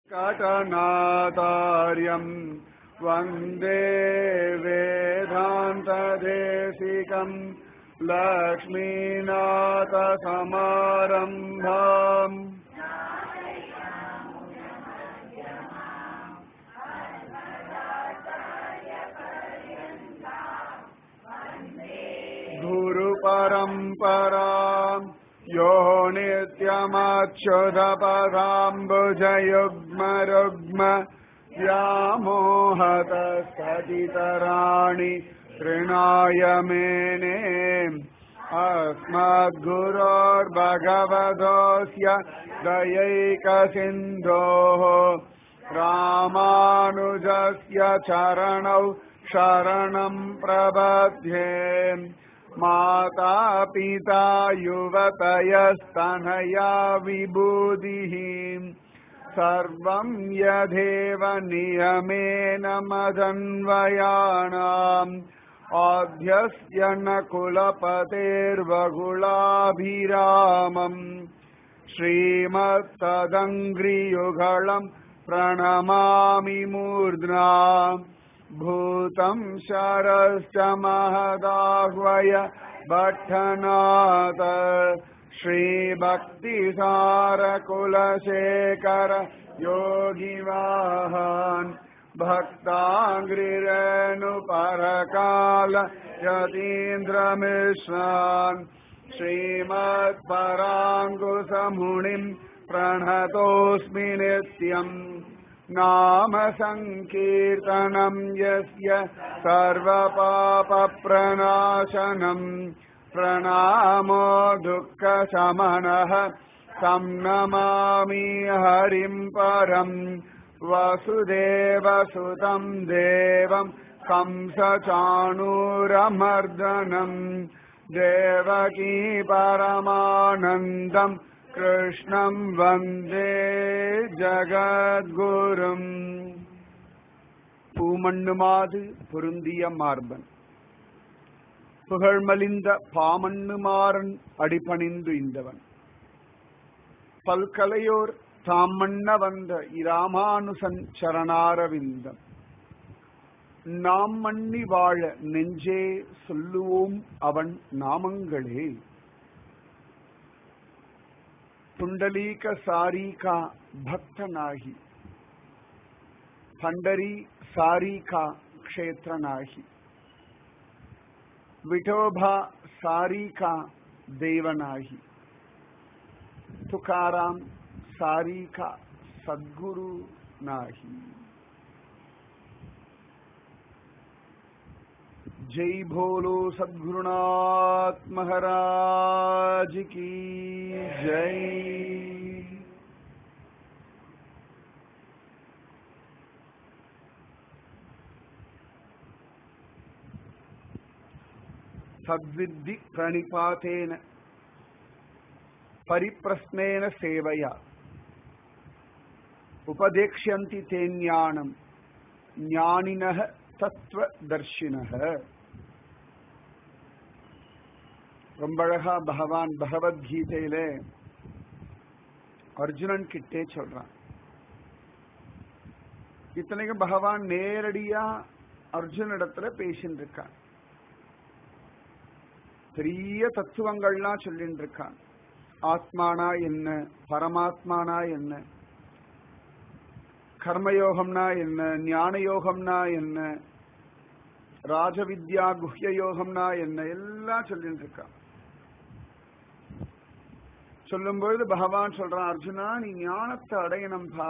कटनातार्यम् वन्दे वेदान्तदेशिकम् लक्ष्मीनाथसमारम्भाम् गुरुपरम्पराम् यो नित्यमच्युतपदाम्बुजयुग्मरुग्म व्यामोहतस्तदितराणि तृणाय मेने अस्मद्गुरोर्भगवतोऽस्य दयैकसिन्धोः रामानुजस्य चरणौ शरणम् प्रबध्ये माता पिता युवतयस्तनया विबुधिः सर्वम् यथेव नियमेन मदन्वयाणाम् आद्यस्य न कुलपतेर्वकुलाभिरामम् श्रीमत्तदङ्घ्रियुगळम् प्रणमामि मूर्ध्ना भूतं शरश्च महदाह्वय भट्टनाथ श्रीभक्तिसारकुलशेखर योगिवाहान् भक्ताङ्घ्रिरेणुपरकाल यतीन्द्रमिश्रान् श्रीमत्पराङ्कुशमुनिम् प्रणतोऽस्मि नित्यम् नाम सङ्कीर्तनम् यस्य सर्वपापप्रणाशनम् प्रणामो दुःखशमनः तं नमामि हरिम् परम् वसुदेवसुतम् देवम् कंसचाणूरमर्दनम् देवकी परमानन्दम् கிருஷ்ணம் வந்தே ஜகத்குரும் பூமண்ணுமாது பொருந்திய மார்பன் புகழ்மலிந்த பாமண்ணுமாறன் அடிபணிந்து இந்தவன் பல்கலையோர் தாம் மன்ன வந்த இராமானுசன் சரணாரவிந்தம் நாம் மண்ணி வாழ நெஞ்சே சொல்லுவோம் அவன் நாமங்களே पुंडलीक सारी का भक्त नाही पंडरी सारी का क्षेत्र नाही विठोबा सारी का देव नाही तुकाराम सारी का सद्गुरु नाही जय भोलो सद्गुरुनाथ महाराज की जय सद्विद्धि प्रणिपातेन परिप्रश्नेन सेवया उपदेक्ष्यन्ति ते ज्ञानम् ज्ञानिनः தத்துவதர்ஷினக ரொம்ப அழகா பகவான் பகவத்கீதையில அர்ஜுனன் கிட்டே சொல்றான் இத்தனைக்கும் பகவான் நேரடியா அர்ஜுனிடத்துல பேசின்னு இருக்கான் பெரிய தத்துவங்கள்லாம் சொல்லிட்டு இருக்கான் ஆத்மானா என்ன பரமாத்மானா என்ன கர்மயோகம்னா என்ன ஞான யோகம்னா என்ன ராஜவித்யா குஹ்ய யோகம்னா என்ன எல்லாம் சொல்லிட்டு இருக்கான் சொல்லும் பொழுது பகவான் சொல்றான் அர்ஜுனா நீ ஞானத்தை அடையணும்பா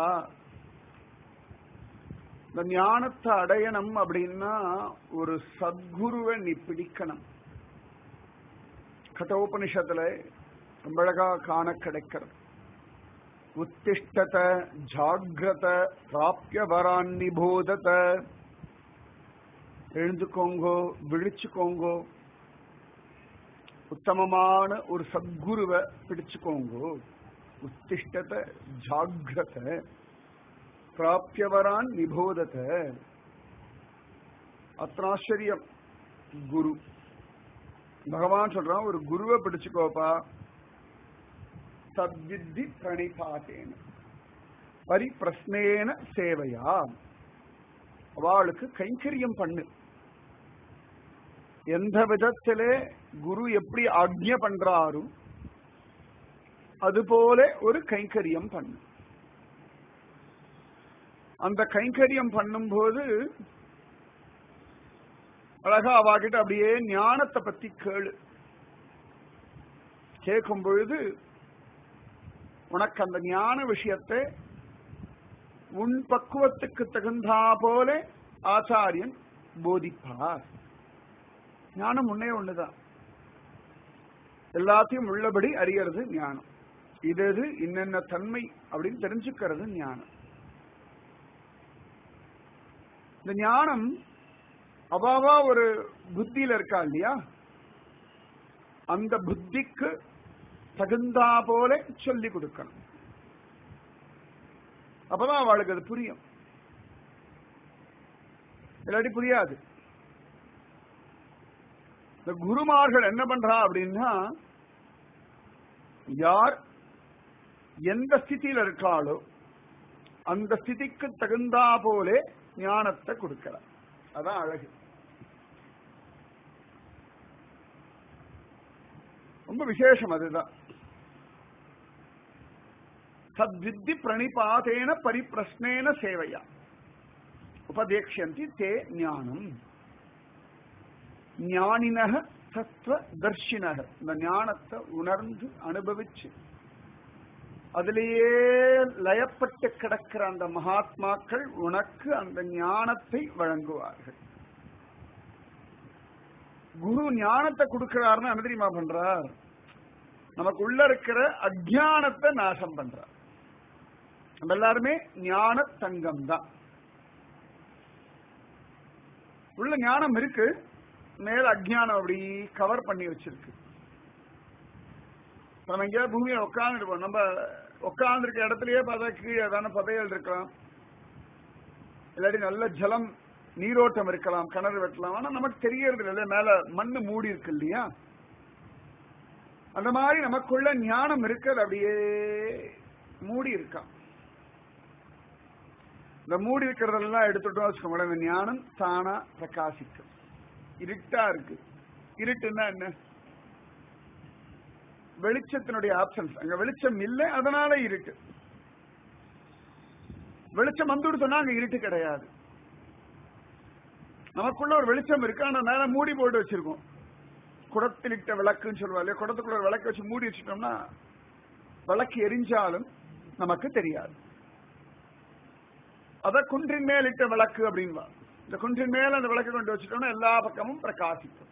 இந்த ஞானத்தை அடையணும் அப்படின்னா ஒரு சத்குருவை நீ பிடிக்கணும் கட்டோபனிஷத்துல ரொம்ப அழகா காண கிடைக்கிறது உத்திஷ்டத ஜாகிரத பிராப்திய வரான்னிபோதத எழுந்துக்கோங்கோ விழிச்சுக்கோங்கோ உத்தமமான ஒரு சத்குருவை பிடிச்சுக்கோங்கோ உத்திஷ்டத ஜாகிரத பிராப்தியவரான் நிபோதத அத்ராச்சரியம் குரு பகவான் சொல்றான் ஒரு குருவை பிடிச்சுக்கோப்பா தத்வித்தி பிரணிபாத்தேன பரிப்பிரஸ்னேன சேவையா அவளுக்கு கைங்கரியம் பண்ணு எந்த விதத்திலே குரு எப்படி ஆக்ஞ பண்றாரு அதுபோல ஒரு கைங்கரியம் பண்ணு அந்த கைங்கரியம் பண்ணும்போது அழகா அவாகிட்ட அப்படியே ஞானத்தை பத்தி கேளு கேட்கும் பொழுது உனக்கு அந்த ஞான விஷயத்தை உன் பக்குவத்துக்கு தகுந்தா போல ஆச்சாரியன் போதிப்பார் ஞானம் ஒன்னே ஒண்ணுதான் எல்லாத்தையும் உள்ளபடி அறியறது ஞானம் இது எது இன்னென்ன தன்மை அப்படின்னு தெரிஞ்சுக்கிறது ஞானம் இந்த ஞானம் அவாவா ஒரு புத்தியில இருக்கா இல்லையா அந்த புத்திக்கு தகுந்தா போல சொல்லி கொடுக்கணும் அப்பதான் அவளுக்கு அது புரியும் இல்லாட்டி புரியாது இந்த குருமார்கள் என்ன பண்றா அப்படின்னா யார் எந்த ஸ்திதியில இருக்காளோ அந்த ஸ்திதிக்கு தகுந்தா போலே ஞானத்தை கொடுக்கிறார் அதான் அழகு ரொம்ப விசேஷம் அதுதான் சத்வித்தி பிரணிபாதேன பரிப்பிரஸ்னேன சேவையா உபதேக்ஷந்தி தே ஞானம் ஞானினக சத்வ தர்ஷினக இந்த ஞானத்தை உணர்ந்து அனுபவிச்சு அதிலேயே லயப்பட்டு கிடக்கிற அந்த மகாத்மாக்கள் உனக்கு அந்த ஞானத்தை வழங்குவார்கள் குரு ஞானத்தை கொடுக்கிறாருன்னு என்ன தெரியுமா பண்றார் நமக்கு உள்ள இருக்கிற அஜானத்தை நாசம் பண்றார் நம்ம எல்லாருமே ஞான தங்கம் தான் உள்ள ஞானம் இருக்கு மேல அஜ்ஞானம் அப்படி கவர் பண்ணி வச்சிருக்கு நம்ம எங்கேயாவது பூமியை உட்காந்துருப்போம் நம்ம உட்காந்துருக்க இடத்துலயே பார்த்தா கீழே ஏதான பதைகள் இருக்கலாம் இல்லாட்டி நல்ல ஜலம் நீரோட்டம் இருக்கலாம் கிணறு வெட்டலாம் ஆனா நமக்கு தெரியறது இல்லை மேல மண்ணு மூடி இருக்கு இல்லையா அந்த மாதிரி நமக்குள்ள ஞானம் இருக்கிறது அப்படியே மூடி இருக்கான் இந்த மூடி இருக்கிறதெல்லாம் எடுத்துட்டோம் வச்சுக்கோங்களேன் இந்த ஞானம் தானா பிரகாசிக்கும் இருட்டா இருக்கு இருட்டுன்னா என்ன வெளிச்சத்தினுடைய ஆப்சன்ஸ் அங்க வெளிச்சம் இல்லை அதனால இருட்டு வெளிச்சம் வந்துட்டு சொன்னா அங்க இருட்டு கிடையாது நமக்குள்ள ஒரு வெளிச்சம் இருக்கு ஆனா மேல மூடி போட்டு வச்சிருக்கோம் குடத்திலிட்ட விளக்குன்னு சொல்லுவாங்க குடத்துக்குள்ள ஒரு விளக்கு வச்சு மூடி வச்சுட்டோம்னா விளக்கு எரிஞ்சாலும் நமக்கு தெரியாது அத குன்றின் மேல் இட்ட விளக்கு அப்படின்பா இந்த குன்றின் மேல அந்த விளக்கு கொண்டு வச்சுட்டோம்னா எல்லா பக்கமும் பிரகாசிக்கும்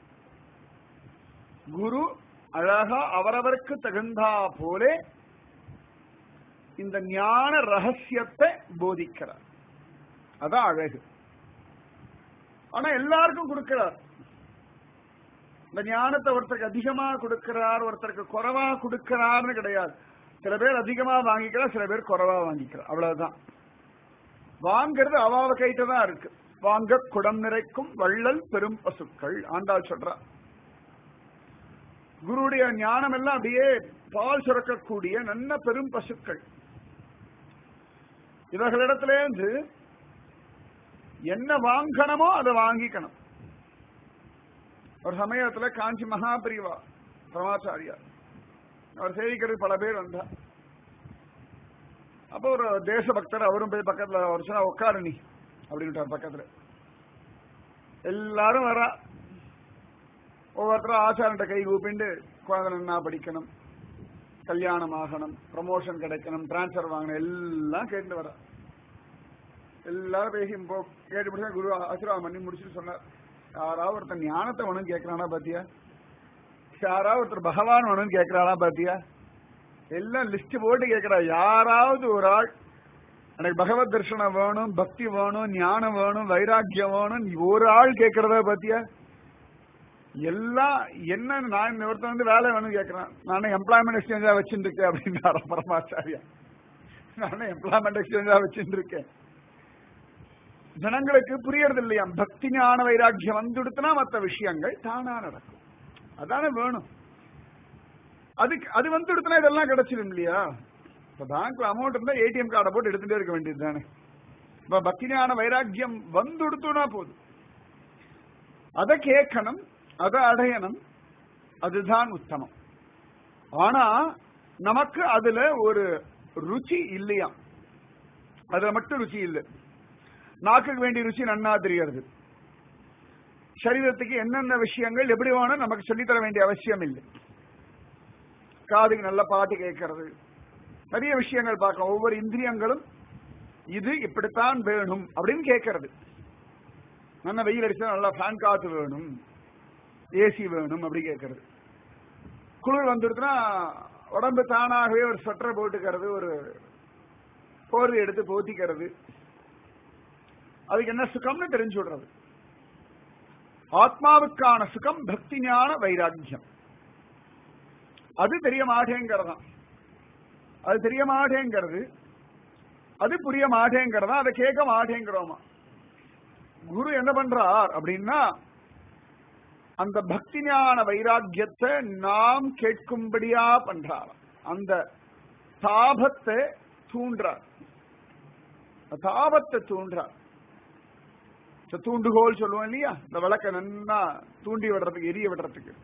குரு அழகா அவரவருக்கு தகுந்தா போலே இந்த ஞான ரகசியத்தை போதிக்கிறார் அதான் அழகு ஆனா எல்லாருக்கும் கொடுக்கிறார் இந்த ஞானத்தை ஒருத்தருக்கு அதிகமா கொடுக்கிறார் ஒருத்தருக்கு குறைவா கொடுக்கிறார்னு கிடையாது சில பேர் அதிகமா வாங்கிக்கிறார் சில பேர் குறைவா வாங்கிக்கிறார் அவ்வளவுதான் வாங்கிறது அவாவ கைட்டு தான் இருக்கு வாங்க குடம் நிறைக்கும் வள்ளல் பெரும் பசுக்கள் ஆண்டாள் சொல்றா குருடைய ஞானம் எல்லாம் அப்படியே பால் சுரக்கக்கூடிய நல்ல பெரும் பசுக்கள் இவர்களிடத்திலேருந்து என்ன வாங்கணுமோ அதை வாங்கிக்கணும் ஒரு சமயத்துல காஞ்சி மகாபிரிவா பிரமாச்சாரியா அவர் சேவிக்கிறது பல பேர் வந்தா அப்போ ஒரு தேசபக்தர் அவரும் போய் பக்கத்துல ஒரு சொன்னா உட்காரு நீ அப்படின்ட்டார் பக்கத்துல எல்லாரும் வரா ஒவ்வொருத்தரும் ஆச்சாரன்ட்ட கை கூப்பிண்டு குழந்தை நன்னா படிக்கணும் கல்யாணம் ஆகணும் ப்ரமோஷன் கிடைக்கணும் டிரான்ஸ்பர் வாங்கணும் எல்லாம் கேட்டு வரா எல்லாரும் பேசி இப்போ கேட்டு முடிச்சா குரு ஆசீர்வாதம் பண்ணி முடிச்சுட்டு சொன்னார் யாராவது ஒருத்தர் ஞானத்தை வேணும் கேட்கறானா பாத்தியா யாராவது ஒருத்தர் பகவான் வேணும்னு கேட்கறானா பாத்தியா எல்லாம் லிஸ்ட் போட்டு கேட்கிறா யாராவது ஒரு ஆள் எனக்கு பகவத் தர்ஷனம் வேணும் பக்தி வேணும் ஞானம் வேணும் வைராக்கியம் வேணும் ஒரு ஆள் கேட்கறத பாத்தியா எல்லாம் என்ன நான் ஒருத்தன் வந்து வேலை வேணும் கேட்கறான் நானும் எம்ப்ளாய்மெண்ட் எக்ஸ்சேஞ்சா வச்சுட்டு இருக்கேன் அப்படின்னார பரமாச்சாரியா நானும் எம்ப்ளாய்மெண்ட் எக்ஸ்சேஞ்சா வச்சுட்டு இருக்கேன் ஜனங்களுக்கு புரியறது இல்லையா பக்தி ஞான வைராக்கியம் வந்துடுத்துனா மற்ற விஷயங்கள் தானா நடக்கும் அதானே வேணும் அதுக்கு அது வந்துடுத்துனா இதெல்லாம் கிடைச்சிடும் இல்லையா இப்ப பேங்க்ல அமௌண்ட் இருந்தா ஏடிஎம் கார்டை போட்டு எடுத்துட்டே இருக்க வேண்டியது தானே இப்ப பக்திஞான வைராக்கியம் வந்துடுத்துனா போதும் அதை கேட்கணும் அதை அடையணும் அதுதான் உத்தமம் ஆனா நமக்கு அதுல ஒரு ருச்சி இல்லையா அதுல மட்டும் ருச்சி இல்லை நாக்குக்கு வேண்டிய ருச்சி நன்னா தெரியறது சரீரத்துக்கு என்னென்ன விஷயங்கள் எப்படி வேணும் நமக்கு சொல்லித்தர வேண்டிய அவசியம் இல்லை காதுக்கு நல்ல பாட்டு கேட்கறது நிறைய விஷயங்கள் பார்க்கலாம் ஒவ்வொரு இந்திரியங்களும் இது இப்படித்தான் வேணும் அப்படின்னு கேட்கறது நல்ல வெயில் அடிச்சா நல்லா ஃபேன் காத்து வேணும் ஏசி வேணும் அப்படி கேட்கறது குளிர் வந்துடுதுன்னா உடம்பு தானாகவே ஒரு ஸ்வெட்டரை போட்டுக்கிறது ஒரு போர்வை எடுத்து போத்திக்கிறது அதுக்கு என்ன சுகம்னு தெரிஞ்சு விடுறது ஆத்மாவுக்கான சுகம் பக்தி ஞான வைராக்கியம் அது தெரிய மாட்டேங்கிறதான் அது தெரிய மாட்டேங்கிறது அது புரிய மாட்டேங்கிறதா அதை கேட்க மாட்டேங்கிறோமா குரு என்ன பண்றார் அப்படின்னா அந்த பக்தி ஞான வைராக்கியத்தை நாம் கேட்கும்படியா பண்றார் அந்த தாபத்தை தூண்டுறார் தாபத்தை தூண்டுறார் இந்த தூண்டுகோல் சொல்லுவோம் இல்லையா இந்த விளக்க நன்னா தூண்டி விடுறதுக்கு எரிய விடுறதுக்கு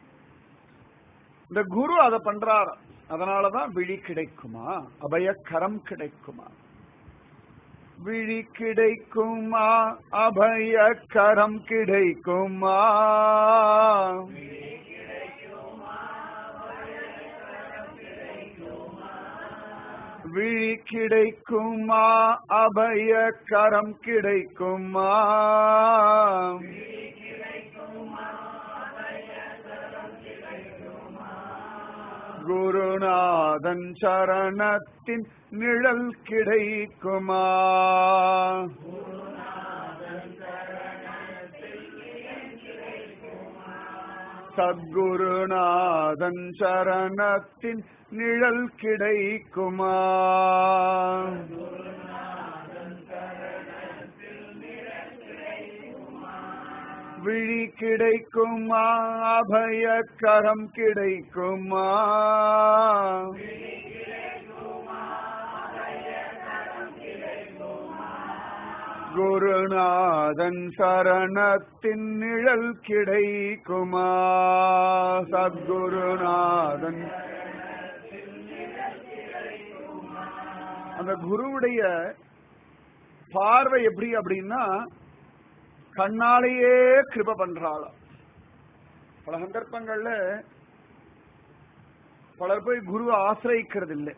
இந்த குரு அதை பண்றார் அதனாலதான் விழி கிடைக்குமா அபயக்கரம் கிடைக்குமா விழி கிடைக்குமா அபயக்கரம் கிடைக்குமா விழி கிடைக்குமா அபயக்கரம் கிடைக்குமா குருநாதன் சரணத்தின் நிழல் கிடைக்குமா சத்குருநாதன் சரணத்தின் நிழல் கிடைக்குமா விழி கிடைக்குமா அபயக்கரம் கிடைக்குமா குருநாதன் சரணத்தின் நிழல் கிடைக்குமா சத்குருநாதன் அந்த குருவுடைய பார்வை எப்படி அப்படின்னா கண்ணாலேயே கிருப பண்றாளாம் பல சந்தர்ப்பங்கள்ல பலர் போய் குருவை ஆசிரியிக்கிறது இல்லை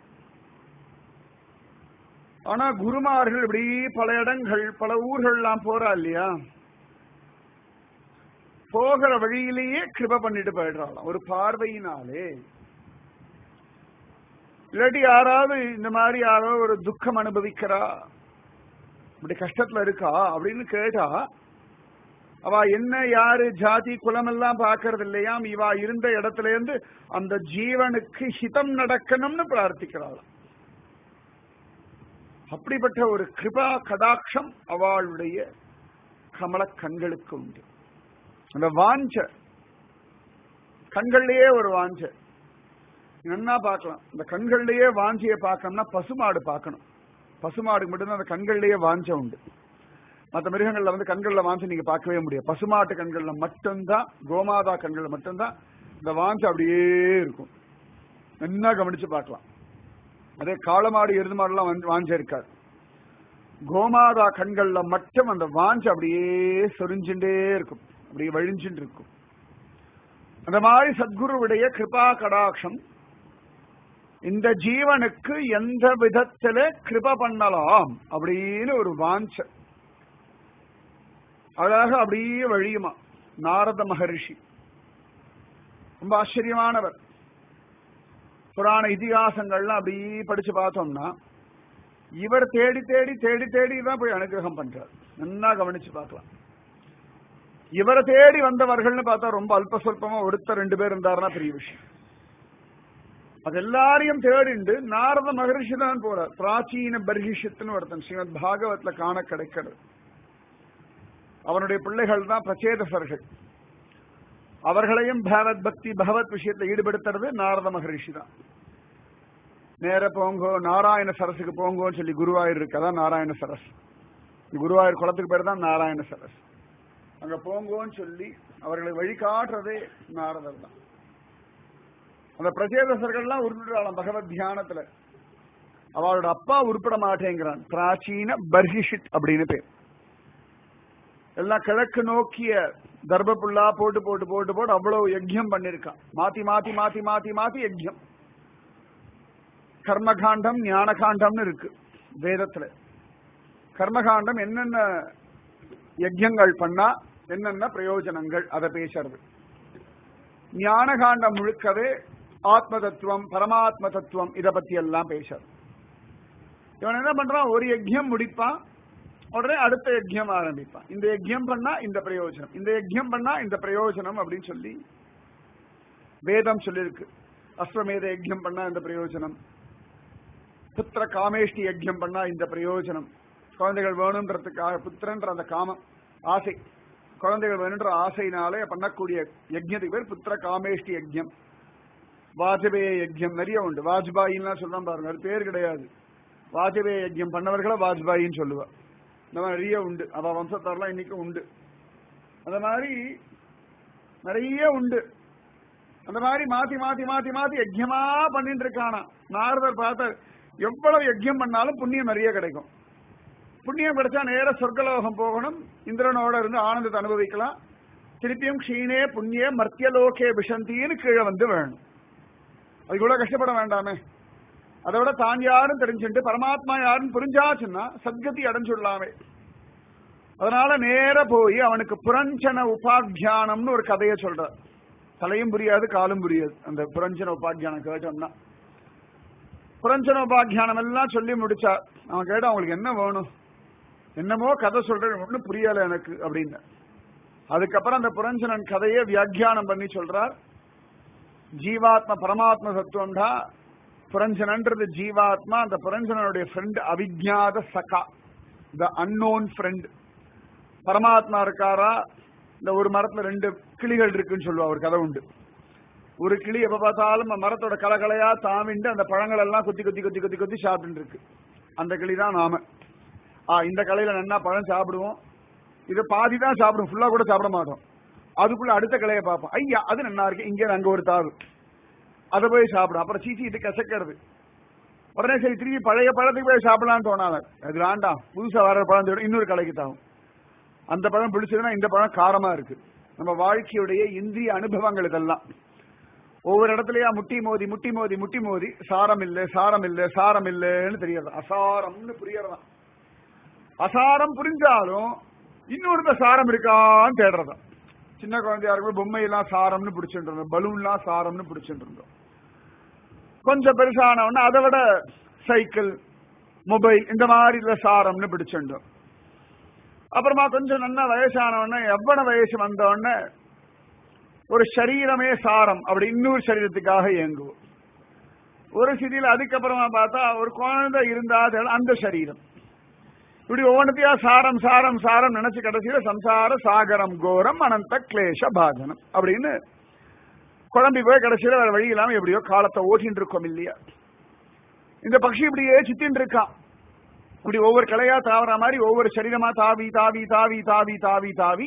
ஆனா குருமார்கள் இப்படி பல இடங்கள் பல ஊர்கள்லாம் போறா இல்லையா போகிற வழியிலேயே கிருப பண்ணிட்டு போயிடுறாளாம் ஒரு பார்வையினாலே இல்லாட்டி யாராவது இந்த மாதிரி யாரோ ஒரு துக்கம் அனுபவிக்கிறா இப்படி கஷ்டத்துல இருக்கா அப்படின்னு கேட்டா அவ என்ன யாரு ஜாதி குலம் எல்லாம் பாக்குறது இல்லையாம் இவா இருந்த இடத்துல இருந்து அந்த ஜீவனுக்கு ஹிதம் நடக்கணும்னு பிரார்த்திக்கிறாளாம் அப்படிப்பட்ட ஒரு கிருபா கடாட்சம் அவளுடைய கமல கண்களுக்கு உண்டு அந்த வாஞ்ச கண்கள்லயே ஒரு வாஞ்ச நன்னா பார்க்கலாம் இந்த கண்கள்லயே வாஞ்சியை பார்க்கணும்னா பசுமாடு பார்க்கணும் பசுமாடு மட்டும்தான் அந்த கண்கள்லயே வாஞ்ச உண்டு மற்ற மிருகங்கள்ல வந்து கண்கள்ல வாஞ்ச நீங்க பார்க்கவே முடியாது பசுமாட்டு கண்கள்ல மட்டும்தான் கோமாதா கண்கள்ல மட்டும்தான் இந்த வாஞ்ச அப்படியே இருக்கும் நல்லா கவனிச்சு பார்க்கலாம் அதே காளமாடு எருது மாடுலாம் வாஞ்ச இருக்காது கோமாதா கண்கள்ல மட்டும் அந்த வாஞ்ச அப்படியே சொரிஞ்சுட்டே இருக்கும் அப்படியே வழிஞ்சுட்டு இருக்கும் அந்த மாதிரி சத்குருவுடைய கிருபா கடாட்சம் இந்த ஜீவனுக்கு எந்த விதத்துல கிருப பண்ணலாம் அப்படின்னு ஒரு வாஞ்ச அழகாக அப்படியே வழியுமா நாரத மகரிஷி ரொம்ப ஆச்சரியமானவர் புராண இதிகாசங்கள்லாம் அப்படி படிச்சு பார்த்தோம்னா இவர் தேடி தேடி தேடி தேடி தான் போய் அனுகிரகம் பண்றார் நல்லா கவனிச்சு பார்க்கலாம் இவரை தேடி வந்தவர்கள்னு பார்த்தா ரொம்ப அல்ப சொல்பமா ஒருத்தர் ரெண்டு பேர் இருந்தாருன்னா பெரிய விஷயம் அது எல்லாரையும் தேடிண்டு நாரத மகரிஷி தான் போறார் பிராச்சீன பர்ஹிஷத்துன்னு ஒருத்தன் ஸ்ரீமத் பாகவத்ல காண கிடைக்கிறது அவனுடைய பிள்ளைகள் தான் பிரச்சேதசர்கள் அவர்களையும் பகவத் பக்தி பகவத் விஷயத்துல ஈடுபடுத்துறது நாரத மகரிஷி தான் நேர போங்கோ நாராயண சரஸுக்கு போங்கோன்னு சொல்லி குருவாயூர் இருக்கு அதான் நாராயண சரஸ் குருவாயூர் குளத்துக்கு பேர் தான் நாராயண சரஸ் அங்க போங்கோன்னு சொல்லி அவர்களை வழிகாட்டுறதே நாரதர் தான் அந்த பிரச்சேதசர்கள்லாம் உருப்பிடுறாளாம் பகவத் தியானத்துல அவளோட அப்பா உருப்பிட மாட்டேங்கிறான் பிராச்சீன பர்ஹிஷித் அப்படின்னு பேர் எல்லாம் கிழக்கு நோக்கிய தர்பப்புல்லா போட்டு போட்டு போட்டு போட்டு அவ்வளவு யஜ்யம் பண்ணிருக்கான் மாத்தி மாத்தி மாத்தி மாத்தி மாத்தி யஜ்யம் கர்மகாண்டம் ஞானகாண்டம்னு இருக்கு வேதத்துல கர்மகாண்டம் என்னென்ன யஜ்யங்கள் பண்ணா என்னென்ன பிரயோஜனங்கள் அதை பேசுறது ஞானகாண்டம் முழுக்கவே ஆத்ம தத்துவம் பரமாத்ம தத்துவம் இத பத்தி எல்லாம் பேசுறது இவன் என்ன பண்றான் ஒரு யஜ்யம் முடிப்பான் உடனே அடுத்த யஜ்யம் ஆரம்பிப்பான் இந்த யஜ்யம் பண்ணா இந்த பிரயோஜனம் இந்த யஜ்யம் பண்ணா இந்த பிரயோஜனம் அப்படின்னு சொல்லி வேதம் சொல்லியிருக்கு அஸ்வமேத யஜ்யம் பண்ணா இந்த பிரயோஜனம் புத்திர காமேஷ்டி யஜ்யம் பண்ணா இந்த பிரயோஜனம் குழந்தைகள் வேணுன்றதுக்காக புத்திரன்ற அந்த காமம் ஆசை குழந்தைகள் வேணுன்ற ஆசையினாலே பண்ணக்கூடிய யஜ்யத்துக்கு பேர் புத்திர காமேஷ்டி யஜ்யம் வாஜபேய யஜ்யம் நிறைய உண்டு வாஜ்பாயின்லாம் சொல்றான் பாருங்க அது பேர் கிடையாது வாஜபேய யஜ்யம் பண்ணவர்களை வாஜ்பாயின்னு சொல்லுவா இந்த மாதிரி நிறைய உண்டு அவ வம்சத்தாரெல்லாம் இன்னைக்கும் உண்டு அந்த மாதிரி நிறைய உண்டு அந்த மாதிரி மாத்தி மாத்தி மாத்தி மாத்தி யஜ்யமா பண்ணிட்டு இருக்கானா நாரதர் பார்த்தார் எவ்வளவு யஜ்யம் பண்ணாலும் புண்ணியம் நிறைய கிடைக்கும் புண்ணியம் கிடைச்சா நேர சொர்க்கலோகம் போகணும் இந்திரனோட இருந்து ஆனந்தத்தை அனுபவிக்கலாம் திருப்பியும் க்ஷீணே புண்ணிய மர்த்தியலோகே விஷந்தின்னு கீழே வந்து வேணும் அது கூட கஷ்டப்பட வேண்டாமே அதை விட தான் யாரும் தெரிஞ்சுட்டு பரமாத்மா யாருன்னு புரிஞ்சாச்சுன்னா சத்கதி அடைஞ்சுடலாமே அதனால நேர போய் அவனுக்கு புரஞ்சன உபாத்தியானம்னு ஒரு கதையை சொல்ற தலையும் புரியாது காலும் புரியாது அந்த புரஞ்சன உபாத்தியானம் கேட்டோம்னா புரஞ்சன உபாத்தியானம் எல்லாம் சொல்லி முடிச்சா அவன் கேட்டா அவங்களுக்கு என்ன வேணும் என்னமோ கதை சொல்றேன் ஒன்னும் புரியல எனக்கு அப்படின்னு அதுக்கப்புறம் அந்த புரஞ்சனன் கதையை வியாக்கியானம் பண்ணி சொல்றார் ஜீவாத்ம பரமாத்ம தத்துவம் தான் புரஞ்சனன்றது ஜீவாத்மா அந்த புரஞ்சனனுடைய ஃப்ரெண்ட் அவிஜாத சகா த அன்னோன் ஃப்ரெண்ட் பரமாத்மா இருக்காரா இந்த ஒரு மரத்துல ரெண்டு கிளிகள் இருக்குன்னு சொல்லுவா ஒரு கதை உண்டு ஒரு கிளி எப்ப பார்த்தாலும் மரத்தோட கலகலையா தாமிண்டு அந்த பழங்கள் எல்லாம் கொத்தி கொத்தி கொத்தி கொத்தி கொத்தி சாப்பிட்டு இருக்கு அந்த கிளி தான் நாம ஆ இந்த கலையில நன்னா பழம் சாப்பிடுவோம் இது பாதி தான் சாப்பிடுவோம் ஃபுல்லா கூட சாப்பிட மாட்டோம் அதுக்குள்ள அடுத்த கிளையை பார்ப்போம் ஐயா அது நல்லா இருக்கு இங்க அங்க ஒரு தாவு அதை போய் சாப்பிடும் அப்புறம் சீச்சி இது கசக்கிறது உடனே சரி திரும்பி பழைய பழத்துக்கு போய் சாப்பிடலாம்னு தோணாத அது வேண்டாம் புதுசா வர பழம் தேடும் இன்னொரு கலைக்கு தாகும் அந்த பழம் பிடிச்சதுன்னா இந்த பழம் காரமா இருக்கு நம்ம வாழ்க்கையுடைய இந்திய அனுபவங்கள் இதெல்லாம் ஒவ்வொரு இடத்துலயா முட்டி மோதி முட்டி மோதி முட்டி மோதி சாரம் இல்ல சாரம் இல்ல சாரம் இல்லன்னு தெரியாது அசாரம்னு புரியறதான் அசாரம் புரிஞ்சாலும் இன்னொருத்த சாரம் இருக்கான்னு தேடுறதா சின்ன குழந்தையா இருக்கும் பொம்மையெல்லாம் சாரம்னு பிடிச்சிட்டு இருந்தோம் பலூன்லாம் சாரம்னு பிடிச்சிட்டு இருந்தோம் கொஞ்சம் பெருசானவொடனே அதை விட சைக்கிள் மொபைல் இந்த மாதிரி இதுல சாரம்னு பிடிச்சிட்டோம் அப்புறமா கொஞ்சம் நல்ல வயசானவொடனே எவ்வளவு வயசு வந்தோடனே ஒரு சரீரமே சாரம் அப்படி இன்னொரு சரீரத்துக்காக இயங்குவோம் ஒரு சிதியில் அதுக்கப்புறமா பார்த்தா ஒரு குழந்தை இருந்தா அந்த சரீரம் இப்படி ஒவ்வொன்றத்தையா சாரம் சாரம் சாரம் நினைச்சு கடைசியில சம்சார சாகரம் கோரம் அனந்த கிளேஷ பாஜனம் அப்படின்னு குழம்பி போய் கடைசியில வேற வழி இல்லாம எப்படியோ காலத்தை ஓட்டின்னு இருக்கோம் இல்லையா இந்த பக்ஷி இப்படியே சித்தின்னு இருக்கான் இப்படி ஒவ்வொரு கலையா தாவற மாதிரி ஒவ்வொரு சரீரமா தாவி தாவி தாவி தாவி தாவி தாவி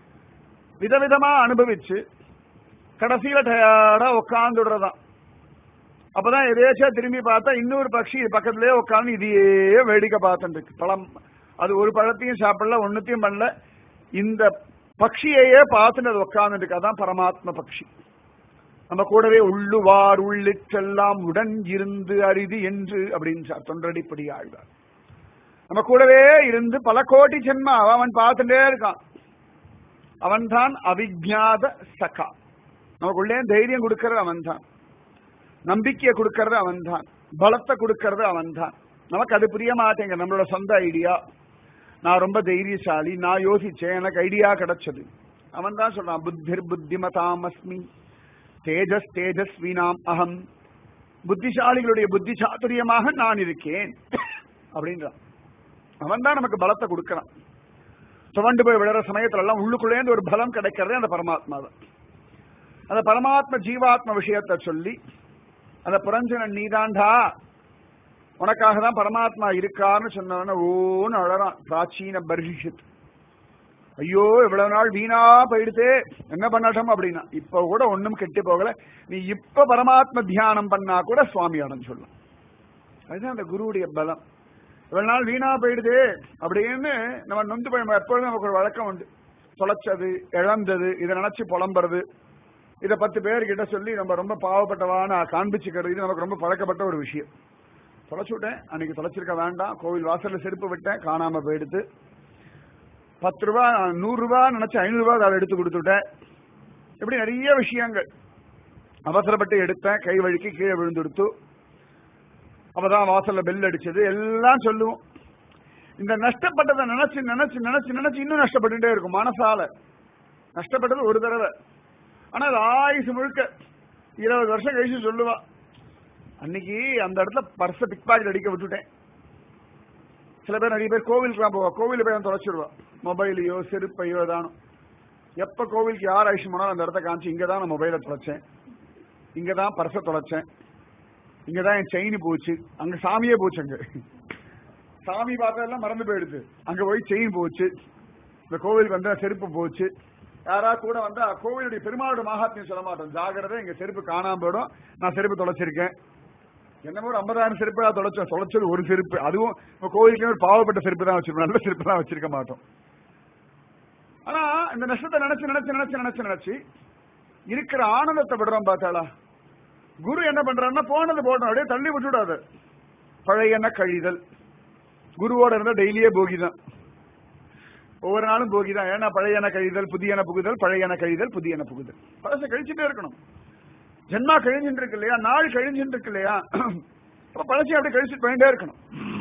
விதவிதமா அனுபவிச்சு கடைசியில டயர்டா உட்காந்துடுறதான் அப்பதான் எதேச்சா திரும்பி பார்த்தா இன்னொரு பக்ஷி பக்கத்திலேயே உட்காந்து இதையே வேடிக்கை பார்த்துட்டு இருக்கு பழம் அது ஒரு பழத்தையும் சாப்பிடல ஒன்னுத்தையும் பண்ணல இந்த பக்ஷியையே பார்த்துட்டு அது உட்கார்ந்துட்டு இருக்கு அதான் பரமாத்ம பக்ஷி நம்ம கூடவே உள்ளுவார் உள்ளிட்டெல்லாம் உடன் இருந்து அரிது என்று அப்படின்னு தொண்டடிப்படி ஆழ்வார் நம்ம கூடவே இருந்து பல கோடி ஜென்மா அவன் பார்த்துட்டே இருக்கான் அவன் தான் அவிஜாத சகா நமக்குள்ளே தைரியம் கொடுக்கறது அவன் தான் நம்பிக்கையை கொடுக்கறது அவன் தான் பலத்தை கொடுக்கறது அவன் தான் நமக்கு அது புரிய மாட்டேங்க நம்மளோட சொந்த ஐடியா நான் ரொம்ப தைரியசாலி நான் யோசிச்சேன் எனக்கு ஐடியா கிடைச்சது அவன் தான் சொல்றான் புத்திர் புத்திமதாம் அஸ்மி தேஜஸ் தேஜஸ்வினாம் அகம் புத்திசாலிகளுடைய புத்தி சாத்துரியமாக நான் இருக்கேன் அப்படின்றான் அவன் தான் நமக்கு பலத்தை கொடுக்கறான் சுவண்டு போய் விழுற சமயத்துல எல்லாம் உள்ளுக்குள்ளேந்து ஒரு பலம் கிடைக்கிறதே அந்த பரமாத்மா தான் அந்த பரமாத்ம ஜீவாத்ம விஷயத்தை சொல்லி அந்த புரஞ்சனன் நீதாண்டா உனக்காக தான் பரமாத்மா இருக்காருன்னு சொன்னவன ஓன்னு அழறான் பிராச்சீன பர்ஹிஷத் ஐயோ இவ்வளவு நாள் வீணா போயிடுதே என்ன பண்ணட்டும் அப்படின்னா இப்ப கூட ஒண்ணும் கெட்டு போகல நீ இப்ப பரமாத்ம தியானம் பண்ணா கூட சுவாமி அடம் சொல்லலாம் அதுதான் அந்த குருவுடைய பலம் இவ்வளவு நாள் வீணா போயிடுதே அப்படின்னு நம்ம நொந்து போய் எப்பொழுதும் நமக்கு ஒரு வழக்கம் உண்டு தொலைச்சது இழந்தது இதை நினைச்சு புலம்புறது இதை பத்து பேர்கிட்ட சொல்லி நம்ம ரொம்ப பாவப்பட்டவான காண்பிச்சுக்கிறது இது நமக்கு ரொம்ப பழக்கப்பட்ட ஒரு விஷயம் தொலைச்சு விட்டேன் அன்னைக்கு தொலைச்சிருக்க வேண்டாம் கோவில் வாசல்ல செருப்பு விட்டேன் காணாம போயிடுத்து பத்து ரூபா நூறு ரூபாய் நினைச்சு ஐநூறு ரூபாய் அதை எடுத்து கொடுத்துட்டேன் இப்படி நிறைய விஷயங்கள் அவசரப்பட்டு எடுத்தேன் கை வழுக்கி கீழே விழுந்துடுத்து அப்பதான் வாசல்ல பெல் அடிச்சது எல்லாம் சொல்லுவோம் இந்த நஷ்டப்பட்டதை நினைச்சு நினைச்சு நினைச்சு நினைச்சு இன்னும் நஷ்டப்பட்டுட்டே இருக்கும் மனசால நஷ்டப்பட்டது ஒரு தடவை ஆனா அது ஆயுசு முழுக்க இருபது வருஷம் கழிச்சு சொல்லுவா அன்னைக்கு அந்த இடத்துல பர்ஸ பிக் பாக்கெட் அடிக்க விட்டுட்டேன் சில பேர் நிறைய பேர் கோவிலுக்கு போவா கோவில போய் தொலைச்சிடுவா மொபைலையோ செருப்பையோ ஏதானும் எப்ப கோவிலுக்கு யார் ஆயுஷம் போனாலும் அந்த இடத்த காமிச்சு இங்கதான் நான் மொபைலை தொலைச்சேன் இங்கதான் பர்ஸ தொலைச்சேன் இங்கதான் என் செயின் போச்சு அங்க சாமியே போச்சு அங்க சாமி பார்த்ததெல்லாம் மறந்து போயிடுது அங்க போய் செயின் போச்சு இந்த கோவிலுக்கு வந்தா செருப்பு போச்சு யாரா கூட வந்தா கோவிலுடைய பெருமாளுடைய மகாத்மியம் சொல்ல மாட்டோம் ஜாகிரதை எங்க செருப்பு காணாம போயிடும் நான் செருப்பு தொலைச்சிருக்கேன் என்னமோ ஒரு ஐம்பதாயிரம் செருப்பு தான் தொலைச்சோம் தொலைச்சது ஒரு செருப்பு அதுவும் நம்ம கோவிலுக்கு ஒரு பாவப்பட்ட செருப்பு தான் வச்சிருப்போம் நல்ல செருப்பு தான் வச்சிருக்க மாட்டோம் ஆனா இந்த நஷ்டத்தை நினைச்சு நினைச்சு நினைச்சு நினைச்சு நினைச்சு இருக்கிற ஆனந்தத்தை விடுறோம் பார்த்தாளா குரு என்ன பண்றாருன்னா போனது போட்டோம் அப்படியே தள்ளி விட்டுடாது பழையன கழிதல் குருவோட இருந்தா டெய்லியே போகி தான் ஒவ்வொரு நாளும் போகி தான் ஏன்னா பழையன கழிதல் புதியன புகுதல் பழையன கழிதல் புதியன புகுதல் பழச கழிச்சுட்டே இருக்கணும் ஜென்மா கழிஞ்சுட்டு இருக்கு இல்லையா நாள் கழிஞ்சுட்டு இருக்கு இல்லையா அப்ப பழசை அப்படி கழிச்சுட்டு போயிட்டே இருக்கணும்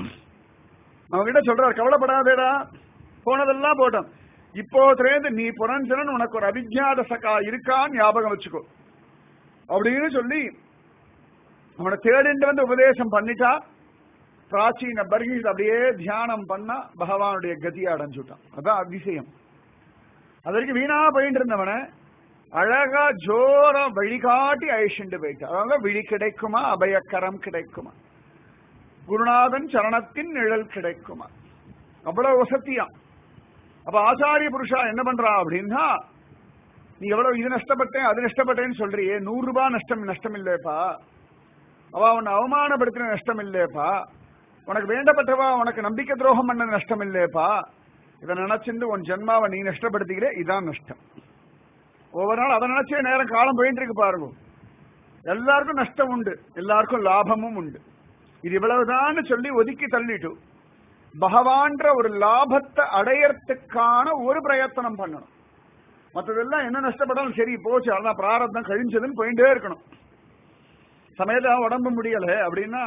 அவங்க கிட்ட சொல்றாரு கவலைப்படாதேடா போனதெல்லாம் போட்டோம் இப்போ திரேந்து நீ புரஞ்சனன் உனக்கு ஒரு அவிஜாத சகா இருக்கான்னு ஞாபகம் வச்சுக்கோ அப்படின்னு சொல்லி அவனை தேடிண்டு வந்து உபதேசம் பண்ணிட்டா பிராச்சீன பர்கீஸ் அப்படியே தியானம் பண்ணா பகவானுடைய கதியை அடைஞ்சுட்டான் அதான் அதிசயம் அது வரைக்கும் வீணா போயிட்டு இருந்தவன அழகா ஜோர வழிகாட்டி அழிச்சுண்டு போயிட்டான் அதாவது விழி கிடைக்குமா அபயக்கரம் கிடைக்குமா குருநாதன் சரணத்தின் நிழல் கிடைக்குமா அவ்வளவு வசதியாம் அப்ப ஆச்சாரிய புருஷா என்ன பண்றா அப்படின்னா நீ எவ்வளவு இது நஷ்டப்பட்டேன் அது நஷ்டப்பட்டேன்னு சொல்றியே நூறு ரூபாய் நஷ்டம் நஷ்டம் இல்லையப்பா அவ உன்னை அவமானப்படுத்தின நஷ்டம் இல்லையப்பா உனக்கு வேண்டப்பட்டவா உனக்கு நம்பிக்கை துரோகம் பண்ண நஷ்டம் இல்லையப்பா இதை நினைச்சிருந்து உன் ஜென்மாவை நீ நஷ்டப்படுத்திக்கிறே இதான் நஷ்டம் ஒவ்வொரு நாள் அதை நினைச்சே நேரம் காலம் போயிட்டு இருக்கு பாருங்க எல்லாருக்கும் நஷ்டம் உண்டு எல்லாருக்கும் லாபமும் உண்டு இது இவ்வளவுதான் சொல்லி ஒதுக்கி தள்ளிட்டு பகவான்ற ஒரு லாபத்தை அடையறதுக்கான ஒரு பிரயத்தனம் பண்ணணும் மற்றதெல்லாம் என்ன நஷ்டப்பட்டாலும் சரி போச்சு அதான் பிராரத்தம் கழிஞ்சதுன்னு போயிட்டே இருக்கணும் சமயத்துல உடம்பு முடியல அப்படின்னா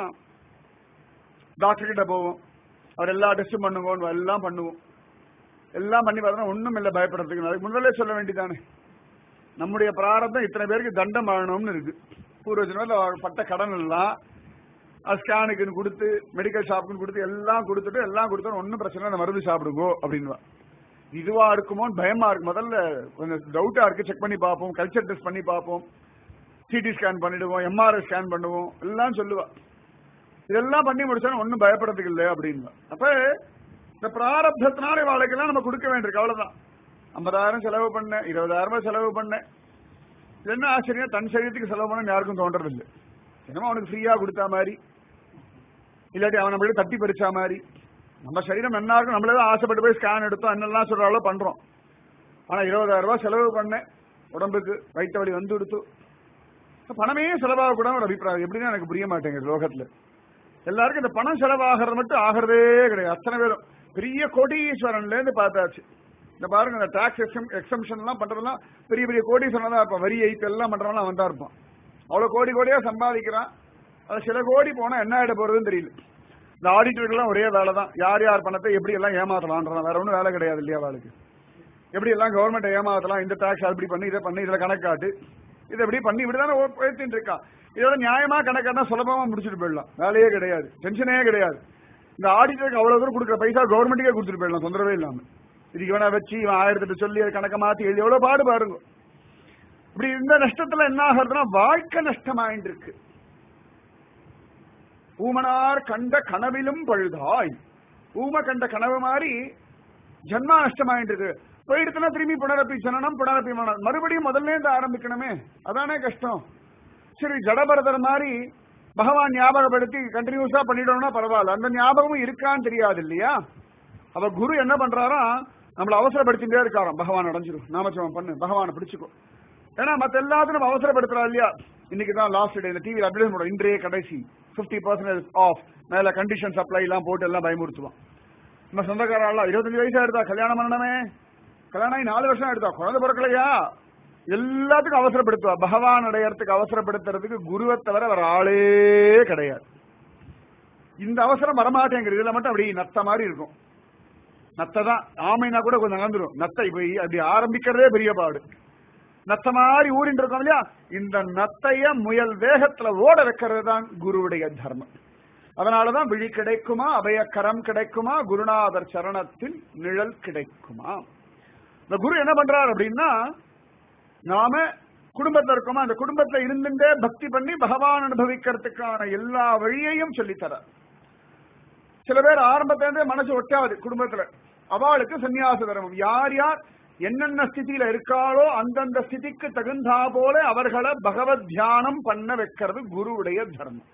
டாக்டர் கிட்ட போவோம் அவர் எல்லா டெஸ்டும் பண்ணுவோம் எல்லாம் பண்ணுவோம் எல்லாம் பண்ணி பார்த்தா ஒண்ணும் இல்லை பயப்படுறதுக்கு அதுக்கு முதல்ல சொல்ல வேண்டியதானே நம்முடைய பிராரத்தம் இத்தனை பேருக்கு தண்டம் ஆகணும்னு இருக்கு பூர்வ ஜென்மத்தில் பட்ட கடன் எல்லாம் ஸ்கேனுக்குன்னு கொடுத்து மெடிக்கல் ஷாப்புன்னு கொடுத்து எல்லாம் கொடுத்துட்டு எல்லாம் கொடுத்தோம் ஒன்றும் பிரச்சனை இல்லை மருந்து சாப்பிடுங்கோ அப்படின்வா இதுவா இருக்குமோன்னு பயமா இருக்கு முதல்ல கொஞ்சம் டவுட்டா இருக்கு செக் பண்ணி பார்ப்போம் கல்ச்சர் டெஸ்ட் பண்ணி பார்ப்போம் சிடி ஸ்கேன் பண்ணிடுவோம் எம்ஆர்ஐ ஸ்கேன் பண்ணுவோம் எல்லாம் சொல்லுவா இதெல்லாம் பண்ணி முடிச்சா ஒன்றும் பயப்படுறதுக்கு இல்லை அப்படின்னு அப்ப இந்த பிராரப்தத்தினால வாழ்க்கையெல்லாம் நம்ம கொடுக்க வேண்டியிருக்கு அவ்வளவுதான் ஐம்பதாயிரம் செலவு பண்ணேன் இருபதாயிரம் ரூபாய் செலவு பண்ணேன் இது என்ன ஆச்சரியம் தன் சரீரத்துக்கு செலவு பண்ண யாருக்கும் தோன்றதில்லை என்னமோ அவனுக்கு ஃப்ரீயா கொடுத்தா மாதிரி இல்லாட்டி அவன் நம்மளே தட்டி பறிச்சா மாதிரி நம்ம சரீரம் என்ன இருக்கும் நம்மளே தான் ஆசைப்பட்டு போய் ஸ்கேன் எடுத்தோம் என்னெல்லாம் சொல்றாலோ பண்றோம் ஆனா இருபதாயிரம் ரூபாய் செலவு பண்ணேன் உடம்புக்கு வயிற்று வலி வந்து கொடுத்து பணமே செலவாக கூட ஒரு அபிப்பிராயம் எப்படின்னு எனக்கு புரிய மாட்டேங்குது லோகத்துல எல்லாருக்கும் இந்த பணம் செலவாகிறது மட்டும் ஆகிறதே கிடையாது அத்தனை பேரும் பெரிய கோடீஸ்வரன்ல இருந்து பார்த்தாச்சு இந்த பாருங்க இந்த டாக்ஸ் எக்ஸம்ஷன் எல்லாம் பண்றதெல்லாம் பெரிய பெரிய கோடீஸ்வரன் தான் இருப்பான் வரி ஐப்பு எல்லாம் பண்றவங்க வந்தா இருப்பான் அவ்வளவு கோடி கோடியா சம்பாதிக்கிறான் அது சில கோடி போனா என்ன ஆயிட போறதுன்னு தெரியல இந்த ஆடிட்டருக்கெல்லாம் ஒரே வேலை தான் யார் யார் பணத்தை எப்படி எல்லாம் ஏமாத்தலாம்ன்றான் வேற ஒன்றும் வேலை கிடையாது இல்லையா அவளுக்கு எப்படி எல்லாம் கவர்மெண்ட் ஏமாத்தலாம் இந்த டாக்ஸ் அப்படி பண்ணி இதை பண்ணி இதுல கணக்காட்டு இதை எப்படி பண்ணி இப்படிதானே உயர்த்திட்டு இருக்கா இதோட நியாயமா கணக்காட்டா சுலபமா முடிச்சுட்டு போயிடலாம் வேலையே கிடையாது டென்ஷனே கிடையாது இந்த ஆடிட்டருக்கு அவ்வளவு தூரம் கொடுக்குற பைசா கவர்மெண்ட்டுக்கே கொடுத்துட்டு போயிடலாம் தொந்தரவே இல்லாம இதுக்கு வேணா வச்சு இவன் ஆயிரத்தி சொல்லி அதை கணக்க மாத்தி எழுதி எவ்வளவு பாடு பாருங்க இப்படி இந்த நஷ்டத்துல என்ன ஆகிறதுனா வாழ்க்கை நஷ்டமாயிட்டு இருக்கு ஊமனார் கண்ட கனவிலும் பழுதாய் ஊம கண்ட கனவு மாதிரி ஜன்மா நஷ்டமாயிட்டு இருக்கு போயிடுத்துனா திரும்பி புனரப்பி ஜனனம் புனரப்பி மரணம் மறுபடியும் முதல்ல இருந்து ஆரம்பிக்கணுமே அதானே கஷ்டம் சரி ஜடபரதர் மாதிரி பகவான் ஞாபகப்படுத்தி கண்டினியூஸா பண்ணிட்டோம்னா பரவாயில்ல அந்த ஞாபகமும் இருக்கான்னு தெரியாது இல்லையா அவ குரு என்ன பண்றாரா நம்மள அவசரப்படுத்திட்டே இருக்காராம் பகவான் அடைஞ்சிரும் நாமஜபம் பண்ணு பகவானை பிடிச்சுக்கோ ஏன்னா மத்த எல்லாத்தையும் நம்ம அவசரப்படுத்துறோம் இல்லையா இன்னைக்கு தான் லாஸ்ட் டே இந்த டிவியில் அட்வர்டைஸ் பண்ணுறோம் இன்றைய கடைசி ஃபிஃப்டி பர்சன்டேஜ் ஆஃப் மேல கண்டிஷன் சப்ளை எல்லாம் போட்டு எல்லாம் பயமுறுத்துவோம் நம்ம சொந்தக்காரெல்லாம் இருபத்தஞ்சு வயசா எடுத்தா கல்யாணம் பண்ணணுமே கல்யாணம் ஆகி நாலு வருஷம் எடுத்தா குழந்தை பிறக்கலையா எல்லாத்துக்கும் அவசரப்படுத்துவா பகவான் அடையறதுக்கு அவசரப்படுத்துறதுக்கு குருவை தவிர வேற ஆளே கிடையாது இந்த அவசரம் வரமாட்டேங்குது இதுல மட்டும் அப்படி நத்த மாதிரி இருக்கும் நத்தை தான் ஆமைனா கூட கொஞ்சம் நகர்ந்துரும் நத்தை போய் அப்படி ஆரம்பிக்கிறதே பெரிய பாடு நத்த மாதிரி ஊறிட்டு இருக்கோம் இல்லையா இந்த நத்தைய முயல் வேகத்துல ஓட வைக்கிறது தான் குருவுடைய தர்மம் அதனாலதான் விழி கிடைக்குமா அபயக்கரம் கிடைக்குமா குருநாதர் சரணத்தில் நிழல் கிடைக்குமா இந்த குரு என்ன பண்றார் அப்படின்னா நாம குடும்பத்துல இருக்கோமா அந்த குடும்பத்துல இருந்துட்டே பக்தி பண்ணி பகவான் அனுபவிக்கிறதுக்கான எல்லா வழியையும் சொல்லித்தரார் சில பேர் ஆரம்பத்துல இருந்தே மனசு ஒட்டாது குடும்பத்துல அவளுக்கு சன்னியாச தர்மம் யார் யார் என்னென்ன ஸ்திதியில இருக்காளோ அந்தந்த ஸ்திதிக்கு தகுந்தா போல அவர்களை பகவத் தியானம் பண்ண வைக்கிறது குருவுடைய தர்மம்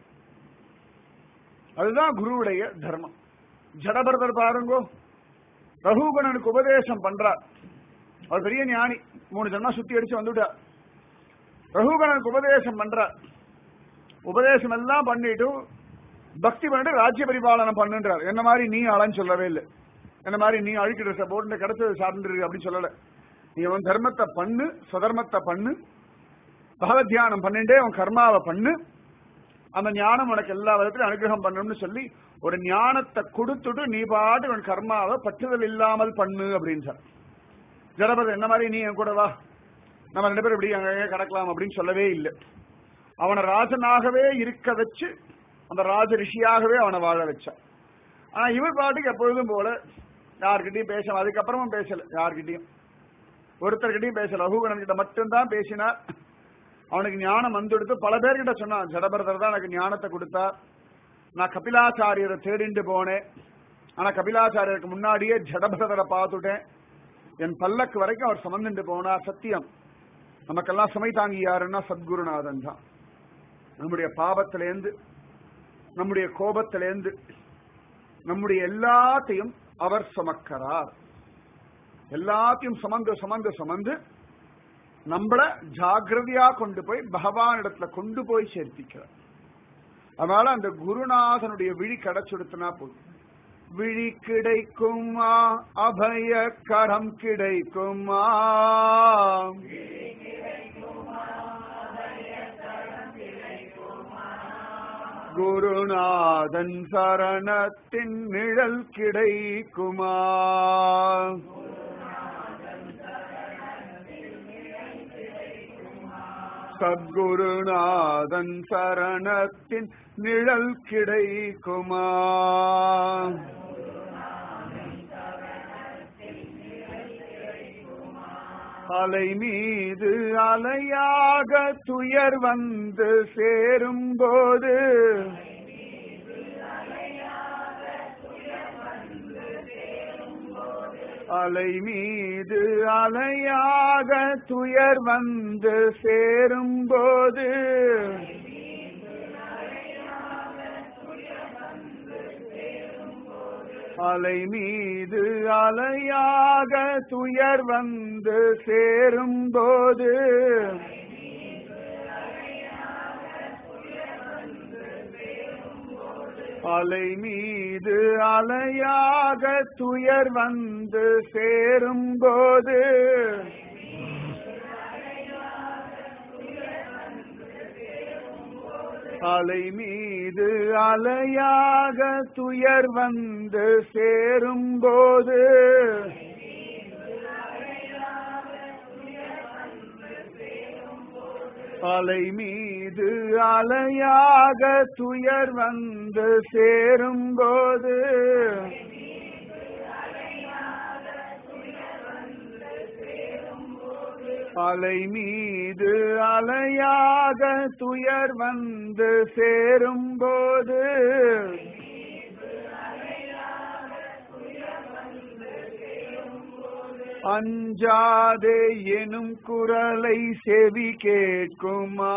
அதுதான் குருவுடைய தர்மம் ஜடபரதர் பாருங்கோ ரகுகணனுக்கு உபதேசம் பண்றார் அவர் பெரிய ஞானி மூணு ஜன்னா சுத்தி அடிச்சு வந்துட்டார் ரகுகணனுக்கு உபதேசம் பண்றார் உபதேசம் எல்லாம் பண்ணிட்டு பக்தி பண்ணிட்டு ராஜ்ய பரிபாலனம் பண்ணுன்றார் என்ன மாதிரி நீ ஆளன்னு சொல்லவே இல்லை என்ன மாதிரி நீ அழுக்கு ட்ரெஸ்ஸை போட்டு கிடைச்சது சார்ந்து அப்படின்னு சொல்லல நீ உன் தர்மத்தை பண்ணு சுதர்மத்தை பண்ணு பகவத் தியானம் பண்ணிட்டே உன் கர்மாவை பண்ணு அந்த ஞானம் உனக்கு எல்லா விதத்திலும் அனுகிரகம் பண்ணணும்னு சொல்லி ஒரு ஞானத்தை கொடுத்துட்டு நீ பாட்டு உன் கர்மாவை பற்றுதல் இல்லாமல் பண்ணு அப்படின்னு சார் ஜடபதி என்ன மாதிரி நீ என் கூட வா நம்ம ரெண்டு பேரும் இப்படி அங்கே கிடக்கலாம் அப்படின்னு சொல்லவே இல்லை அவனை ராஜனாகவே இருக்க வச்சு அந்த ராஜ ரிஷியாகவே அவனை வாழ வச்சான் ஆனா இவர் பாட்டுக்கு எப்பொழுதும் போல யார்கிட்டயும் பேசல அதுக்கப்புறமும் பேசல யார்கிட்டயும் ஒருத்தர்கிட்டயும் பேசல ரகுகணன் கிட்ட மட்டும்தான் பேசினார் அவனுக்கு ஞானம் வந்துடுத்து பல பேர்கிட்ட சொன்னான் ஜடபரதர் தான் எனக்கு ஞானத்தை கொடுத்தா நான் கபிலாச்சாரியரை தேடிண்டு போனேன் ஆனா கபிலாச்சாரியருக்கு முன்னாடியே ஜடபரதரை பார்த்துட்டேன் என் பல்லக்கு வரைக்கும் அவர் சுமந்துட்டு போனா சத்தியம் நமக்கெல்லாம் சுமை தாங்கி யாருன்னா சத்குருநாதன் தான் நம்முடைய பாபத்திலேருந்து நம்முடைய கோபத்திலேருந்து நம்முடைய எல்லாத்தையும் அவர் சுமக்கிறார் எல்லாத்தையும் சுமந்து சுமந்து சுமந்து நம்மள ஜாகிரதையா கொண்டு போய் பகவான் இடத்துல கொண்டு போய் சேர்த்திக்கிறார் அதனால அந்த குருநாதனுடைய விழி கிடைச்சுடுத்துனா போதும் விழி கிடைக்குமா அபய கரம் கிடைக்குமா குருநாதன் சரணத்தின் நிழல் கிடைக்குமா சத்குருநாதன் சரணத்தின் நிழல் கிடைக்குமா அலை மீது அலையாக துயர் வந்து சேரும்போது அலை மீது அலையாக துயர் வந்து சேரும்போது அலை மீது அலையாக துயர் வந்து சேரும்போது அலை மீது அலையாக துயர் வந்து சேரும்போது அலை மீது அலையாக துயர் வந்து சேரும்போது அலை மீது அலையாக துயர் வந்து சேரும்போது அலை மீது அலையாக துயர் வந்து சேரும்போது அஞ்சாதே எனும் குரலை செவி கேட்குமா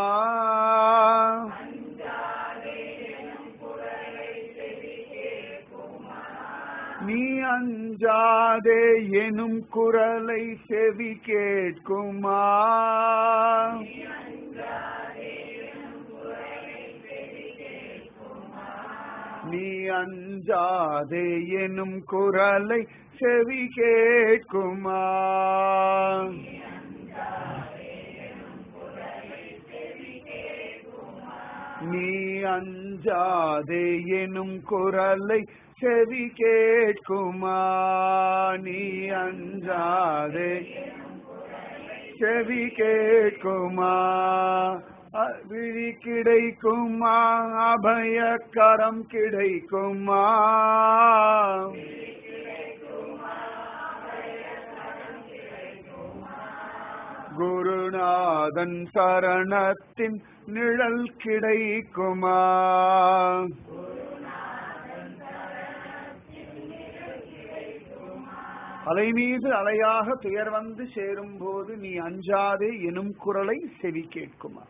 நீ அஞ்சாதே எனும் குரலை செவி கேட்குமா நீ அஞ்சாதே எனும் குரலை செவி கேட்குமா நீ அஞ்சாதே எனும் குரலை செவி கேட்குமா நீ அஞ்சாதே செவி கேட்குமா அ- விழி கிடைக்குமா அபயக்கரம் கிடைக்குமா குருநாதன் சரணத்தின் நிழல் கிடைக்குமா அலை மீது அலையாக துயர் வந்து சேரும் போது நீ அஞ்சாதே எனும் குரலை செவி கேட்குமா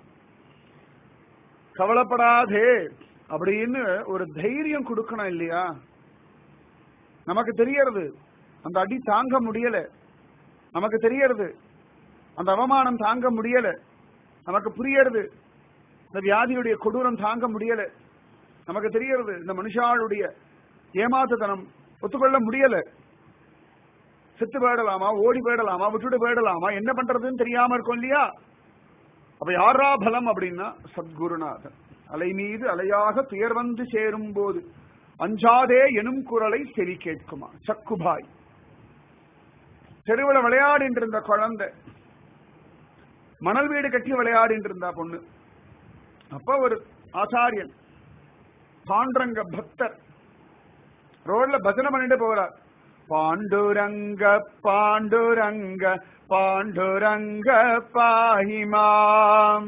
கவலைப்படாதே அப்படின்னு ஒரு தைரியம் கொடுக்கணும் இல்லையா நமக்கு தெரியறது அந்த அடி தாங்க முடியல நமக்கு தெரியறது அந்த அவமானம் தாங்க முடியல நமக்கு புரியறது இந்த வியாதியுடைய கொடூரம் தாங்க முடியல நமக்கு தெரியறது இந்த மனுஷாளுடைய ஏமாத்துத்தனம் ஒத்துக்கொள்ள முடியல செத்து போயிடலாமா ஓடி போயிடலாமா விட்டுட்டு போயிடலாமா என்ன பண்றதுன்னு தெரியாம இருக்கும் இல்லையா அப்ப யாரா பலம் அப்படின்னா சத்குருநாதன் அலை மீது அலையாக துயர் வந்து சேரும் போது அஞ்சாதே எனும் குரலை செவி கேட்குமா சக்குபாய் தெருவில் விளையாடிட்டு இருந்த குழந்தை மணல் வீடு கட்டி விளையாடிட்டு இருந்தா பொண்ணு அப்ப ஒரு ஆச்சாரியன் பாண்டரங்க பக்தர் ரோட்ல பஜனை பண்ணிட்டு போறார் பாண்டுரங்க பாண்டுரங்க பாண்டுரங்க பாஹிமாம்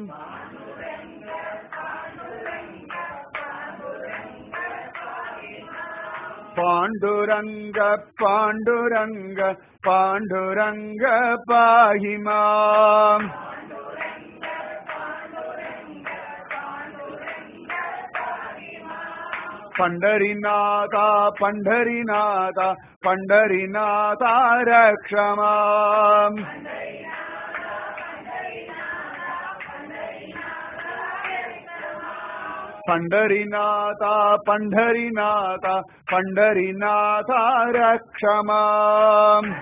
பாண்டுரங்க பாண்டுரங்க பாண்டுரங்க பாஹிமாம் பண்டரிநாதா பண்டரிநாதா பண்டரிநாதா ரக்ஷமாம் பண்டரிநாதா பண்டரிநாதா பண்டரிநாதா ரக்ஷமாம்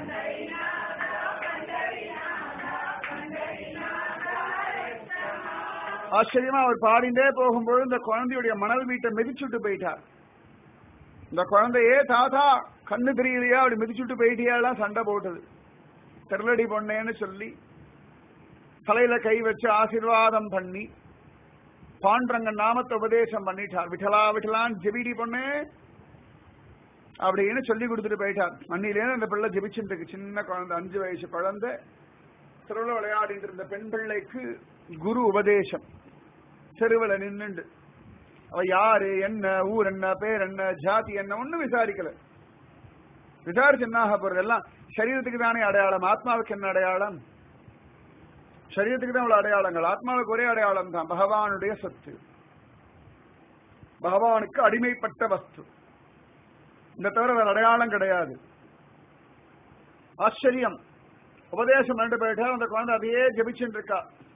ஆச்சரியமா அவர் பாடிண்டே போகும்போது இந்த குழந்தையுடைய மணல் வீட்டை மிதிச்சுட்டு போயிட்டார் இந்த குழந்தையே தாத்தா கண்ணு தெரியலையா அப்படி மிதிச்சுட்டு போயிட்டியாலாம் சண்டை போட்டது தெருளடி பொண்ணேன்னு சொல்லி தலையில கை வச்சு ஆசீர்வாதம் பண்ணி பாண்டரங்க நாமத்தை உபதேசம் பண்ணிட்டார் விட்டலா விட்டலான் ஜெபிடி பொண்ணு அப்படின்னு சொல்லி கொடுத்துட்டு போயிட்டார் மண்ணிலேருந்து அந்த பிள்ளை ஜெபிச்சுட்டு இருக்கு சின்ன குழந்தை அஞ்சு வயசு குழந்தை தெருவில் விளையாடிட்டு இருந்த பெண் பிள்ளைக்கு குரு உபதேசம் தெருவில் நின்னுண்டு அவ யாரு என்ன ஊர் என்ன பேர் என்ன ஜாதி என்ன ஒண்ணும் விசாரிக்கல விசாரிச்சு என்ன ஆக போறது எல்லாம் சரீரத்துக்கு தானே அடையாளம் ஆத்மாவுக்கு என்ன அடையாளம் சரீரத்துக்கு தான் உள்ள அடையாளங்கள் ஆத்மாவுக்கு ஒரே அடையாளம் தான் பகவானுடைய சொத்து பகவானுக்கு அடிமைப்பட்ட வஸ்து இந்த தவிர வேற அடையாளம் கிடையாது ஆச்சரியம் உபதேசம் பண்ணிட்டு போயிட்டா அந்த குழந்தை அதையே ஜபிச்சுட்டு இருக்கா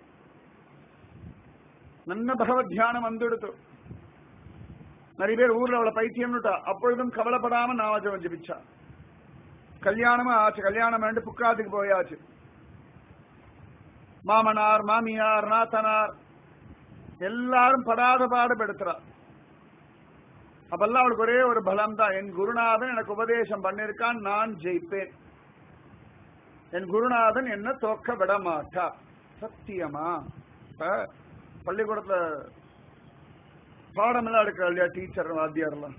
நல்ல பகவத் தியானம் வந்துடுத்து நிறைய பேர் ஊர்ல அவளை பைத்தியம்னுட்டா அப்பொழுதும் கவலைப்படாம நாமஜபம் ஜபிச்சா கல்யாணமும் ஆச்சு கல்யாணம் பண்ணிட்டு புக்காத்துக்கு போயாச்சு மாமனார் மாமியார் நாத்தனார் எல்லாரும் படாத பாடுபடுத்துறா அப்பெல்லாம் அவளுக்கு ஒரே ஒரு பலம் தான் என் குருநாதன் எனக்கு உபதேசம் பண்ணிருக்கான் நான் ஜெயிப்பேன் என் குருநாதன் என்ன தோக்க விட மாட்டா சத்தியமா இப்ப பள்ளிக்கூடத்துல பாடம் எல்லாம் எடுக்கிறா இல்லையா டீச்சர் வாத்தியார்லாம்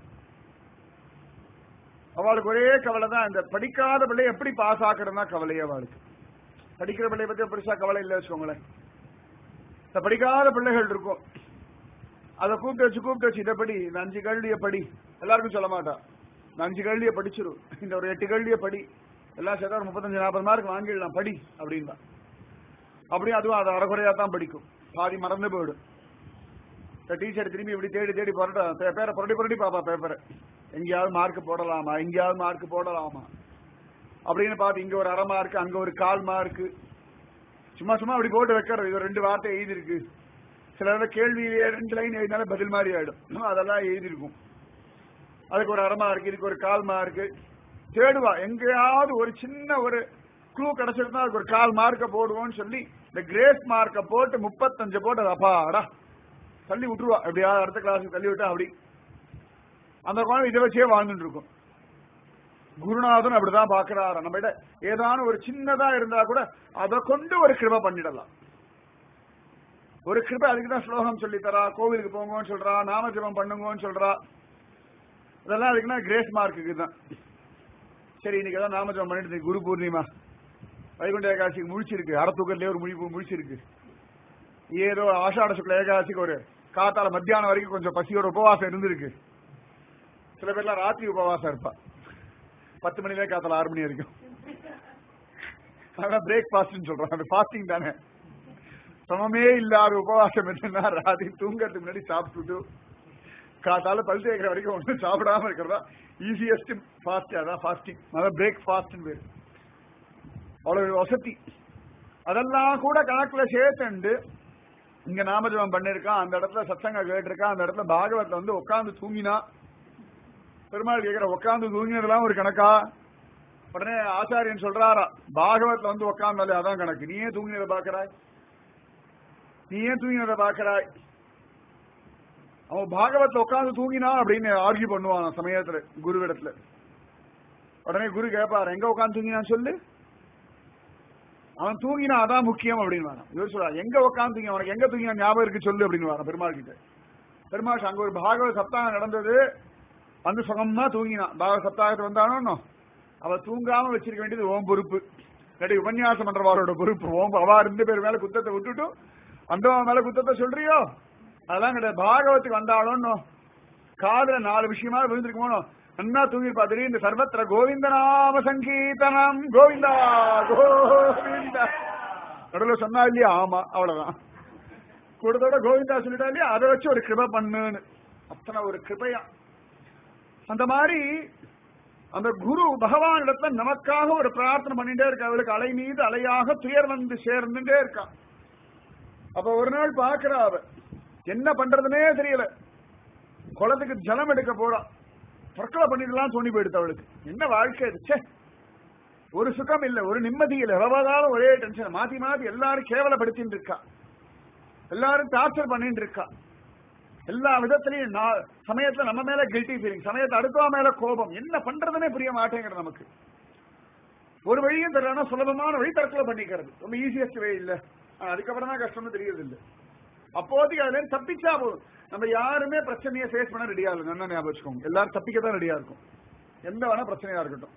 அவளுக்கு ஒரே கவலை தான் இந்த படிக்காத பிள்ளை எப்படி பாஸ் ஆக்குறதுனா கவலையே அவளுக்கு படிக்கிற பிள்ளைய பத்தி பெருசா கவலை இல்லை வச்சுக்கோங்களேன் இந்த படிக்காத பிள்ளைகள் இருக்கும் அதை கூப்பிட்டு வச்சு கூப்பிட்டு வச்சு இதை படி இந்த அஞ்சு கல்விய படி எல்லாருக்கும் சொல்ல மாட்டா இந்த அஞ்சு கல்விய படிச்சிரும் இந்த ஒரு எட்டு கல்விய படி எல்லாம் சேர்த்தா ஒரு முப்பத்தஞ்சு நாற்பது மார்க் வாங்கிடலாம் படி அப்படின்னா அப்படியும் அதுவும் அது அறகுறையா தான் படிக்கும் பாதி மறந்து போயிடும் இந்த டீச்சர் திரும்பி இப்படி தேடி தேடி புரட்ட பே- பேரை புரட்டி புரட்டி பாப்பா பேப்பரை எங்கேயாவது மார்க் போடலாமா எங்கேயாவது மார்க் போடலாமா அப்படின்னு பார்த்து இங்க ஒரு அரை மார்க் அங்க ஒரு கால் மார்க் சும்மா சும்மா அப்படி போட்டு வைக்கிறது இது ஒரு ரெண்டு வார்த்தை எழுதிருக்கு சில நேரம் கேள்வியிலேயே ரெண்டு லைன் எழுதினாலும் பதில் மாதிரி ஆயிடும் அதெல்லாம் எழுதிருக்கும் அதுக்கு ஒரு அரை மார்க் இதுக்கு ஒரு கால் மார்க் தேடுவா எங்கேயாவது ஒரு சின்ன ஒரு க்ளூ கிடைச்சிருந்தா அதுக்கு ஒரு கால் மார்க்க போடுவோம்னு சொல்லி இந்த கிரேஸ் மார்க்க போட்டு முப்பத்தஞ்சு போட்டு அது அப்பாடா தள்ளி விட்டுருவா எப்படியாவது அடுத்த கிளாஸுக்கு தள்ளி விட்டா அப்படி அந்த குழந்தை இதை வச்சே வாழ்ந்துட்டு இருக்கும் குருநாதன் அப்படிதான் பாக்குறாரு நம்ம கிட்ட ஏதான ஒரு சின்னதா இருந்தா கூட அதை கொண்டு ஒரு கிருபை பண்ணிடலாம் ஒரு கிருபை அதுக்கு தான் ஸ்லோகம் சொல்லி தரா கோவிலுக்கு போங்கன்னு சொல்றா நாம ஜெபம் பண்ணுங்கன்னு சொல்றா இதெல்லாம் அதுக்குன்னா கிரேஸ் மார்க்குக்கு தான் சரி இன்னைக்கு ஏதாவது நாம ஜெபம் பண்ணிட்டு இருக்கு, குரு பூர்ணிமா வைகுண்ட ஏகாதசிக்கு முழிச்சிருக்கு அறத்தூக்கத்திலே ஒரு முழிப்பு முழிச்சிருக்கு ஏதோ ஆஷாட சுக்ல ஏகாதசிக்கு ஒரு காத்தால மத்தியானம் வரைக்கும் கொஞ்சம் பசியோட உபவாசம் இருந்திருக்கு சில பேர்லாம் ராத்திரி உபவாசம் இருப்பா பத்து மணிலே காத்தால ஆறு மணி வரைக்கும் அதான் பிரேக் ஃபாஸ்ட்னு சொல்றோம் அது ஃபாஸ்டிங் தானே சமமே இல்லாத உபவாசம் என்னன்னா ராத்திரி தூங்கறதுக்கு முன்னாடி சாப்பிட்டுட்டு காத்தால பல் தேய்க்கிற வரைக்கும் ஒன்றும் சாப்பிடாம இருக்கிறதா ஈஸியஸ்ட் ஃபாஸ்ட் அதான் ஃபாஸ்டிங் அதான் பிரேக் ஃபாஸ்ட் பேரு அவ்வளவு வசதி அதெல்லாம் கூட கணக்குல சேர்த்துண்டு இங்க நாமஜபம் பண்ணிருக்கான் அந்த இடத்துல சத்சங்க கேட்டிருக்கான் அந்த இடத்துல பாகவத்ல வந்து உட்கார்ந்து தூங்கினா பெருமாள் கேக்குற உட்கார்ந்து தூங்கினதெல்லாம் ஒரு கணக்கா உடனே ஆச்சாரியன் சொல்றாரா பாகவத்ல வந்து உட்கார்ந்தாலே அதான் கணக்கு நீ ஏன் தூங்கினதை பாக்குறாய் நீ ஏன் தூங்கினதை பாக்குறாய் அவன் பாகவத்ல உட்கார்ந்து தூங்கினா அப்படின்னு ஆர்கியூ பண்ணுவான் சமயத்துல குருவிடத்துல உடனே குரு கேட்பாரு எங்க உட்கார்ந்து தூங்கினான்னு சொல்லு அவன் தூங்கினா அதான் முக்கியம் அப்படின்னு வரான் இவர் சொல்றா எங்க உட்காந்து தூங்கி அவனுக்கு எங்க தூங்கினா ஞாபகம் இருக்கு சொல்லு அப்படின்னு வரான் பெருமாள் கிட்ட பெருமாள் அங்க ஒரு பாகவத சப்தாகம் நடந்தது வந்து சுகமா தூங்கினான் பாகவத சப்தாகத்து வந்தானோ அவ தூங்காம வச்சிருக்க வேண்டியது ஓம் பொறுப்பு இல்லாட்டி உபன்யாசம் பண்றவாரோட பொறுப்பு ஓம் அவா ரெண்டு பேர் மேல குத்தத்தை விட்டுட்டு வந்தவன் மேல குத்தத்தை சொல்றியோ அதெல்லாம் கிடையாது பாகவத்துக்கு வந்தாலும் காதுல நாலு விஷயமா விழுந்திருக்குமோ நன்னா தூங்கிருப்பா திடீர்னு சர்வத்திர கோவிந்த நாம சங்கீதனம் கோவிந்தா கோவிந்தா நடுவில் சொன்னா இல்லையா ஆமா அவ்வளவுதான் கூடத்தோட கோவிந்தா சொல்லிட்டா இல்லையா அதை வச்சு ஒரு கிருபை பண்ணுன்னு அத்தனை ஒரு கிருபையா அந்த மாதிரி அந்த குரு பகவான் இடத்துல நமக்காக ஒரு பிரார்த்தனை பண்ணிட்டே இருக்க அவளுக்கு அலை மீது அலையாக துயர் வந்து சேர்ந்துட்டே இருக்கான் அப்ப ஒரு நாள் பாக்குறா அவ என்ன பண்றதுனே தெரியல குளத்துக்கு ஜலம் எடுக்க போறா தற்கொலை பண்ணிடலாம் தோணி போயிடுது அவளுக்கு என்ன வாழ்க்கை இது ச்சே ஒரு சுகம் இல்ல ஒரு நிம்மதி இல்ல எவ்வளவுதாலும் ஒரே டென்ஷன் மாத்தி மாத்தி எல்லாரும் கேவலப்படுத்திட்டு இருக்கா எல்லாரும் டார்ச்சர் பண்ணிட்டு இருக்கா எல்லா விதத்திலையும் நான் சமயத்துல நம்ம மேல கில்ட்டி ஃபீலிங் சமயத்தை அடுத்தவா மேல கோபம் என்ன பண்றதுனே புரிய மாட்டேங்கிறது நமக்கு ஒரு வழியும் தெரியலனா சுலபமான வழி தற்கொலை பண்ணிக்கிறது ரொம்ப ஈஸியஸ்ட் வே இல்ல ஆனா, அதுக்கப்புறம் தான் கஷ்டம்னு தெரியுது இல்ல அப்போதைக்கு அதுல இருந்து தப்பிச்சா போதும் நம்ம யாருமே பிரச்சனையை ஃபேஸ் பண்ண ரெடியா இல்லை என்ன ஞாபகம் வச்சுக்கோங்க எல்லாரும் தப்பிக்க தான் ரெடியா இருக்கும் எந்த வேணா பிரச்சனையா இருக்கட்டும்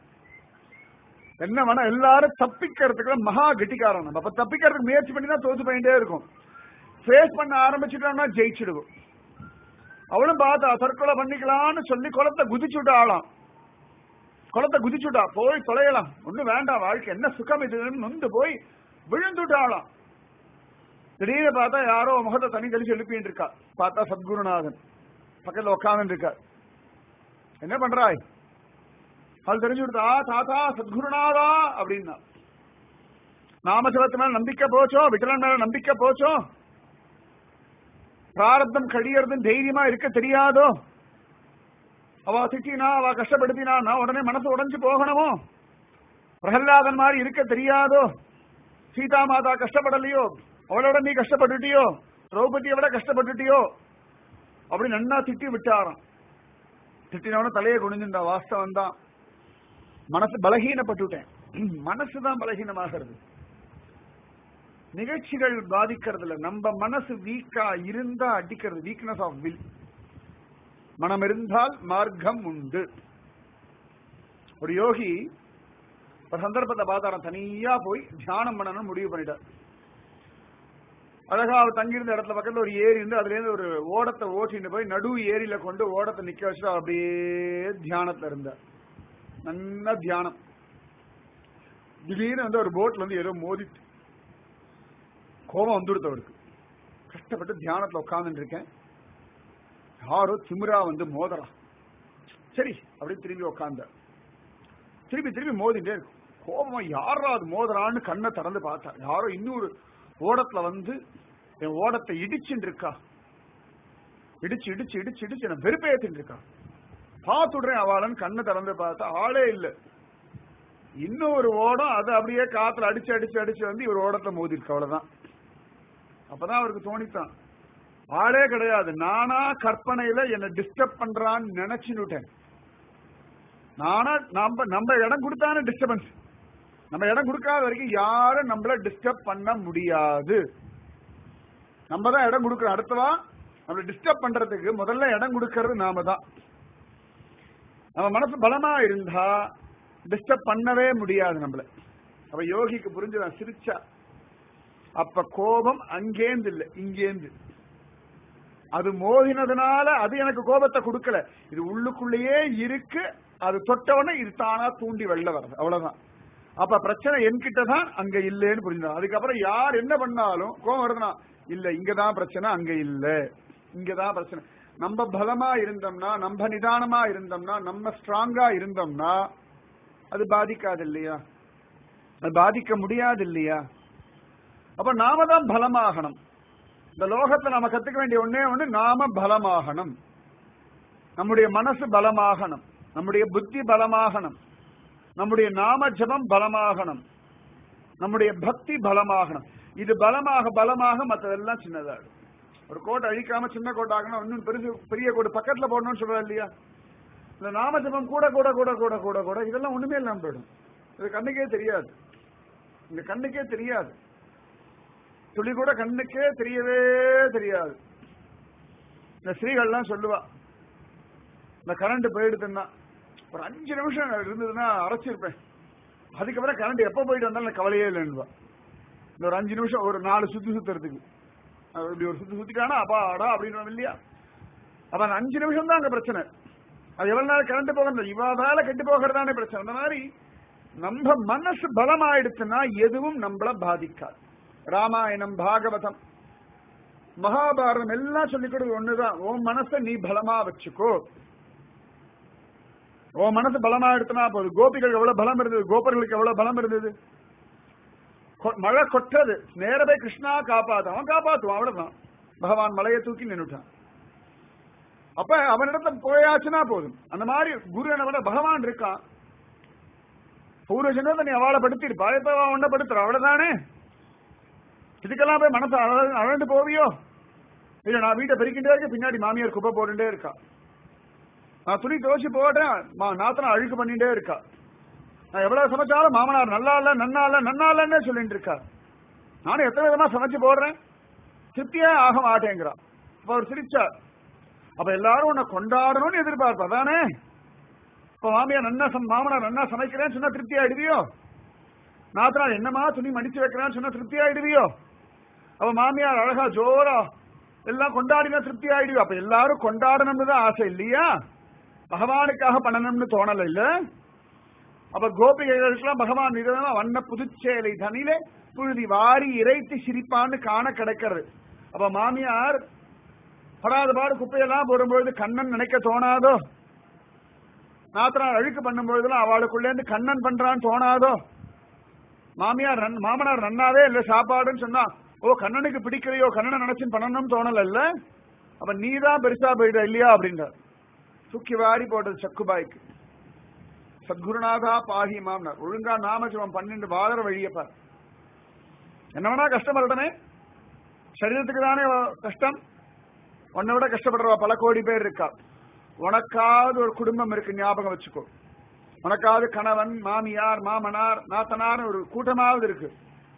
என்ன வேணா எல்லாரும் தப்பிக்கிறதுக்கு மகா கெட்டிக்காரன் நம்ம அப்ப தப்பிக்கிறதுக்கு முயற்சி பண்ணி தான் தோத்து போயிட்டே இருக்கும் ஃபேஸ் பண்ண ஆரம்பிச்சுட்டோம்னா ஜெயிச்சிடுவோம் அவளும் பார்த்தா தற்கொலை பண்ணிக்கலாம்னு சொல்லி குளத்தை குதிச்சுட்டா ஆளாம் குளத்தை குதிச்சுட்டா போய் தொலையலாம் ஒண்ணும் வேண்டாம் வாழ்க்கை என்ன சுகம் இதுன்னு நொந்து போய் விழுந்துட்டாளாம் திடீர்னு பார்த்தா யாரோ முகத்தை தனி தெளிச்சு எழுப்பிட்டு இருக்கா பார்த்தா சத்குருநாதன் பக்கத்துல உட்கார்ந்து இருக்கார் என்ன பண்றாய் அது தெரிஞ்சு கொடுத்தா தாத்தா சத்குருநாதா அப்படின்னா நாமசவத்து மேல நம்பிக்கை போச்சோ விட்டலன் மேல நம்பிக்கை போச்சோ பிராரப்தம் கழியறதுன்னு தைரியமா இருக்க தெரியாதோ அவ திட்டினா அவ கஷ்டப்படுத்தினா நான் உடனே மனசு உடைஞ்சு போகணுமோ பிரகலாதன் மாதிரி இருக்க தெரியாதோ சீதா மாதா கஷ்டப்படலையோ அவளோட நீ கஷ்டப்பட்டுட்டியோ திரௌபதியை விட கஷ்டப்பட்டுட்டியோ அப்படி நன்னா திட்டி விட்டாராம் திட்டினவன தலையை குனிஞ்சிருந்தா வாஸ்தவம் தான் மனசு பலகீனப்பட்டுட்டேன் மனசுதான் பலகீனமாகிறது நிகழ்ச்சிகள் பாதிக்கிறது இல்ல நம்ம மனசு வீக்கா இருந்தா அடிக்கிறது வீக்னஸ் ஆஃப் வில் மனம் இருந்தால் மார்க்கம் உண்டு ஒரு யோகி ஒரு சந்தர்ப்பத்தை பார்த்தாராம் தனியா போய் தியானம் பண்ணணும்னு முடிவு பண்ணிட்டார் அழகா அவர் தங்கியிருந்த இடத்துல பக்கத்துல ஒரு ஏரி இருந்து அதுல இருந்து ஒரு ஓடத்தை ஓட்டிட்டு போய் நடு ஏரியில கொண்டு ஓடத்தை நிக்க வச்சுட்டு அவர் அப்படியே தியானத்துல இருந்தார் நல்ல தியானம் திடீர்னு வந்து ஒரு போட்ல வந்து ஏதோ மோதிட்டு கோபம் வந்துடுத்து அவருக்கு கஷ்டப்பட்டு தியானத்துல உட்கார்ந்துட்டு இருக்கேன் யாரோ திமிரா வந்து மோதரா சரி அப்படியே திரும்பி உட்கார்ந்த திருப்பி திருப்பி மோதிட்டே இருக்கும் கோபமா யாரா அது மோதரான்னு கண்ணை திறந்து பார்த்தா யாரோ இன்னொரு ஓடத்துல வந்து என் ஓடத்தை இடிச்சுட்டு இருக்கா இடிச்சு இடிச்சு இடிச்சு இடிச்சு என்ன வெறுப்பேத்திட்டு இருக்கா பார்த்துடுறேன் அவளன்னு கண்ணை திறந்து பார்த்தா ஆளே இல்ல இன்னொரு ஓடம் அது அப்படியே காத்துல அடிச்சு அடிச்சு அடிச்சு வந்து இவர் ஓடத்தை மோதிருக்கு அவ்வளவுதான் அப்பதான் அவருக்கு தோணித்தான் ஆளே கிடையாது நானா கற்பனையில என்ன டிஸ்டர்ப் பண்றான்னு நினைச்சுன்னுட்டேன் நானா நம்ம நம்ம இடம் கொடுத்தானே டிஸ்டர்பன்ஸ் நம்ம இடம் கொடுக்காத வரைக்கும் யாரும் நம்மள டிஸ்டர்ப் பண்ண முடியாது நம்ம தான் இடம் கொடுக்கறோம் அடுத்தவா நம்மள டிஸ்டர்ப் பண்றதுக்கு முதல்ல இடம் கொடுக்கறது நாம தான் நம்ம மனசு பலமா இருந்தா டிஸ்டர்ப் பண்ணவே முடியாது நம்மள அப்ப யோகிக்கு புரிஞ்சுதான் சிரிச்சா அப்ப கோபம் அங்கேந்து இல்ல இங்கேந்து அது மோதினதுனால அது எனக்கு கோபத்தை கொடுக்கல இது உள்ளுக்குள்ளேயே இருக்கு அது தொட்டவொடனே இது தானா தூண்டி வெளில வருது அவ்வளவுதான் அப்ப பிரச்சனை என்கிட்ட தான் அங்க இல்லைன்னு புரிஞ்சுதான் அதுக்கப்புறம் யார் என்ன பண்ணாலும் கோபம் வருதுன்னா இல்ல இங்கதான் பிரச்சனை அங்க இல்ல இங்கதான் பிரச்சனை நம்ம பலமா இருந்தோம்னா நம்ம நிதானமா இருந்தோம்னா நம்ம ஸ்ட்ராங்கா இருந்தோம்னா அது பாதிக்காது இல்லையா அது பாதிக்க முடியாது இல்லையா அப்ப நாம தான் பலமாகணும் இந்த லோகத்துல நாம கத்துக்க வேண்டிய ஒண்ணே ஒண்ணு நாம பலமாகணும் நம்முடைய மனசு பலமாகணும் நம்முடைய புத்தி பலமாகணும் நம்முடைய நாம ஜபம் பலமாகணும் நம்முடைய பக்தி பலமாகணும் இது பலமாக பலமாக மற்றதெல்லாம் சின்னதாகும் ஒரு கோட்டை அழிக்காம சின்ன கோட்டை ஆகணும் இன்னும் பெருசு பெரிய கோடு பக்கத்துல போடணும்னு சொல்றா இல்லையா இந்த நாம ஜபம் கூட கூட கூட கூட கூட கூட இதெல்லாம் ஒண்ணுமே இல்லாம போயிடும் இது கண்ணுக்கே தெரியாது இந்த கண்ணுக்கே தெரியாது துளி கூட கண்ணுக்கே தெரியவே தெரியாது இந்த ஸ்ரீகள்லாம் சொல்லுவா இந்த கரண்ட் போயிடுதுன்னா ஒரு அஞ்சு நிமிஷம் இருந்ததுன்னா அரைச்சிருப்பேன் அதுக்கப்புறம் கரண்ட் எப்ப போயிட்டு வந்தாலும் எனக்கு கவலையே இல்லைன்னுவா இந்த ஒரு அஞ்சு நிமிஷம் ஒரு நாலு சுத்தி சுத்துறதுக்கு அது இப்படி ஒரு சுத்தி சுத்திட்டானா அப்பாடா அப்படின்னு இல்லையா அப்ப அந்த அஞ்சு நிமிஷம் தான் அங்க பிரச்சனை அது எவ்வளவு நாள் கரண்ட் போகிறது இவாதால கெட்டு போகிறதானே பிரச்சனை அந்த மாதிரி நம்ம மனசு பலமாயிடுச்சுன்னா எதுவும் நம்மள பாதிக்காது ராமாயணம் பாகவதம் மகாபாரதம் எல்லாம் சொல்லிக் கொடுது ஒண்ணுதான் உன் மனசை நீ பலமா வச்சுக்கோ உன் மனசு பலமா எடுத்தனா போதும் கோபிகள் எவ்வளவு பலம் இருந்தது கோபர்களுக்கு எவ்வளவு பலம் இருந்தது கொ- மழை கொட்டது நேர போய் கிருஷ்ணா காப்பாத்து அவன் காப்பாத்துவான் அவ்வளவுதான் பகவான் மலையை தூக்கி நின்னுட்டான் அப்ப அவனிடத்துல போயாச்சுன்னா போதும் அந்த மாதிரி குரு என்ன பண்ண பகவான் இருக்கான் பூர்வ ஜென்மத்தை நீ அவளை படுத்திருப்பா இப்ப அவன் உன்னை படுத்துற அவ்வளவுதானே இதுக்கெல்லாம் போய் மனசு அழ- அழண்டு போவியோ இல்ல நான் வீட்டை பெருக்கிட்டே இருக்க பின்னாடி மாமியார் குப்பை போட்டுட்டே இருக்கா நான் துணி துவச்சு போட்டேன் மா- நாத்தனா அழுக்கு பண்ணிட்டே இருக்கா நான் எவ்வளவு சமைச்சாலும் மாமனார் நல்லா இல்ல நன்னா இல்ல நன்னா இல்லன்னு சொல்லிட்டு இருக்கா நானும் எத்தனை விதமா சமைச்சு போடுறேன் திருப்தியே ஆக மாட்டேங்கிறான் அப்ப அவர் சிரிச்சார் அப்ப எல்லாரும் உன்னை கொண்டாடணும்னு எதிர்பார்ப்பா தானே இப்ப மாமியார் நன்னா சம்- மாமனார் நன்னா சமைக்கிறேன்னு சொன்னா திருப்தி ஆயிடுவியோ நாத்தனார் என்னமா துணி மடிச்சு வைக்கிறான்னு சொன்னா திருப்தி ஆயிடுவியோ அப்ப மாமியார் அழகா ஜோரா எல்லாம் கொண்டாடினா திருப்தி ஆயிடுவியோ அப்ப எல்லாரும் கொண்டாடணும்னு தான் ஆசை இல்லையா பகவானுக்காக பண்ணணும்னு தோணல இல்ல அப்ப கோபிகைகளுக்கெல்லாம் பகவான் விதமா வண்ண புதுச்சேலை தனிலே புழுதி வாரி இறைத்து சிரிப்பான்னு காண கிடைக்கிறது அப்ப மாமியார் படாத பாடு குப்பையெல்லாம் போடும்பொழுது கண்ணன் நினைக்க தோணாதோ நாத்தனார் அழுக்கு பண்ணும்பொழுதுலாம் அவளுக்குள்ளே இருந்து கண்ணன் பண்றான்னு தோணாதோ மாமியார் நன்- மாமனார் நன்னாவே இல்ல சாப்பாடுன்னு சொன்னா ஓ கண்ணனுக்கு பிடிக்கலையோ கண்ணனை நினைச்சு பண்ணணும்னு தோணல இல்ல அப்ப நீதான் பெருசா போயிட்ட இல்லையா அப்படின்றார் தூக்கி வாரி போட்டது சக்குபாய்க்கு சத்குருநாதா பாகி மாமனார் ஒழுங்கா நாமஜபம் பன்னெண்டு வாழற வழியப்பார் என்ன வேணா கஷ்டம் வரட்டமே சரீரத்துக்கு தானே கஷ்டம் உன்னை விட கஷ்டப்படுறவா பல கோடி பேர் இருக்கா உனக்காவது ஒரு குடும்பம் இருக்கு ஞாபகம் வச்சுக்கோ உனக்காவது கணவன் மாமியார் மாமனார் நாத்தனார் ஒரு கூட்டமாவது இருக்கு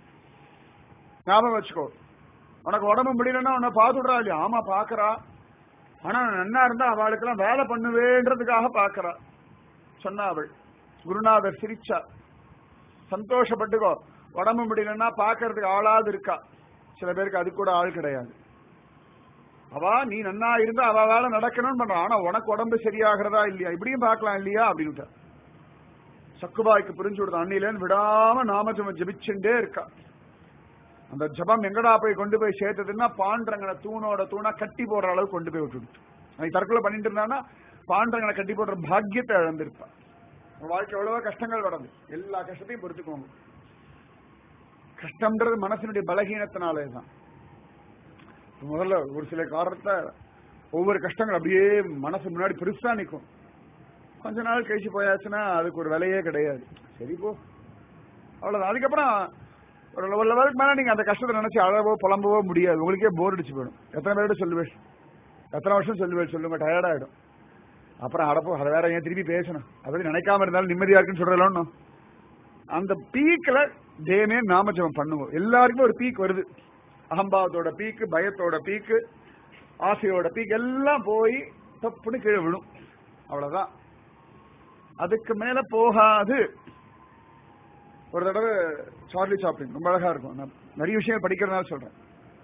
ஞாபகம் வச்சுக்கோ உனக்கு உடம்பு முடியலன்னா உன்னை பார்த்துடுறா இல்லையா ஆமா பாக்குறா ஆனா நன்னா இருந்தா அவளுக்கெல்லாம் வேலை பண்ணுவேன்றதுக்காக பாக்குறா சொன்னா அவள் குருநாதர் சிரிச்சா சந்தோஷப்பட்டுக்கோ உடம்பு முடியலன்னா பாக்குறதுக்கு ஆளாவது இருக்கா சில பேருக்கு அது கூட ஆள் கிடையாது அவா நீ நன்னா இருந்தா அவ வேலை நடக்கணும்னு பண்றான் ஆனா உனக்கு உடம்பு சரியாகிறதா இல்லையா இப்படியும் பார்க்கலாம் இல்லையா அப்படின்னு சக்குபாய்க்கு புரிஞ்சு கொடுத்த அன்னிலேன்னு விடாம நாமஜபம் ஜபிச்சுட்டே இருக்கா அந்த ஜபம் எங்கடா போய் கொண்டு போய் சேர்த்ததுன்னா பாண்டரங்கனை தூணோட தூணா கட்டி போடுற அளவுக்கு கொண்டு போய் விட்டுடுச்சு அன்னைக்கு தற்கொலை பண்ணிட்டு இருந்தான்னா பாண்டரங்கனை கட்டி போடுற பாக்கியத்தை இழந்திருப்பா வாழ்க்கை எவ்வளவோ கஷ்டங்கள் வருது எல்லா கஷ்டத்தையும் பொறுத்துக்கோங்க கஷ்டம்ன்றது மனசினுடைய பலகீனத்தினாலே தான் முதல்ல ஒரு சில காரணத்தை ஒவ்வொரு கஷ்டங்கள் அப்படியே மனசு முன்னாடி பெருசா நிற்கும் கொஞ்ச நாள் கழிச்சு போயாச்சுன்னா அதுக்கு ஒரு விலையே கிடையாது சரி போ அவ்வளவுதான் அதுக்கப்புறம் ஒரு ஒரு லெவலுக்கு மேல நீங்க அந்த கஷ்டத்தை நினைச்சு அழவோ புலம்பவோ முடியாது உங்களுக்கே போர் அடிச்சு போயிடும் எத்தனை பேரோட சொல்லுவேன் எத்தனை வருஷம் சொல்லுவேன் சொல்லுங்க டயர்ட் ஆயிடும் அப்புறம் அடப்போ அதை வேற ஏன் திருப்பி பேசணும் அதை நினைக்காம இருந்தாலும் நிம்மதியா இருக்குன்னு சொல்றோம் அந்த பீக்ல டேமே நாமஜபம் பண்ணுவோம் எல்லாருக்குமே ஒரு பீக் வருது அகம்பாவத்தோட பீக்கு பயத்தோட பீக்கு ஆசையோட பீக் எல்லாம் போய் தப்புன்னு கீழே விழும் அவ்வளவுதான் அதுக்கு மேல போகாது ஒரு தடவை சார்லி சாப்பிங் ரொம்ப அழகா இருக்கும் நான் நிறைய விஷயம் படிக்கிறதுனால சொல்றேன்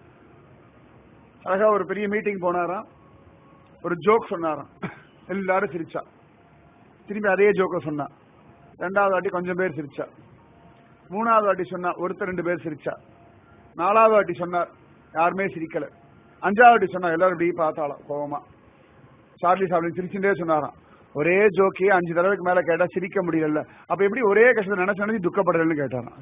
அழகா ஒரு பெரிய மீட்டிங் போனாராம் ஒரு ஜோக் சொன்னாராம் எல்லாரும் சிரிச்சா திரும்பி அதே ஜோக்க சொன்னா ரெண்டாவது வாட்டி கொஞ்சம் பேர் சிரிச்சா மூணாவது வாட்டி சொன்னா ஒருத்தர் ரெண்டு பேர் சிரிச்சா நாலாவது வாட்டி சொன்னார் யாருமே சிரிக்கல அஞ்சாவது வாட்டி சொன்னா எல்லாரும் இப்படி பார்த்தாலும் கோவமா சார்லி சாப்பிடு சிரிச்சுட்டே சொன்னாராம் ஒரே ஜோக்கியே அஞ்சு தடவைக்கு மேல கேட்டா சிரிக்க முடியல அப்ப எப்படி ஒரே கஷ்டத்தை நினைச்சு நினைச்சு துக்கப்படுறதுன்னு கேட்டாராம்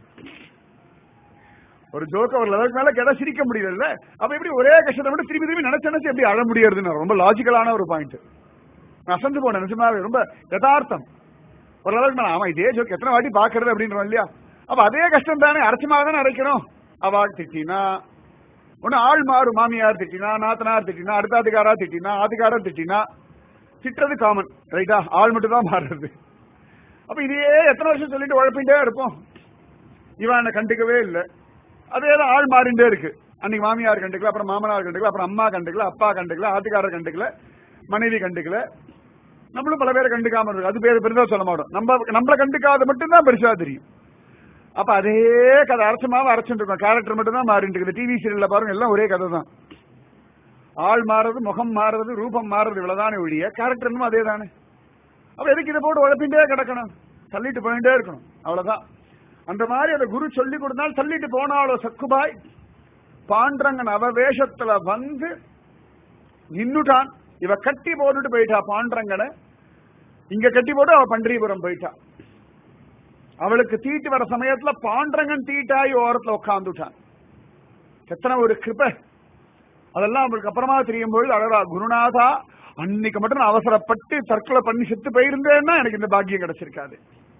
ஒரு ஜோக்க ஒரு லெவலுக்கு மேல கேட்டா சிரிக்க முடியல அப்ப எப்படி ஒரே கஷ்டத்தை மட்டும் திருப்பி திருப்பி நினைச்சு நினைச்சு எப்படி அழ முடியறதுன்னு ரொம்ப லாஜிக்கலான ஒரு பாயிண்ட் நான் அசந்து போனேன் நிஜமாவே ரொம்ப யதார்த்தம் ஒரு லெவலுக்கு மேல ஆமா இதே ஜோக் எத்தனை வாட்டி பாக்குறது அப்படின்றோம் இல்லையா அப்ப அதே கஷ்டம் தானே அரைச்சமாக தானே அரைக்கணும் அவா திட்டினா ஒன்னு ஆள் மாறும் மாமியார் திட்டினா நாத்தனார் திட்டினா அடுத்தாத்துக்காரா திட்டினா ஆத்துக்காரர் திட்டினா திட்டுறது காமன் ரைட்டா ஆள் மட்டும் தான் மாறுறது அப்ப இதையே எத்தனை வருஷம் சொல்லிட்டு உழப்பிட்டே இருப்போம் இவன் என்ன கண்டுக்கவே இல்லை அதே தான் ஆள் மாறிண்டே இருக்கு அன்னைக்கு மாமியார் கண்டுக்கல அப்புறம் மாமனார் கண்டுக்கல அப்புறம் அம்மா கண்டுக்கல அப்பா கண்டுக்கல ஆத்துக்காரர் கண்டுக்கல மனைவி கண்டுக்கல நம்மளும் பல பேரை கண்டுக்காம இருக்கு அது பேர் பெருசா சொல்ல மாட்டோம் நம்ம நம்மள கண்டுக்காத மட்டும்தான் பெருசா தெரியும் அப்ப அதே கதை அரைச்சமாவும் அரைச்சுட்டு இருக்கோம் கேரக்டர் மட்டும் தான் மாறிட்டு இருக்குது டிவி சீரியல்ல பாருங்க எல்லாம் ஒரே கதை தான் ஆள் மாறுறது முகம் மாறுறது ரூபம் மாறுறது இவ்வளவுதானே ஒழிய கேரக்டரும் அதே தானே அப்ப எதுக்கு இதை போட்டு உழப்பிண்டே கிடக்கணும் தள்ளிட்டு போயிட்டே இருக்கணும் அவ்வளவுதான் அந்த மாதிரி அந்த குரு சொல்லி கொடுத்தால் தள்ளிட்டு போனாலோ சக்குபாய் பாண்டரங்கன் அவவேஷத்துல வந்து நின்னுட்டான் இவ கட்டி போட்டுட்டு போயிட்டா பாண்டரங்கனை இங்க கட்டி போட்டு அவ பண்டரிபுரம் போயிட்டா அவளுக்கு தீட்டு வர சமயத்துல பாண்டரங்கன் தீட்டாய் ஓரத்துல உட்காந்துட்டான் எத்தனை ஒரு கிருப அதெல்லாம் அவளுக்கு அப்புறமா தெரியும் பொழுது அழகா குருநாதா அன்னைக்கு மட்டும் நான் அவசரப்பட்டு தற்கொலை பண்ணி செத்து போயிருந்தேன்னா எனக்கு இந்த பாக்கியம் கிடைச்சிருக்காது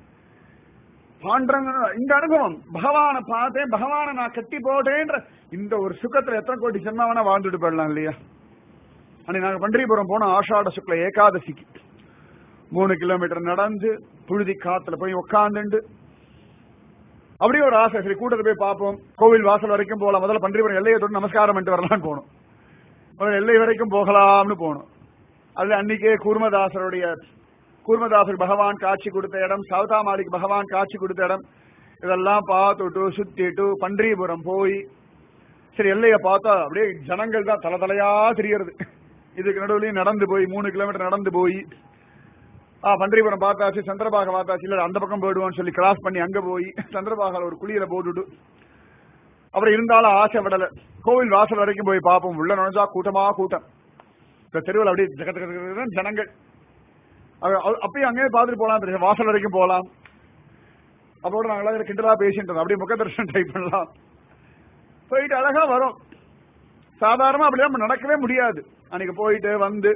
பாண்டரங்க இந்த அனுபவம் பகவானை பார்த்தேன் பகவானை நான் கட்டி போட்டேன்ற இந்த ஒரு சுகத்துல எத்தனை கோடி ஜென்மா வேணா வாழ்ந்துட்டு போயிடலாம் இல்லையா அன்னைக்கு நாங்க பண்டரிபுரம் போனோம் ஆஷாட சுக்ல ஏகாதசிக்கு மூணு கிலோமீட்டர் நடந்து புழுதி காத்துல போய் உட்காந்துண்டு அப்படியே ஒரு ஆசை சரி கூட்டத்தை போய் பார்ப்போம் கோவில் வாசல் வரைக்கும் போகலாம் முதல்ல பன்றிபுரம் எல்லையை தொட்டு நமஸ்காரம் பண்ணிட்டு வரலாம்னு போனோம் முதல்ல எல்லை வரைக்கும் போகலாம்னு போனோம் அதுல அன்னைக்கே கூர்மதாசருடைய கூர்மதாசர் பகவான் காட்சி கொடுத்த இடம் சவுதாமாலிக்கு பகவான் காட்சி கொடுத்த இடம் இதெல்லாம் பார்த்துட்டு சுத்திட்டு பன்றிபுரம் போய் சரி எல்லைய பார்த்தா அப்படியே ஜனங்கள் தான் தலை தலையா தெரியறது இதுக்கு நடுவுலயும் நடந்து போய் மூணு கிலோமீட்டர் நடந்து போய் ஆ பன்றிபுரம் பார்த்தாச்சு சந்திரபாக பார்த்தாச்சு இல்ல அந்த பக்கம் போயிடுவோம்னு சொல்லி கிராஸ் பண்ணி அங்க போய் சந்திரபாகால ஒரு குழியில போட்டுட்டு அப்புறம் இருந்தாலும் ஆசை விடல கோவில் வாசல் வரைக்கும் போய் பார்ப்போம் உள்ள நுழைஞ்சா கூட்டமா கூட்டம் இந்த தெருவில் அப்படியே ஜக ஜக ஜக ஜகன்னு ஜனங்கள் அது- அது- அப்பயும் அங்கேயே பார்த்துட்டு போலாம் தெரியும் வாசல் வரைக்கும் போலாம் அப்போட நாங்களாம் கிண்டலா பேசிட்டு இருந்தோம் அப்படியே முக தரிசனம் ட்ரை பண்ணலாம் போயிட்டு அழகா வரும் சாதாரணமா அப்படியே நம்ம நடக்கவே முடியாது அன்னைக்கு போயிட்டு வந்து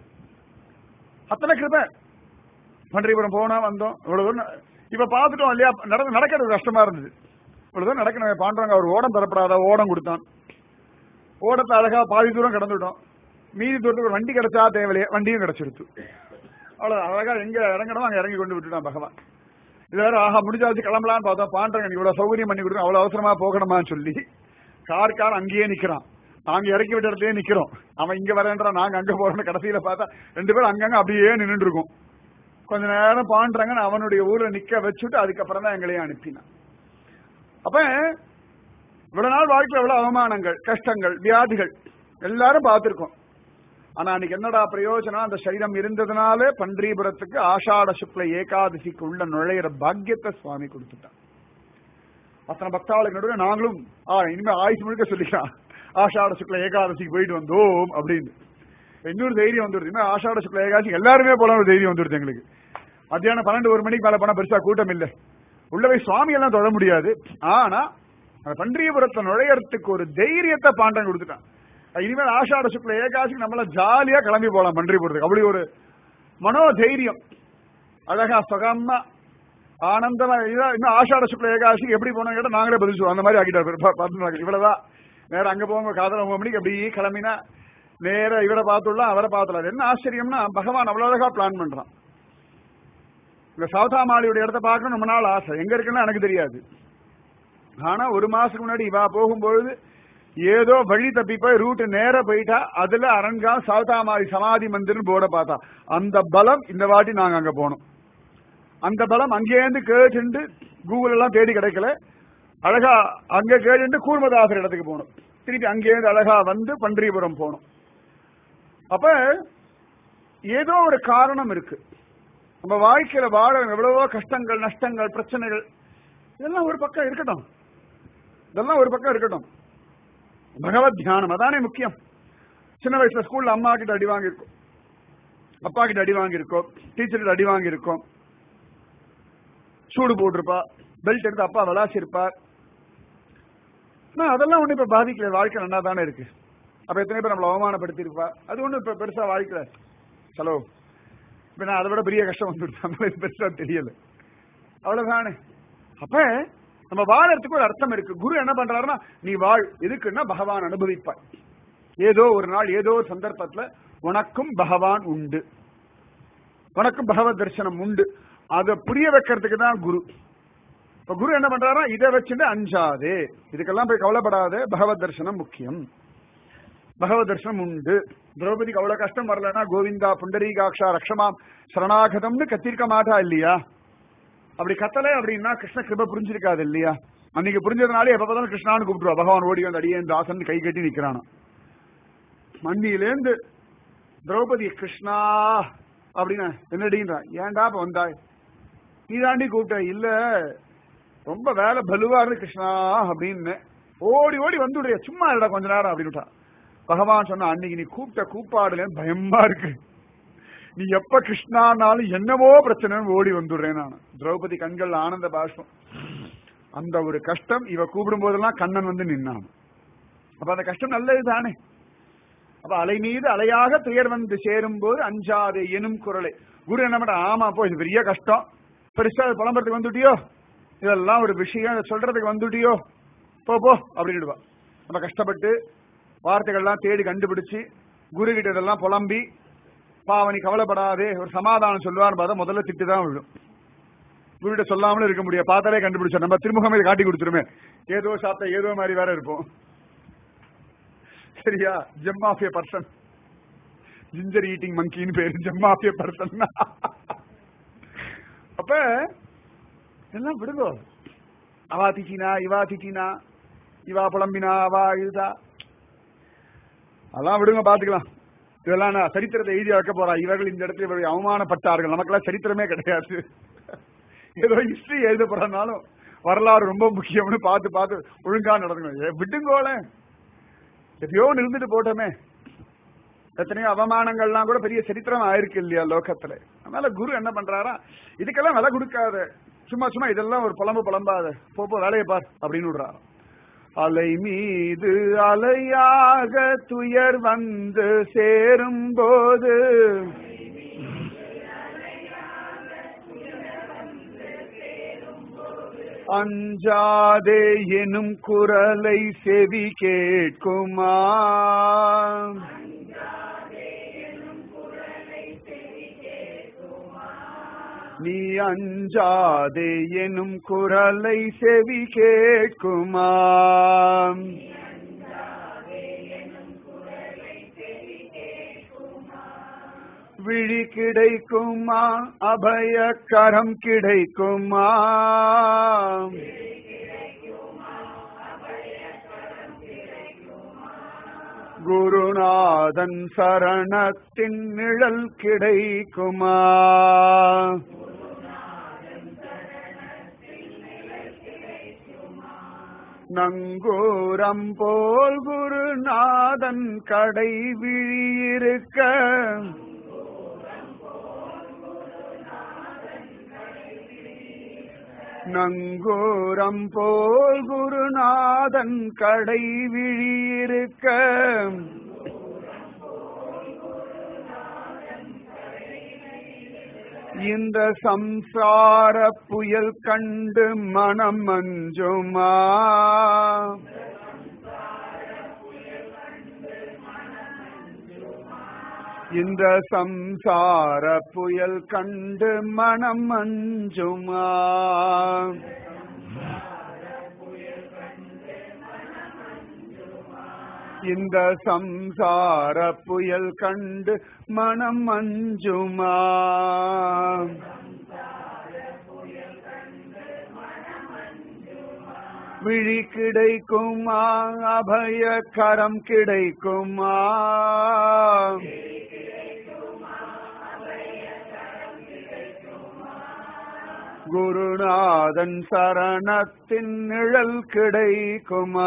அத்தனை கிருபை பன்றிபுரம் போனா வந்தோம் இவ்வளவு தூரம் ந- இப்ப பாத்துட்டோம் இல்லையா நடந்து நடக்கிறது கஷ்டமா இருந்தது இவ்வளவு தூரம் நடக்கணும் பாண்டுறாங்க அவர் ஓடம் தரப்படாத ஓடம் கொடுத்தான் ஓடத்தை அழகா பாதி தூரம் கடந்துட்டோம் மீதி தூரத்துக்கு ஒரு வண்டி கிடைச்சா தேவையில்லையே வண்டியும் கிடைச்சிருச்சு அவ்வளவு அழகா எங்க இறங்கணும் அங்க இறங்கி கொண்டு விட்டுட்டான் பகவான் இது வேற ஆஹா முடிஞ்சாச்சு கிளம்பலாம்னு பார்த்தோம் பாண்டவன் இவ்வளவு சௌகரியம் பண்ணி கொடுக்க அவ்வளவு அவசரமா போகணுமான்னு சொல்லி கார் கார் அங்கேயே நிக்கிறான் நாங்க இறக்கி விட்ட இடத்துலயே நிக்கிறோம் அவன் இங்க வரேன்றான் நாங்க அங்க போறோம்னு கடைசியில பார்த்தா ரெண்டு பேரும் அங்கங்க அப்படியே நின்னுட்டு இருக்கோம் கொஞ்ச நேரம் பாண்டுறாங்கன்னு அவனுடைய ஊர்ல நிக்க வச்சுட்டு அதுக்கப்புறம் தான் எங்களையும் அனுப்பினான் அப்ப இவ்வளவு நாள் வாழ்க்கையில் எவ்வளவு அவமானங்கள் கஷ்டங்கள் வியாதிகள் எல்லாரும் பார்த்திருக்கோம் ஆனா அன்னைக்கு என்னடா பிரயோஜனம் அந்த சரீரம் இருந்ததுனால பன்றிபுரத்துக்கு ஆஷாட சுக்ல ஏகாதசிக்கு உள்ள நுழையிற பாக்கியத்தை சுவாமி கொடுத்துட்டான் அத்தனை பக்தாளுக்கு நடுவில் நாங்களும் ஆ இனிமே ஆயுசு முழுக்க சொல்லிக்கலாம் ஆஷாட சுக்ல ஏகாதசிக்கு போயிட்டு வந்தோம் அப்படின்னு இன்னொரு தைரியம் வந்துருது இனிமே ஆஷாட சுக்ல ஏகாதசி எல்லாருமே போல ஒரு தைரியம் வந்துருது எங்களுக்கு மத்தியானம் பன்னெண்டு ஒரு மணிக்கு மேல போனா பெருசா கூட்டம் இல்லை உள்ள போய் சுவாமி எல்லாம் தொழ முடியாது ஆனா அந்த பன்றியபுரத்தை நுழையறதுக்கு ஒரு தைரியத்தை பாண்டன் கொடுத்துட்டான் இனிமேல் ஆஷாட சுக்ல ஏகாசிக்கு நம்மள ஜாலியா கிளம்பி போலாம் பன்றியபுரத்துக்கு அப்படி ஒரு மனோ தைரியம் அழகா சுகமா ஆனந்தமா இதா இன்னும் ஆஷாட சுக்ல ஏகாசிக்கு எப்படி போனோம் கேட்டா நாங்களே பதில் சொல்லுவோம் அந்த மாதிரி ஆக்கிட்டாரு இவ்வளவுதான் நேரம் அங்க போங்க காதல் ஒன்பது மணிக்கு அப்படி கிளம்பினா நேர இவரை பார்த்துடலாம் அவரை பார்த்துடலாம் என்ன ஆச்சரியம்னா பகவான் அவ்வளவு அழகா பிளான் பண்றான் இந்த சௌதாமாலியோட இடத்த பார்க்கணும் ரொம்ப நாள் ஆசை எங்க இருக்குன்னு எனக்கு தெரியாது ஆனா ஒரு மாசத்துக்கு முன்னாடி இவா போகும்பொழுது ஏதோ வழி தப்பி போய் ரூட் நேர போயிட்டா அதுல அரண்கா சௌதாமாலி சமாதி மந்திர்னு போர்ட பார்த்தா அந்த பலம் இந்த வாட்டி நாங்க அங்க போனோம் அந்த பலம் அங்கேருந்து கேட்டு கூகுள் எல்லாம் தேடி கிடைக்கல அழகா அங்க கேட்டு கூர்மதாசர் இடத்துக்கு போனோம் திருப்பி அங்கேருந்து அழகா வந்து பன்றியபுரம் போனோம் அப்ப ஏதோ ஒரு காரணம் இருக்கு நம்ம வாழ்க்கையில வாழ எவ்வளவோ கஷ்டங்கள் நஷ்டங்கள் பிரச்சனைகள் இதெல்லாம் ஒரு பக்கம் இருக்கட்டும் இதெல்லாம் ஒரு பக்கம் இருக்கட்டும் பகவத் தியானம் அதானே முக்கியம் சின்ன வயசுல ஸ்கூல்ல அம்மா கிட்ட அடி வாங்கியிருக்கோம் அப்பா கிட்ட அடி வாங்கியிருக்கோம் டீச்சர் கிட்ட அடி வாங்கியிருக்கோம் சூடு போட்டிருப்பா பெல்ட் எடுத்து அப்பா விளாசிருப்பார் அதெல்லாம் ஒண்ணு இப்ப பாதிக்கல வாழ்க்கை நல்லா தானே இருக்கு அப்ப எத்தனை பேர் நம்மள அவமானப்படுத்திருப்பா அது ஒண்ணு இப்ப பெருசா வாழ்க்கை ஹலோ இப்ப நான் அதை விட பெரிய கஷ்டம் வந்துடுச்சு நம்மளுக்கு பெருசா தெரியல அவ்வளவுதானே அப்ப நம்ம வாழறதுக்கு ஒரு அர்த்தம் இருக்கு குரு என்ன பண்றாருன்னா நீ வாழ் எதுக்குன்னா பகவான் அனுபவிப்பாய் ஏதோ ஒரு நாள் ஏதோ ஒரு சந்தர்ப்பத்துல உனக்கும் பகவான் உண்டு உனக்கும் பகவத் தரிசனம் உண்டு அதை புரிய வைக்கிறதுக்கு தான் குரு இப்ப குரு என்ன பண்றாரா இதை வச்சுட்டு அஞ்சாதே இதுக்கெல்லாம் போய் கவலைப்படாத பகவத் தரிசனம் முக்கியம் பகவத் தரிசனம் உண்டு திரௌபதிக்கு அவ்வளவு கஷ்டம் வரலன்னா கோவிந்தா புண்டரீகாட்சா ரக்ஷமாம் சரணாகதம்னு கத்திருக்க மாட்டா இல்லையா அப்படி கத்தலை அப்படின்னா கிருஷ்ண கிருப புரிஞ்சிருக்காது இல்லையா அன்னைக்கு புரிஞ்சதுனாலே எப்ப பார்த்தாலும் கிருஷ்ணான்னு கூப்பிட்டுருவா பகவான் ஓடி வந்து அடியே தாசன் கை கட்டி நிக்கிறானா மண்ணிலேந்து திரௌபதி கிருஷ்ணா அப்படின்னா என்னடின்றா ஏன்டா இப்ப வந்தாய் நீ தாண்டி கூப்பிட்ட இல்ல ரொம்ப வேலை பலுவா இருந்து கிருஷ்ணா அப்படின்னு ஓடி ஓடி வந்துடுறிய சும்மா இல்லடா கொஞ்ச நேரம் அப்படின்னு பகவான் சொன்ன அன்னைக்கு நீ கூப்பிட்ட கூப்பாடுலன்னு பயமா இருக்கு நீ எப்ப கிருஷ்ணானாலும் என்னவோ பிரச்சனைன்னு ஓடி வந்துடுறேன் நான் திரௌபதி கண்கள் ஆனந்த பாஷ்பம் அந்த ஒரு கஷ்டம் இவ கூப்பிடும் போதெல்லாம் கண்ணன் வந்து நின்னான் அப்ப அந்த கஷ்டம் நல்லது தானே அப்ப அலை மீது அலையாக துயர் வந்து சேரும் போது அஞ்சாதே எனும் குரலை குரு என்ன பண்ண ஆமா போ இது பெரிய கஷ்டம் பெருசா புலம்புறதுக்கு வந்துட்டியோ இதெல்லாம் ஒரு விஷயம் இதை சொல்றதுக்கு வந்துட்டியோ போ போ அப்படின்னுடுவா நம்ம கஷ்டப்பட்டு வார்த்தைகள்லாம் தேடி கண்டுபிடிச்சு குரு கிட்ட இதெல்லாம் புலம்பி பாவனி கவலைப்படாதே ஒரு சமாதானம் சொல்லுவார் பார்த்தா முதல்ல திட்டு தான் விழும் குருகிட்ட சொல்லாமலும் இருக்க முடியாது பார்த்தாலே கண்டுபிடிச்சோம் நம்ம திருமுகம் இதை காட்டி கொடுத்துருமே ஏதோ சாப்பிட்ட ஏதோ மாதிரி வேற இருப்போம் சரியா gem of a person ginger eating மங்கின்னு பேரு ஜெம் ஆஃப் ஏ பர்சன் அப்ப எல்லாம் விடுங்கோ அவா திட்டினா இவா திட்டினா இவா புலம்பினா அவா இதுதா அதெல்லாம் விடுங்க பாத்துக்கலாம் இதெல்லாம் நான் சரித்திரத்தை எழுதி வைக்க போறா இவர்கள் இந்த இடத்துல இவர்கள் அவமானப்பட்டார்கள் நமக்கெல்லாம் சரித்திரமே கிடையாது ஏதோ ஹிஸ்டரி எழுத போறதுனாலும் வரலாறு ரொம்ப முக்கியம்னு பார்த்து பார்த்து ஒழுங்கா நடந்துக்கணும் விட்டுங்கோல எப்பயோ இருந்துட்டு போட்டோமே எத்தனையோ அவமானங்கள்லாம் கூட பெரிய சரித்திரம் ஆயிருக்கு இல்லையா லோகத்துல அதனால குரு என்ன பண்றாரா இதுக்கெல்லாம் விலை கொடுக்காத சும்மா சும்மா இதெல்லாம் ஒரு புலம்பு புலம்பாத போ போ வேலையை பார் அப்படின்னு விடுறாரு அலை மீது அலையாக துயர் வந்து சேரும் போது அஞ்சாதே எனும் குரலை செவி கேட்குமா நீ அஞ்சாதே எனும் குரலை செவி கேட்குமா விழி கிடைக்குமா அபய கரம் கிடைக்குமா குருநாதன் சரணத்தின் நிழல் கிடைக்குமா நங்கூரம் போல் குருநாதன் கடை விழியிருக்க நங்கூரம் போல் குருநாதன் கடை விழியிருக்க இந்த சம்சார புயல் கண்டு மனம் மஞ்சுமா இந்த சம்சார புயல் கண்டு மனம் மஞ்சுமா இந்த சம்சார புயல் கண்டு மனம் மஞ்சுமா விழி கிடைக்குமா அபய கரம் கிடைக்குமா குருநாதன் சரணத்தின் நிழல் கிடைக்குமா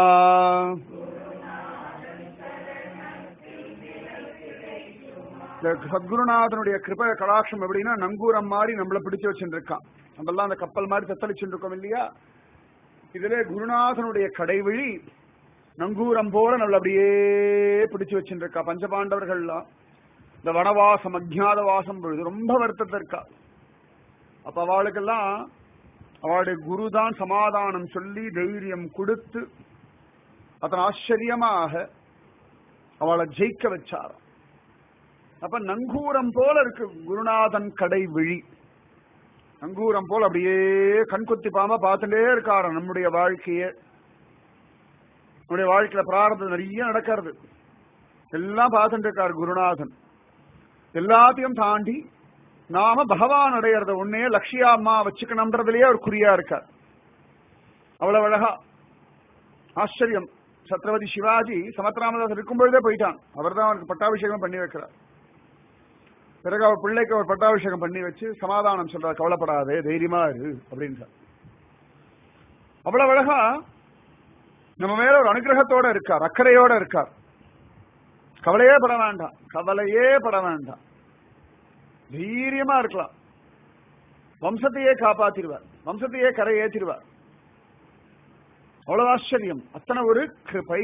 இந்த சத்குருநாதனுடைய கிருப கடாட்சம் எப்படின்னா நங்கூரம் மாதிரி நம்மள பிடிச்சு வச்சுட்டு இருக்கான் நம்மெல்லாம் அந்த கப்பல் மாதிரி தத்தளிச்சுட்டு இருக்கோம் இல்லையா இதுல குருநாதனுடைய கடைவழி நங்கூரம் போல நம்மள அப்படியே பிடிச்சு வச்சுட்டு இருக்கா பஞ்சபாண்டவர்கள்லாம் இந்த வனவாசம் அஜ்ஞாத வாசம் பொழுது ரொம்ப வருத்தத்தை இருக்கா அப்ப அவளுக்கெல்லாம் அவளுடைய குருதான் சமாதானம் சொல்லி தைரியம் கொடுத்து அதன் ஆச்சரியமாக அவளை ஜெயிக்க வச்சார் அப்ப நங்கூரம் போல இருக்கு குருநாதன் கடை விழி நங்கூரம் போல அப்படியே கண்கொத்தி பாம பார்த்துட்டே இருக்காரு நம்முடைய வாழ்க்கைய நம்முடைய வாழ்க்கையில பிராரதம் நிறைய நடக்கிறது எல்லாம் பார்த்துட்டு இருக்காரு குருநாதன் எல்லாத்தையும் தாண்டி நாம பகவான் அடையறத ஒன்னே லட்சியாமா வச்சுக்கணும்ன்றதுலயே ஒரு குறியா இருக்கார் அவ்வளவு அழகா ஆச்சரியம் சத்ரபதி சிவாஜி சமத்ராமதாஸ் இருக்கும் பொழுதே போயிட்டான் அவர் தான் அவனுக்கு பட்டாபிஷேகம் பண்ணி வைக்கிறார் பிறகு அவர் பிள்ளைக்கு அவர் பட்டாபிஷேகம் பண்ணி வச்சு சமாதானம் சொல்றார் கவலைப்படாதே தைரியமா இரு அப்படின்னு அவ்வளவு அழகா நம்ம மேல ஒரு அனுகிரகத்தோட இருக்கார் அக்கறையோட இருக்கார் கவலையே பட வேண்டாம் கவலையே பட வேண்டாம் தைரியமா இருக்கலாம் வம்சத்தையே காப்பாத்திடுவார் வம்சத்தையே கரை ஏற்றிடுவார் அவ்வளவு ஆச்சரியம் அத்தனை ஒரு கிருபை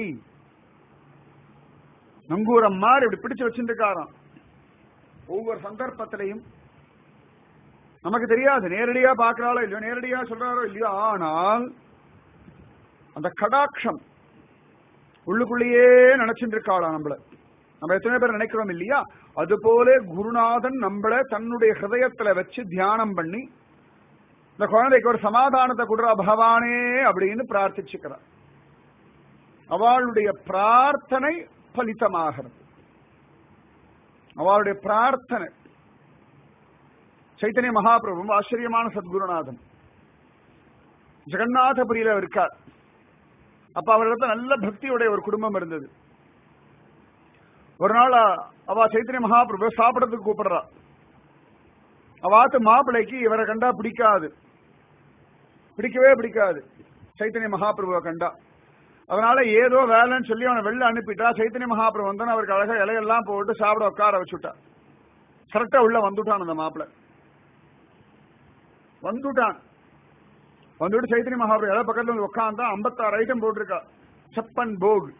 நங்கூரம் மாதிரி இப்படி பிடிச்சு வச்சிருக்காராம் ஒவ்வொரு சந்தர்ப்பத்திலையும் நமக்கு தெரியாது நேரடியா பாக்குறாளோ இல்லையோ நேரடியா சொல்றாரோ இல்லையோ ஆனால் அந்த கடாட்சம் உள்ளுக்குள்ளேயே நினைச்சுட்டு இருக்காளா நம்மள நம்ம எத்தனை பேர் நினைக்கிறோம் இல்லையா அது போல குருநாதன் நம்மள தன்னுடைய ஹிருதயத்துல வச்சு தியானம் பண்ணி இந்த குழந்தைக்கு ஒரு சமாதானத்தை கொடுறா பகவானே அப்படின்னு பிரார்த்திச்சுக்கிறார் அவளுடைய பிரார்த்தனை பலித்தமாகிறது அவளுடைய பிரார்த்தனை சைத்தன்ய மகாபிரபு ஆச்சரியமான சத்குருநாதன் ஜெகநாதபுரியில இருக்கார் அப்ப அவரிடத்துல நல்ல பக்தியுடைய ஒரு குடும்பம் இருந்தது ஒரு நாள் அவ சைத்தன்ய மகாபிரபு சாப்பிடறதுக்கு கூப்பிடுறா அவாத்து மாப்பிள்ளைக்கு இவரை கண்டா பிடிக்காது பிடிக்கவே பிடிக்காது சைத்தன்ய மகாபிரபுவை கண்டா அதனால ஏதோ வேலைன்னு சொல்லி அவனை வெளில அனுப்பிட்டா சைத்தன்ய மகாபிரபு வந்தோன்னு அவருக்கு அழகா இலையெல்லாம் போட்டு சாப்பிட உட்கார வச்சுட்டா கரெக்டா உள்ள வந்துட்டான் அந்த மாப்பிள்ள வந்துட்டான் வந்துட்டு சைத்தன்ய மகாபிரபு இலை பக்கத்துல வந்து உட்காந்தா ஐம்பத்தாறு ஐட்டம் போட்டிருக்கா சப்பன் போக்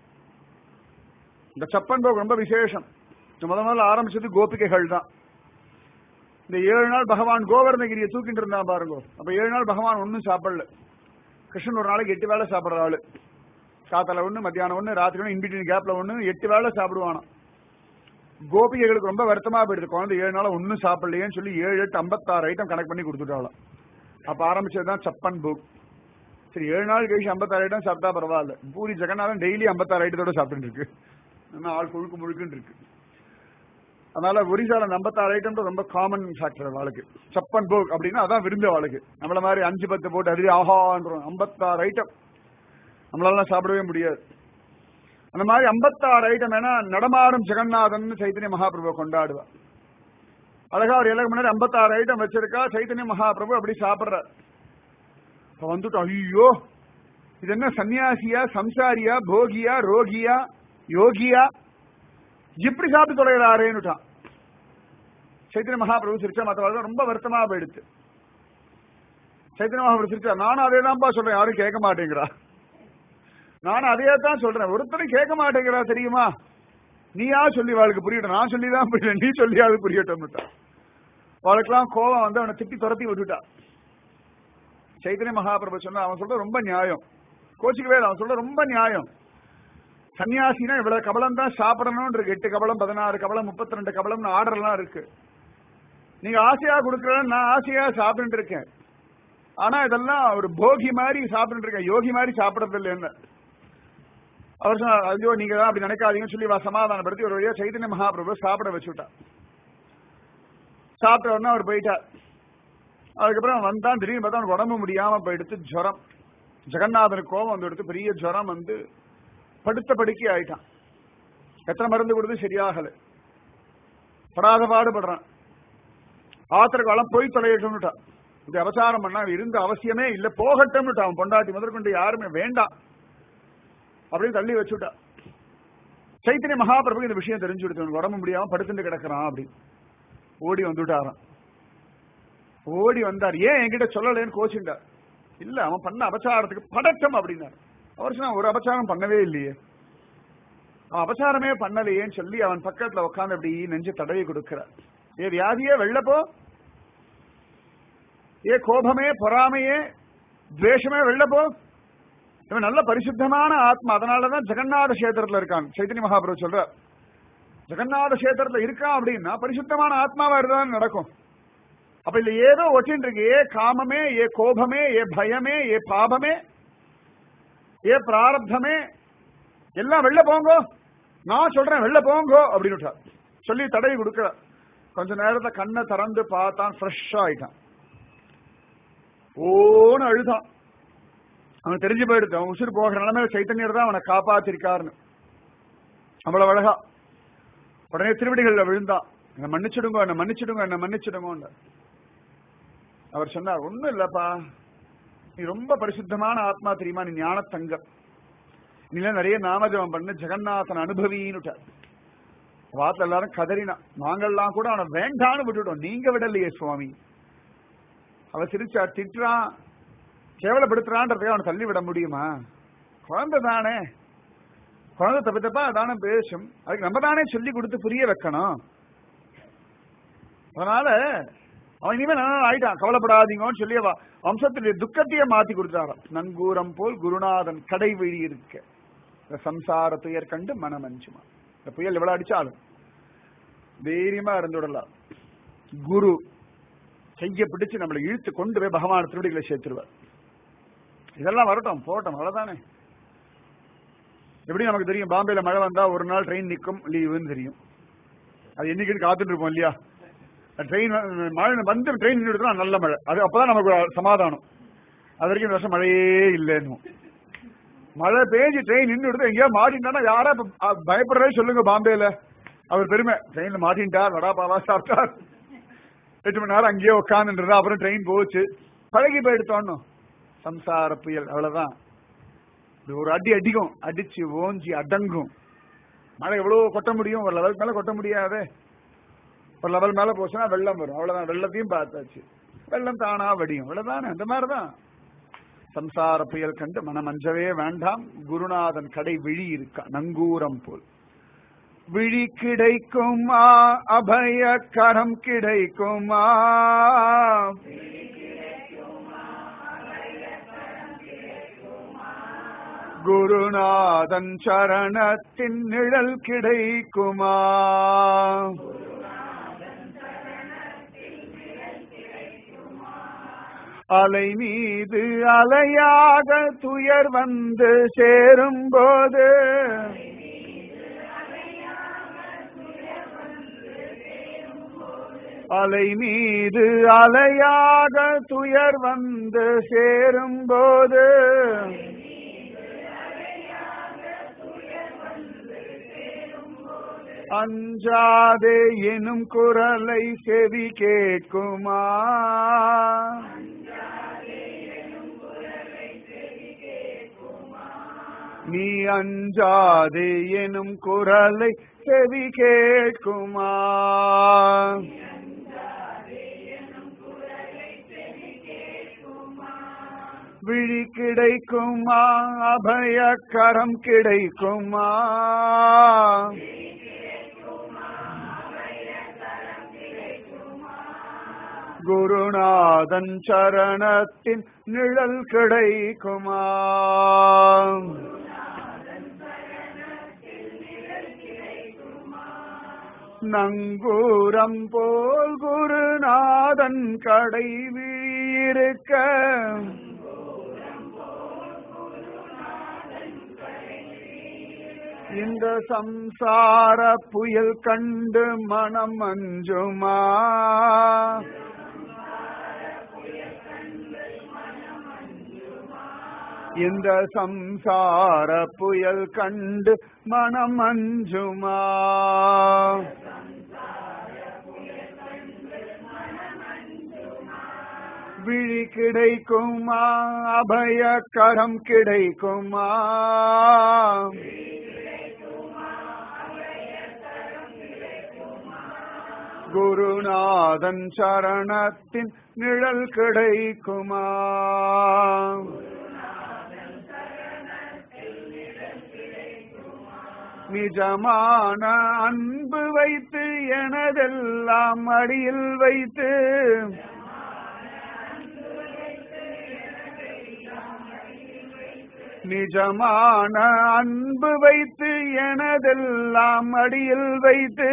இந்த சப்பன் போக் ரொம்ப விசேஷம் முத முதல்ல ஆரம்பிச்சது கோபிகைகள் தான் இந்த ஏழு நாள் பகவான் கோவர்ணகிரியை தூக்கிட்டு இருந்தான் பாருங்க அப்ப ஏழு நாள் பகவான் ஒன்னும் சாப்பிடல கிருஷ்ணன் ஒரு நாளைக்கு எட்டு வேலை சாப்பிடுற ஆளு காத்தால ஒண்ணு மத்தியானம் ஒண்ணு ராத்திரி ஒண்ணு இன்பிட்வீன் கேப்ல ஒண்ணு எட்டு வேலை சாப்பிடுவானாம் கோபிகைகளுக்கு ரொம்ப வருத்தமா போயிடுது குழந்தை ஏழு நாள் ஒன்னும் சாப்பிடலையேன்னு சொல்லி ஏழு எட்டு ஐம்பத்தாறு ஐட்டம் கணக்கு பண்ணி கொடுத்துட்டாளாம் அப்ப ஆரம்பிச்சதுதான் சப்பன் புக் சரி ஏழு நாள் கழிச்சு ஐம்பத்தாறு ஐட்டம் சாப்பிட்டா பரவாயில்ல பூரி ஜெகநாதன் டெய்லி ஐம்பத்தாறு ஐட்டத்தோட சாப்பிட்டு இருக்கு இன்னும் ஆள் கொழுக்கு முழுக்குன்னு இருக்கு அதனால ஒரிசால ஐம்பத்தாறு ஐட்டம் ரொம்ப காமன் ஃபேக்டர் வாழ்க்கை சப்பன் போக் அப்படின்னா அதான் விரும்ப வாழ்க்கை நம்மள மாதிரி அஞ்சு பத்து போட்டு அதுவே ஆஹான்றோம் ஐம்பத்தாறு ஐட்டம் நம்மளால சாப்பிடவே முடியாது அந்த மாதிரி ஐம்பத்தாறு ஐட்டம் ஏன்னா நடமாடும் ஜெகநாதன் சைத்தன்ய மகாபிரபு கொண்டாடுவா அழகா ஒரு இலக்கு முன்னாடி ஐம்பத்தாறு ஐட்டம் வச்சிருக்கா சைத்தன்ய மகாபிரபு அப்படி சாப்பிடுறார் இப்ப வந்துட்டோம் ஐயோ இது என்ன சன்னியாசியா சம்சாரியா போகியா ரோகியா யோகியா இப்படி சாப்பிட்டு தொலைகிறாரேன்னுட்டான் சைத்தன்ய மகாபிரபு சிரிச்சா மற்றவர்கள் ரொம்ப வருத்தமா போயிடுச்சு சைத்தன்ய மகாபிரபு சிரிச்சா நானும் அதே தான்ப்பா சொல்றேன் யாரும் கேட்க மாட்டேங்கிறா நானும் அதே தான் சொல்றேன் ஒருத்தரும் கேட்க மாட்டேங்கிறா தெரியுமா நீயா சொல்லி அவளுக்கு புரியட்டும் நான் சொல்லி தான் புரியல நீ சொல்லியாவது புரியட்டும் அவளுக்கெல்லாம் கோபம் வந்து அவனை திட்டி துரத்தி விட்டுட்டா சைத்தன்ய மகாபிரபு சொன்னா அவன் சொல்ற ரொம்ப நியாயம் கோச்சிக்கவே இல்லை அவன் சொல்ற ரொம்ப நியாயம் சன்னியாசினா இவ்வளவு கபலம் தான் சாப்பிடணும் இருக்கு எட்டு கபலம் பதினாறு கபலம் முப்பத்தி ரெண்டு கபலம்னு ஆர்டர் எல்லாம் இருக்கு நீங்க ஆசையா கொடுக்கற நான் ஆசையா சாப்பிட்டு இருக்கேன் ஆனா இதெல்லாம் ஒரு போகி மாதிரி சாப்பிட்டு இருக்கேன் யோகி மாதிரி சாப்பிடறது இல்லை என்ன அவர் சொன்னார் ஐயோ நீங்க தான் அப்படி நினைக்காதீங்கன்னு சொல்லி வா சமாதானப்படுத்தி ஒரு வழியா சைதன்ய மகாபிரபு சாப்பிட வச்சுட்டா சாப்பிட்ட உடனே அவர் போயிட்டார் அதுக்கப்புறம் வந்தான் திடீர்னு பார்த்தா அவனுக்கு உடம்பு முடியாம போயிடுத்து ஜுரம் ஜெகநாதனுக்கு கோபம் வந்து எடுத்து பெரிய ஜுரம் வந்து படுத்த படுக்கை ஆயிட்டான் எத்தனை மருந்து கொடுத்து சரியாகல படாத பாடுபடுறான் ஆத்திர காலம் போய் தொலையட்டும்னுட்டான் இந்த அவசாரம் பண்ணா இருந்த அவசியமே இல்ல போகட்டும்னுட்டான் அவன் பொண்டாட்டி முதற்கொண்டு யாருமே வேண்டாம் அப்படின்னு தள்ளி வச்சுட்டா சைத்தன்ய மகாபிரபுக்கு இந்த விஷயம் தெரிஞ்சு கொடுத்து உடம்பு முடியாம படுத்துட்டு கிடக்குறான் அப்படின்னு ஓடி வந்துட்டாராம் ஓடி வந்தார் ஏன் என்கிட்ட சொல்லலைன்னு கோச்சுட்டார் இல்ல அவன் பண்ண அபச்சாரத்துக்கு படட்டம் அப்படின்னாரு அவர் சொன்னா ஒரு அபச்சாரம் பண்ணவே இல்லையே அவன் அபச்சாரமே பண்ணலையேன்னு சொல்லி அவன் பக்கத்துல உட்காந்து அப்படி நெஞ்சு தடவி கொடுக்கிறார் ஏ வியாதியே வெள்ளப்போ ஏ கோபமே பொறாமையே துவேஷமே வெள்ளப்போ இவன் நல்ல பரிசுத்தமான ஆத்மா அதனாலதான் ஜெகநாத கஷேத்திரத்துல இருக்கான் சைத்தன்ய மகாபிரபு சொல்ற ஜெகநாத கஷேத்திரத்துல இருக்கான் அப்படின்னா பரிசுத்தமான ஆத்மாவா இருந்தாலும் நடக்கும் அப்ப இல்ல ஏதோ ஒட்டின்னு இருக்கு ஏ காமமே ஏ கோபமே ஏ பயமே ஏ பாபமே ஏ பிராரப்தமே எல்லாம் வெளில போங்கோ நான் சொல்றேன் வெளில போங்கோ அப்படின்னு சொல்லி தடவி கொடுக்கிற கொஞ்ச நேரத்தை கண்ணை திறந்து பார்த்தான் ஃப்ரெஷ்ஷா ஆயிட்டான் ஓன்னு அழுதான் அவன் தெரிஞ்சு போயிடுது அவன் உசுறு போகிற நிலைமையில சைத்தன்யர் தான் அவனை காப்பாத்திருக்காருன்னு அவ்வளவு அழகா உடனே திருவடிகள்ல விழுந்தான் என்ன மன்னிச்சிடுங்க என்ன மன்னிச்சிடுங்க என்ன மன்னிச்சிடுங்க அவர் சொன்னார் ஒண்ணும் இல்லப்பா நீ ரொம்ப பரிசுத்தமான ஆத்மா தெரியுமா நீ ஞான தங்கம் நீ நிறைய நாமஜபம் பண்ணு ஜெகநாதன் அனுபவின்னுட்டார் வாத்துல எல்லாரும் கதறினா நாங்கெல்லாம் கூட அவனை வேண்டான்னு விட்டுட்டோம் நீங்க விடலையே சுவாமி அவ சிரிச்சா திட்டுறான் கேவலப்படுத்துறான்றதுக்கு அவனை தள்ளி விட முடியுமா குழந்தை தானே குழந்தை தப்பு தப்பா தானே பேசும் அதுக்கு நம்ம தானே சொல்லி கொடுத்து புரிய வைக்கணும் அதனால அவன் இனிமே நல்லா ஆயிட்டான் கவலைப்படாதீங்கன்னு சொல்லி அவ வம்சத்துடைய துக்கத்தையே மாத்தி கொடுத்தாராம் நங்கூரம் போல் குருநாதன் கடை வழி இருக்க இந்த சம்சார துயர் கண்டு மனமஞ்சுமா இந்த புயல் எவ்வளவு அடிச்சாலும் தைரியமா இருந்துடலாம் குரு கைய பிடிச்சு நம்மளை இழுத்து கொண்டு போய் பகவான் திருடிகளை சேர்த்துருவார் இதெல்லாம் வரட்டும் போட்டோம் அவ்வளவுதானே எப்படி நமக்கு தெரியும் பாம்பேல மழை வந்தா ஒரு நாள் ட்ரெயின் நிற்கும் லீவுன்னு தெரியும் அது என்னைக்குன்னு காத்துட்டு இருப்போம் இல்லையா ட்ரெயின் மழை வந்து ட்ரெயின் நின்றுடுதுனா நல்ல மழை அது அப்பதான் நமக்கு ஒரு சமாதானம் அது வரைக்கும் இந்த வருஷம் மழையே இல்லைன்னு மழை பேஞ்சு ட்ரெயின் நின்றுடுது எங்கேயா மாட்டினா யாரா இப்ப பயப்படுறதே சொல்லுங்க பாம்பேல அவர் பெருமை ட்ரெயின்ல மாட்டின்ட்டார் வடா பாவா சாப்பிட்டார் எட்டு மணி நேரம் அங்கேயே உட்காந்துருந்தா அப்புறம் ட்ரெயின் போச்சு பழகி போயிடுத்தோன்னு சம்சார புயல் அவ்வளவுதான் இது ஒரு அடி அடிக்கும் அடிச்சு ஓஞ்சி அடங்கும் மழை எவ்வளவு கொட்ட முடியும் ஒரு லெவலுக்கு மேல கொட்ட முடியாதே ஒரு லெவல் மேல போச்சுன்னா வெள்ளம் வரும் அவ்வளவுதான் வெள்ளத்தையும் பார்த்தாச்சு வெள்ளம் தானா வடியும் அவ்வளவுதானே அந்த மாதிரிதான் சம்சார புயல் கண்டு மனம் அஞ்சவே வேண்டாம் குருநாதன் கடை விழி இருக்கா நங்கூரம் போல் விழி கிடைக்குமா அபய கரம் கிடைக்குமா குருநாதன் சரணத்தின் நிழல் கிடைக்குமா அலை மீது அலையாக துயர் வந்து சேரும் போது அலை மீது அலையாக துயர் வந்து சேரும் போது அஞ்சாதே எனும் குரலை செவி கேட்குமா நீ அஞ்சாதே எனும் குரலை செவி கேட்குமா விழி கிடைக்குமா அபய கரம் கிடைக்குமா குருநாதன் சரணத்தின் நிழல் கிடைக்குமா நங்கூரம் போல் குருநாதன் கடை வீருக்க இந்த சம்சார புயல் கண்டு மனம் அஞ்சுமா இந்த சம்சார புயல் கண்டு மனம் அஞ்சுமா விழி கிடைக்குமா அபய கரம் கிடைக்குமா குருநாதன் சரணத்தின் நிழல் கிடைக்குமா நிஜமான அன்பு வைத்து எனதெல்லாம் அடியில் வைத்து நிஜமான அன்பு வைத்து எனதெல்லாம் அடியில் வைத்து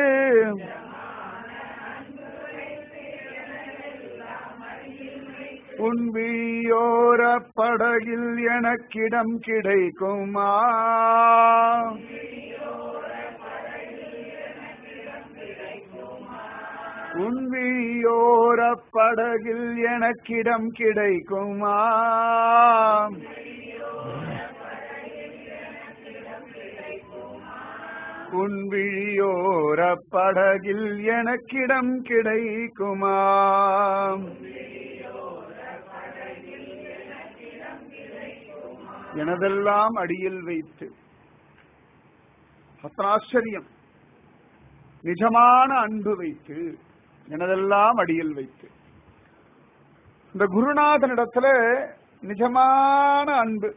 உன் விழியோர படகில் எனக்கிடம் கிடைக்குமா உன் விழியோர படகில் எனக்கிடம் கிடைக்குமா உன் விழியோர படகில் எனக்கிடம் கிடைக்குமா எனதெல்லாம் அடியில் வைத்து அத்தனாச்சரியம் நிஜமான அன்பு வைத்து எனதெல்லாம் அடியில் வைத்து இந்த குருநாதனிடத்துல நிஜமான அன்பு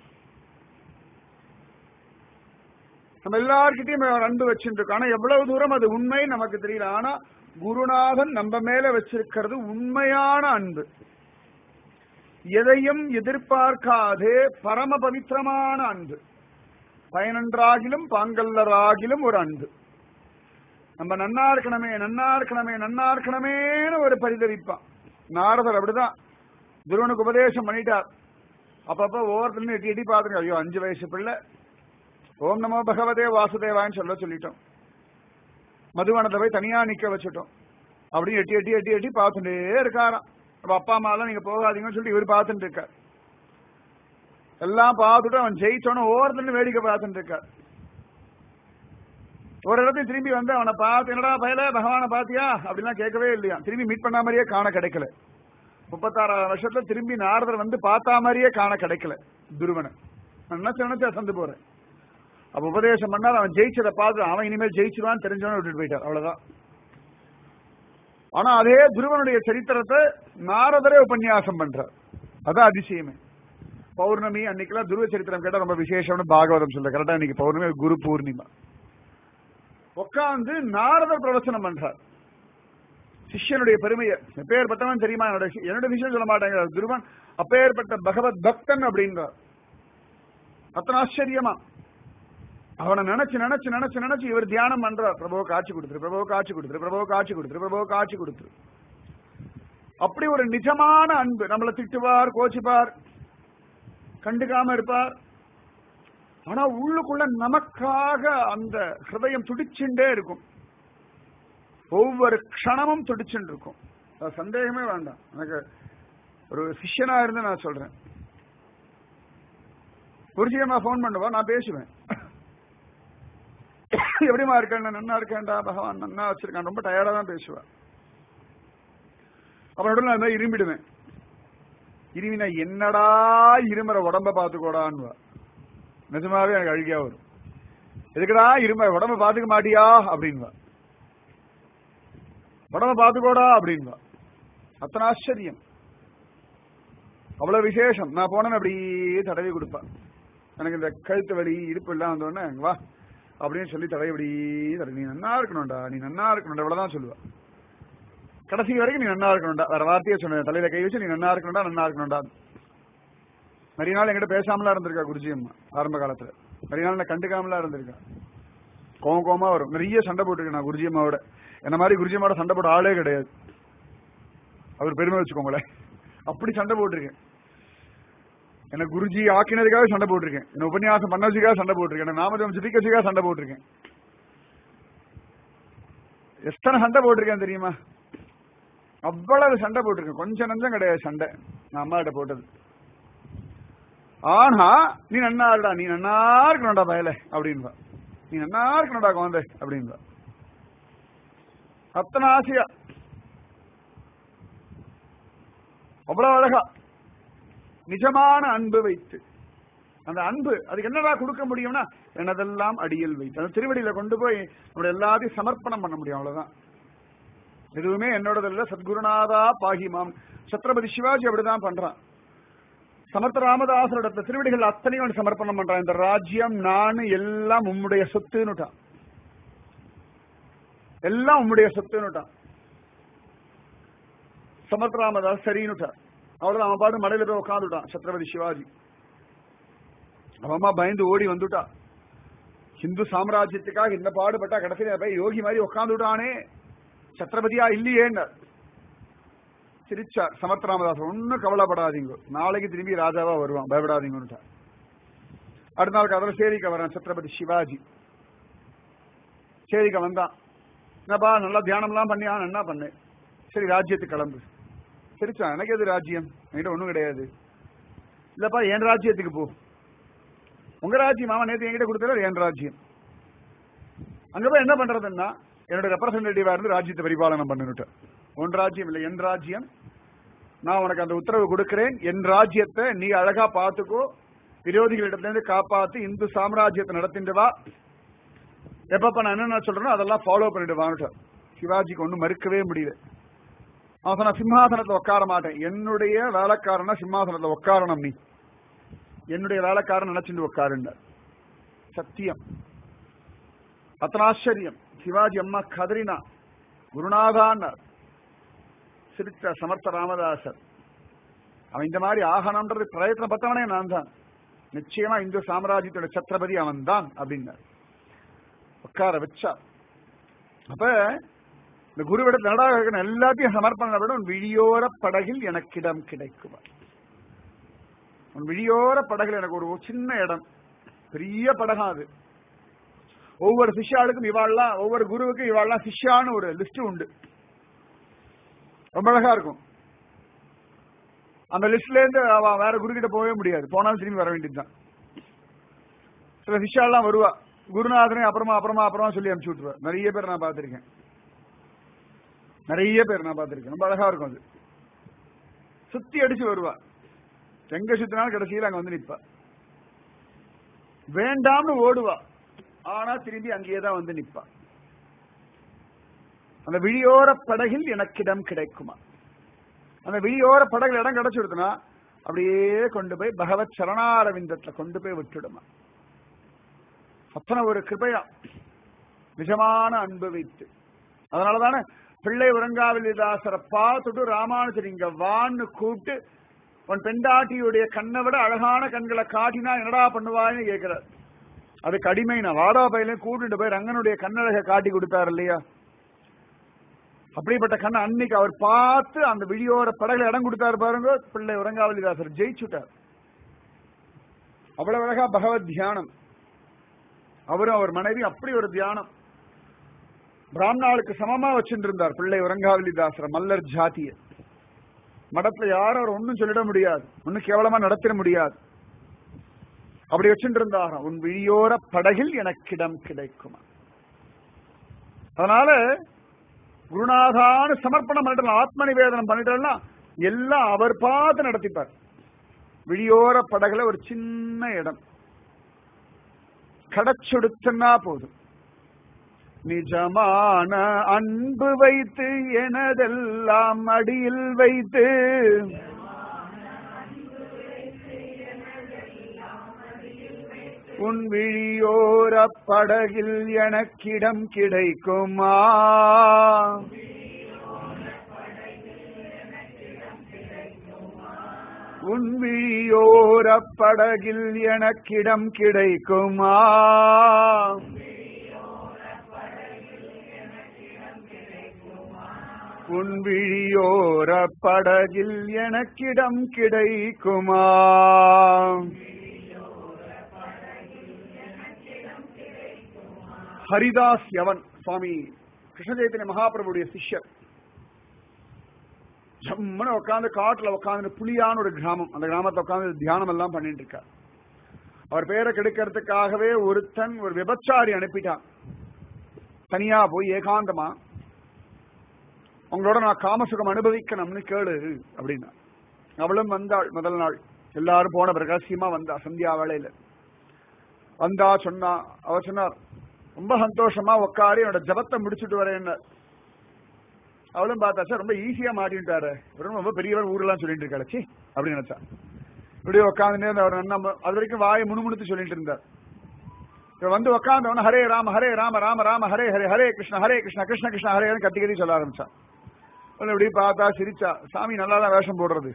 நம்ம எல்லார்கிட்டயும் ஒரு அன்பு வச்சுருக்கோம் ஆனா எவ்வளவு தூரம் அது உண்மை நமக்கு தெரியல ஆனா குருநாதன் நம்ம மேல வச்சிருக்கிறது உண்மையான அன்பு எதையும் எதிர்பார்க்காதே பரம பவித்திரமான அன்பு பயனன்றாகிலும் பாங்கல்லராகிலும் ஒரு அன்பு நம்ம நன்னா இருக்கணுமே நன்னா இருக்கணுமே நன்னா இருக்கணுமேனு ஒரு பரிதவிப்பான் நாரதர் அப்படிதான் துருவனுக்கு உபதேசம் பண்ணிட்டார் அப்பப்ப ஒவ்வொருத்தரும் எட்டி எட்டி பாத்துங்க ஐயோ அஞ்சு வயசு பிள்ளை ஓம் நமோ பகவதே வாசுதேவான்னு சொல்ல சொல்லிட்டோம் மதுவனத்தை போய் தனியா நிக்க வச்சுட்டோம் அப்படின்னு எட்டி எட்டி எட்டி எட்டி பார்த்துட்டே இருக்காராம் அப்ப அப்பா அம்மா எல்லாம் நீங்க போகாதீங்கன்னு சொல்லிட்டு இவர் பார்த்துட்டு இருக்கார் எல்லாம் பார்த்துட்டு அவன் ஜெயிச்சோன்னு ஒவ்வொருத்தரும் வேடிக்கை பார்த்துட்டு இருக்கார் ஒரு இடத்தையும் திரும்பி வந்து அவனை பார்த்து என்னடா பயல பகவானை பாத்தியா அப்படிலாம் கேட்கவே இல்லையா திரும்பி மீட் பண்ண மாதிரியே காண கிடைக்கல முப்பத்தாறாவது வருஷத்துல திரும்பி நாரதர் வந்து பார்த்தா மாதிரியே காண கிடைக்கல துருவனை நான் நினைச்சு நினைச்சு அசந்து போறேன் அப்ப உபதேசம் பண்ணால் அவன் ஜெயிச்சதை பார்த்து அவன் இனிமேல் ஜெயிச்சிருவான்னு தெரிஞ்சவன விட்டுட்டு போயிட்டார் அவ்வளவுதான் ஆனா அதே துருவனுடைய சரித்திரத்தை நாரதரே உபன்யாசம் பண்றார் அதான் அதிசயமே பௌர்ணமி அன்னைக்கெல்லாம் துருவ சரித்திரம் கேட்டா ரொம்ப விசேஷம்னு பாகவதம் சொல்ல கரெக்டா இன்னைக்கு பௌர்ணமி குரு பூர்ணிமா உட்காந்து நாரதர் பிரவச்சனம் பண்றார் சிஷ்யனுடைய பெருமையை எப்பேற்பட்டவன் தெரியுமா என்னோட என்னோட விஷயம் சொல்ல மாட்டேங்கிறார் துருவன் அப்பேற்பட்ட பகவத் பக்தன் அப்படின்றார் அத்தனை ஆச்சரியமா அவனை நினைச்சு நினைச்சு நினைச்சு நினைச்சு இவர் தியானம் பண்றார் பிரபோ காட்சி கொடுத்துரு பிரபோ காட்சி கொடுத்துரு பிரபோ காட்சி கொடுத்துரு பிரபோ காட்சி கொடுத்துரு அப்படி ஒரு நிஜமான அன்பு நம்மளை திட்டுவார் கோச்சிப்பார் கண்டுக்காம இருப்பார் ஆனா உள்ளுக்குள்ள நமக்காக அந்த ஹிருதயம் துடிச்சுட்டே இருக்கும் ஒவ்வொரு க்ஷணமும் துடிச்சுட்டு இருக்கும் அது சந்தேகமே வேண்டாம் எனக்கு ஒரு சிஷ்யனா இருந்து நான் சொல்றேன் புரிஞ்சியமா போன் பண்ணுவா நான் பேசுவேன் எப்படிமா இருக்கேன் நன்னா இருக்கேன்டா பகவான் நன்னா வச்சிருக்கான் ரொம்ப டயர்டா தான் பேசுவா அப்புறம் நான் தான் இரும்பிடுவேன் இருமினா என்னடா இருமுற உடம்ப பாத்துக்கோடான்னு நிஜமாவே எனக்கு அழுகியா வரும் எதுக்குடா இரும உடம்ப பாத்துக்க மாட்டியா அப்படின்வா உடம்ப பாத்துக்கோடா அப்படின்வா அத்தனை ஆச்சரியம் அவ்வளவு விசேஷம் நான் போனேன் அப்படியே தடவி கொடுப்பேன் எனக்கு இந்த கழுத்து வலி இடுப்பு எல்லாம் வந்தோடனே வா அப்படின்னு சொல்லி தடவி இப்படி தடவி நீ நன்னா இருக்கணும்டா நீ நன்னா இருக்கணும்டா இவ்வளவுதான் சொல்லுவா கடைசி வரைக்கும் நீ நன்னா இருக்கணும்டா வேற வார்த்தையே சொன்னேன் தலையில கை வச்சு நீ நன்னா இருக்கணும்டா நன்னா இருக்கணும்டா நிறைய நாள் என்கிட்ட பேசாமலா இருந்திருக்கா குருஜி அம்மா ஆரம்ப காலத்துல நிறைய நாள் நான் கண்டுக்காமலா இருந்திருக்கா கோவம் கோவமா வரும் நிறைய சண்டை போட்டிருக்கேன் நான் குருஜி அம்மாவோட என்ன மாதிரி குருஜி அம்மாவோட சண்டை போட்ட ஆளே கிடையாது அவர் பெருமை வச்சுக்கோங்களேன் அப்படி சண்டை போட்டிருக்கேன் என்ன குருஜி ஆக்கினதுக்காக சண்டை போட்டிருக்கேன் என்ன உபன்யாசம் பண்ண வச்சுக்காக சண்டை போட்டிருக்கேன் என்ன நாமஜம் ஜிபிக்க வச்சுக்காக சண்டை போட்டிருக்கேன் எத்தனை சண்டை போட்டிருக்கேன் தெரியுமா அவ்வளவு சண்டை போட்டிருக்கேன் கொஞ்சம் நஞ்சம் கிடையாது சண்டை நான் அம்மா கிட்ட போட்டது ஆனா நீ நன்னா இருடா நீ நன்னா இருக்கணும்டா பயல அப்படின்பா நீ நன்னா இருக்கணும்டா குழந்தை அப்படின்பா அத்தனை ஆசையா அவ்வளவு அழகா நிஜமான அன்பு வைத்து அந்த அன்பு அதுக்கு என்னடா கொடுக்க முடியும்னா எனதெல்லாம் அடியில் வைத்து அந்த திருவடியில கொண்டு போய் நம்முடைய எல்லாத்தையும் சமர்ப்பணம் பண்ண முடியும் அவ்வளவுதான் எதுவுமே என்னோடது இல்ல சத்குருநாதா பாகிமாம் சத்ரபதி சிவாஜி அப்படிதான் பண்றான் சமர்த்த ராமதாசரோட திருவடிகள் அத்தனையும் அவன் சமர்ப்பணம் பண்றான் இந்த ராஜ்யம் நானு எல்லாம் உம்முடைய சொத்துன்னுட்டான் எல்லாம் உம்முடைய சொத்துன்னுட்டான் சமர்த்த ராமதாஸ் சரின்னுட்டான் அவ்வளவுதான் அவன் பாட்டு மலையில போய் உட்காந்துட்டான் சத்ரபதி சிவாஜி அவன் அம்மா பயந்து ஓடி வந்துட்டா ஹிந்து சாம்ராஜ்யத்துக்காக இந்த பாடுபட்டா கடைசியில போய் யோகி மாதிரி உட்காந்துட்டானே சத்ரபதியா இல்லையேன்னு சிரிச்சார் சமர்த்த ராமதாஸ் ஒன்னும் கவலைப்படாதீங்க நாளைக்கு திரும்பி ராஜாவா வருவான் பயப்படாதீங்கன்னு அடுத்த நாள் கதில் சேரிக்க வரான் சத்ரபதி சிவாஜி சேரிக்க வந்தான் என்னப்பா நல்லா தியானம்லாம் பண்ணியா என்ன பண்ணு சரி ராஜ்யத்துக்கு கிளம்பு சிரிச்சான் எனக்கு எது ராஜ்யம் என்கிட்ட ஒண்ணும் கிடையாது இல்லப்பா என் ராஜ்யத்துக்கு போ உங்க ராஜ்யம் மாமா நேத்து என்கிட்ட கொடுத்தது என் ராஜ்யம் அங்க போய் என்ன பண்றதுன்னா என்னோட ரெப்ரசன்டேட்டிவா இருந்து ராஜ்யத்தை பரிபாலனம் பண்ணிட்டு உன் ராஜ்யம் இல்லை என் ராஜ்யம் நான் உனக்கு அந்த உத்தரவு கொடுக்கிறேன் என் ராஜ்யத்தை நீ அழகா பாத்துக்கோ விரோதிகளிடத்துல இருந்து காப்பாத்து இந்து சாம்ராஜ்யத்தை நடத்திட்டு வா எப்பப்ப நான் என்னென்ன சொல்றேனோ அதெல்லாம் ஃபாலோ பண்ணிட்டு வாங்கிட்ட சிவாஜிக்கு ஒன்றும் மறுக்கவே முடியல அவன் சொன்ன சிம்மாசனத்தை உட்கார மாட்டேன் என்னுடைய வேலைக்காரனா சிம்மாசனத்துல உட்காரணும் நீ என்னுடைய வேலைக்காரன் நினைச்சுட்டு உட்காருண்டார் சத்தியம் அத்தனை ஆச்சரியம் சிவாஜி அம்மா கதறினா குருநாதான்னார் சிரித்த சமர்த்த ராமதாசர் அவன் இந்த மாதிரி ஆகணும்ன்றது பிரயத்தனம் பத்தவனே நான் தான் நிச்சயமா இந்து சாம்ராஜ்யத்தோட சத்ரபதி அவன் தான் அப்படின்னார் உட்கார வச்சா அப்ப இந்த குருவிடத்தில் நடாக இருக்கணும் எல்லாத்தையும் சமர்ப்பணம் விட உன் விழியோர படகில் எனக்கிடம் கிடைக்குமா உன் விழியோர படகுல எனக்கு ஒரு சின்ன இடம் பெரிய படகா அது ஒவ்வொரு சிஷ்யாளுக்கும் இவாள்லாம் ஒவ்வொரு குருவுக்கும் இவாள்லாம் சிஷ்யான்னு ஒரு லிஸ்ட் உண்டு ரொம்ப அழகா இருக்கும் அந்த லிஸ்ட்ல இருந்து அவ வேற குரு கிட்ட போகவே முடியாது போனாலும் திரும்பி வர வேண்டியதுதான் சில சிஷ்யாலாம் வருவா குருநாதனே அப்புறமா அப்புறமா அப்புறமா சொல்லி அனுப்பிச்சு விட்டுருவா நிறைய பேர் நான் பார்த்திருக்கேன் நிறைய பேர் நான் பார்த்திருக்கேன் ரொம்ப அழகா இருக்கும் அது சுத்தி அடிச்சு வருவா எங்க சுத்தினாலும் கடைசியில் அங்க வந்து நிப்பா வேண்டாம்னு ஓடுவா ஆனா திரும்பி அங்கேயே தான் வந்து நிப்பா அந்த விழியோர படகில் எனக்கிடம் கிடைக்குமா அந்த விழியோர படகுல இடம் கிடைச்சிருதுன்னா அப்படியே கொண்டு போய் பகவத் சரணாரவிந்தத்துல கொண்டு போய் விட்டுடுமா அத்தனை ஒரு கிருபையா நிஜமான அன்பு வைத்து அதனாலதானே பிள்ளை உறங்காவிலிதாசரை பார்த்துட்டு ராமானுஜர் இங்க வான்னு கூப்பிட்டு உன் பெண்டாட்டியுடைய கண்ணை விட அழகான கண்களை காட்டினா என்னடா பண்ணுவான்னு கேட்கிறார் அதுக்கு அடிமை நான் வாடா பையிலையும் கூட்டிட்டு போய் ரங்கனுடைய கண்ணழகை காட்டி கொடுத்தாரு இல்லையா அப்படிப்பட்ட கண்ணை அன்னைக்கு அவர் பார்த்து அந்த விழியோர படகுல இடம் கொடுத்தாரு பாருங்க பிள்ளை உறங்காவலிதாசர் ஜெயிச்சுட்டார் அவ்வளவு அழகா பகவத் தியானம் அவரும் அவர் மனைவி அப்படி ஒரு தியானம் பிராமணாளுக்கு சமமா வச்சுட்டு இருந்தார் பிள்ளை உறங்காவலிதாசர மல்லர் ஜாத்திய மடத்துல யாரும் அவர் ஒன்னும் சொல்லிட முடியாது ஒன்னும் கேவலமா நடத்திட முடியாது அப்படி வச்சுட்டு இருந்தாராம் உன் விழியோர படகில் எனக்கிடம் கிடைக்குமா அதனால குருநாதான்னு சமர்ப்பணம் பண்ணிட்டு ஆத்ம நிவேதனம் பண்ணிட்டோம்னா எல்லாம் அவர் பார்த்து நடத்திப்பார் விழியோர படகுல ஒரு சின்ன இடம் கடச்சுடுத்துன்னா போதும் நிஜமான அன்பு வைத்து எனதெல்லாம் அடியில் வைத்து உன் விழியோர படகில் எனக்கிடம் கிடைக்குமா உன் விழியோர படகில் எனக்கிடம் கிடைக்குமா உன் விழியோர படகில் எனக்கிடம் கிடைக்குமா ஹரிதாஸ் யவன் சுவாமி கிருஷ்ண சைத்தன்ய மகாபிரபுடைய சிஷ்யர் ஜம்முன்னு உட்காந்து காட்டுல உட்காந்து புலியான ஒரு கிராமம் அந்த கிராமத்தை உட்காந்து தியானம் எல்லாம் பண்ணிட்டு இருக்கார் அவர் பேரை கெடுக்கிறதுக்காகவே ஒருத்தன் ஒரு விபச்சாரி அனுப்பிட்டான் தனியா போய் ஏகாந்தமா உங்களோட நான் காமசுகம் அனுபவிக்கணும்னு கேளு அப்படின்னா அவளும் வந்தாள் முதல் நாள் எல்லாரும் போன பிறகு ரகசியமா வந்தா சந்தியா வேளையில வந்தா சொன்னா அவர் சொன்னார் ரொம்ப சந்தோஷமா உட்காரி என்னோட ஜபத்தை முடிச்சுட்டு வரேன் அவளும் பார்த்தா சார் ரொம்ப ஈஸியா மாட்டிட்டாரு இவரும் ரொம்ப பெரியவர் ஊரெல்லாம் சொல்லிட்டு இருக்காரு சி அப்படின்னு நினைச்சா இப்படியே உட்காந்துட்டு அவர் நம்ம அது வரைக்கும் வாயை முணுமுணுத்து சொல்லிட்டு இருந்தார் இவர் வந்து உட்காந்தவன ஹரே ராம ஹரே ராம ராம ராம ஹரே ஹரே ஹரே கிருஷ்ண ஹரே கிருஷ்ண கிருஷ்ண கிருஷ்ண ஹரே கத்தி கத்தி சொல்ல ஆரம்பிச்சான் இப்படி பார்த்தா சிரிச்சா சாமி நல்லா தான் வேஷம் போடுறது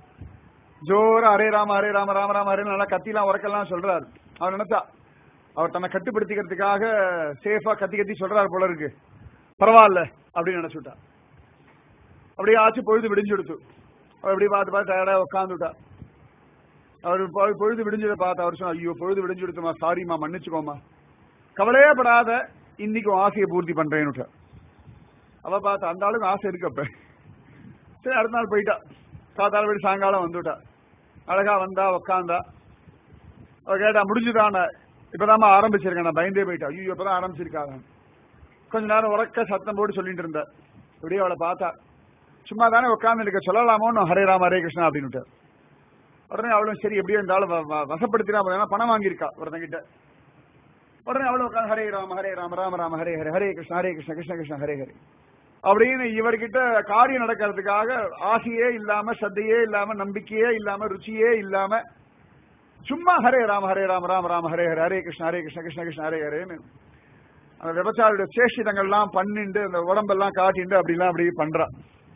ஜோரா ஹரே ராம ஹரே ராம ராம ராம ஹரே நல்லா கத்திலாம் உறக்கெல்லாம் சொல்றாரு அவர் நினைச்சா அவர் தன்னை கட்டுப்படுத்திக்கிறதுக்காக சேஃபா கத்தி கத்தி சொல்றாரு போல இருக்கு பரவாயில்ல அப்படின்னு நினைச்சுட்டா அப்படியே ஆச்சு பொழுது விடிஞ்சு கொடுத்து அவர் இப்படி பார்த்து பார்த்து டயர்டா உட்காந்துட்டா அவர் பொ- பொழுது விடிஞ்சதை பார்த்து அவர் சொன்னா ஐயோ பொழுது விடிஞ்சு கொடுத்துமா சாரிம்மா மன்னிச்சுக்கோமா கவலையே படாத இன்னைக்கு உன் ஆசையை பூர்த்தி பண்றேன்னு அவ பார்த்து அந்த ஆளுக்கு ஆசை இருக்கு அப்ப சரி அடுத்த நாள் போயிட்டா காத்தால போய் சாயங்காலம் வந்துட்டா அழகா வந்தா உக்காந்தா அவ கேட்டா முடிஞ்சுதான இப்பதாம்மா ஆரம்பிச்சிருக்கேன் நான் பயந்தே போயிட்டா ஐயோ இப்பதான் ஆரம்பிச்சிருக்காங்க கொஞ்ச நேரம் உறக்க சத்தம் போட்டு சொல்லிட்டு இருந்தா இப்படியே அவளை பார்த்தா சும்மா தானே உட்கார்ந்து இருக்க சொல்லலாமோன்னு ஹரே ராம ஹரே கிருஷ்ணா அப்படின்னு உடனே அவளும் சரி எப்படியோ இருந்தாலும் வ- வ- வசப்படுத்தினா போதும். ஏன்னா பணம் வாங்கியிருக்கா ஒருத்தங்கிட்ட உடனே அவளும் உட்காந்து ஹரே ராம ஹரே ராம ராம ராம ஹரே ஹரே ஹரே கிருஷ்ண ஹரே கிருஷ்ண கிருஷ்ண கிருஷ்ண ஹரே ஹரே அப்படின்னு இவர்கிட்ட காரியம் நடக்கிறதுக்காக ஆசையே இல்லாம சத்தையே இல்லாம நம்பிக்கையே இல்லாம ருச்சியே இல்லாம சும்மா ஹரே ராம ஹரே ராம ராம ராம ஹரே ஹரே ஹரே கிருஷ்ண ஹரே கிருஷ்ண கிருஷ்ண கிருஷ்ண ஹரே ஹரேன்னு அந்த விபச்சாரியோட சேஷிதங்கள்லாம் பண்ணிண்டு அந்த உடம்பெல்லாம் காட்டிண்டு அப்படிலாம் அப்படி பண்றா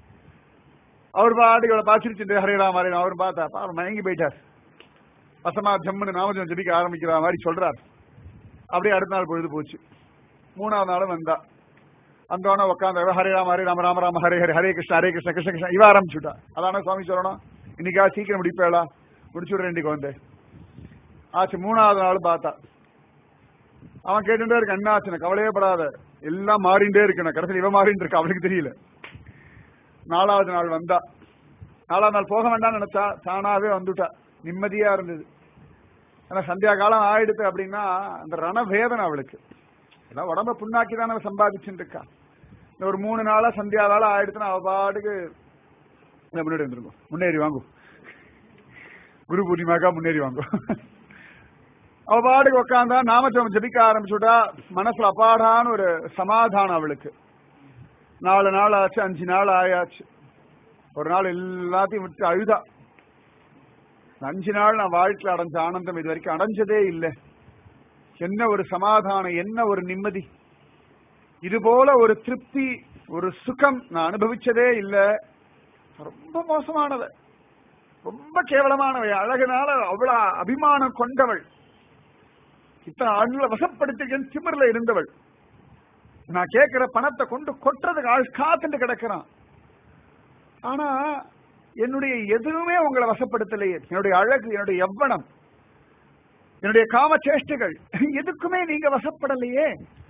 அவர் பாட்டுக்கு இவளை பாச்சிருச்சுட்டு ஹரே ராம ஹரே ராம அவர் பார்த்தா பாரு மயங்கி போயிட்டார் வசமா ஜம்முன்னு நாமஜம் ஜபிக்க ஆரம்பிக்கிற மாதிரி சொல்றார் அப்படியே அடுத்த நாள் பொழுது போச்சு மூணாவது நாளும் வந்தா வந்தோடனே உட்காந்து ஹரே ராம ஹரே ராம ராம ராம ஹரே ஹரே ஹரே கிருஷ்ண ஹரே கிருஷ்ண கிருஷ்ண கிருஷ்ண இவ ஆரம்பிச்சுட்டா அதான சுவாமி சொல்லணும் இன்னைக்கா சீக்கிரம் முடிப்பேளா முடிச்சு விடுறேன் இன்னைக்கு வந்து ஆச்சு மூணாவது நாள் பார்த்தா அவன் கேட்டுட்டே இருக்க என்ன ஆச்சுன்னு கவலையே படாத எல்லாம் மாறிண்டே இருக்கணும் கடைசியில் இவன் மாறிட்டு இருக்கா அவளுக்கு தெரியல நாலாவது நாள் வந்தா நாலாவது நாள் போக வேண்டாம்னு நினைச்சா தானாவே வந்துட்டா நிம்மதியா இருந்தது ஆனா சந்தியா காலம் ஆயிடுது அப்படின்னா அந்த ரணவேதனை அவளுக்கு ஏதாவது உடம்ப புண்ணாக்கி தானே அவ சம்பாதிச்சுட்டு இருக்கா இந்த ஒரு மூணு நாளா சந்தியா காலம் ஆயிடுச்சுன்னா அவ பாட்டுக்கு இந்த முன்னாடி வந்துருங்க முன்னேறி வாங்கும் குரு பூர்ணிமாக்கா முன்னேறி வாங்கும் அவ பாட்டுக்கு உட்காந்தா நாமஜபம் ஜபிக்க ஆரம்பிச்சுட்டா மனசுல அப்பாடான ஒரு சமாதானம் அவளுக்கு நாலு நாள் ஆச்சு அஞ்சு நாள் ஆயாச்சு ஒரு நாள் எல்லாத்தையும் விட்டு அழுதா இந்த அஞ்சு நாள் நான் வாழ்க்கையில் அடைஞ்ச ஆனந்தம் இது வரைக்கும் அடைஞ்சதே இல்லை என்ன ஒரு சமாதானம் என்ன ஒரு நிம்மதி இது போல ஒரு திருப்தி ஒரு சுகம் நான் அனுபவிச்சதே இல்லை ரொம்ப மோசமானவ ரொம்ப கேவலமானவ அழகுனால அவ்வளவு அபிமானம் கொண்டவள் இத்தனை ஆண்களை வசப்படுத்திருக்கேன் திமிர்ல இருந்தவள் நான் கேட்கிற பணத்தை கொண்டு கொட்டுறதுக்கு ஆள் காத்துட்டு கிடக்கிறான் ஆனா என்னுடைய எதுவுமே உங்களை வசப்படுத்தலையே என்னுடைய அழகு என்னுடைய எவ்வனம் என்னுடைய காம சேஷ்டைகள் எதுக்குமே நீங்க வசப்படலையே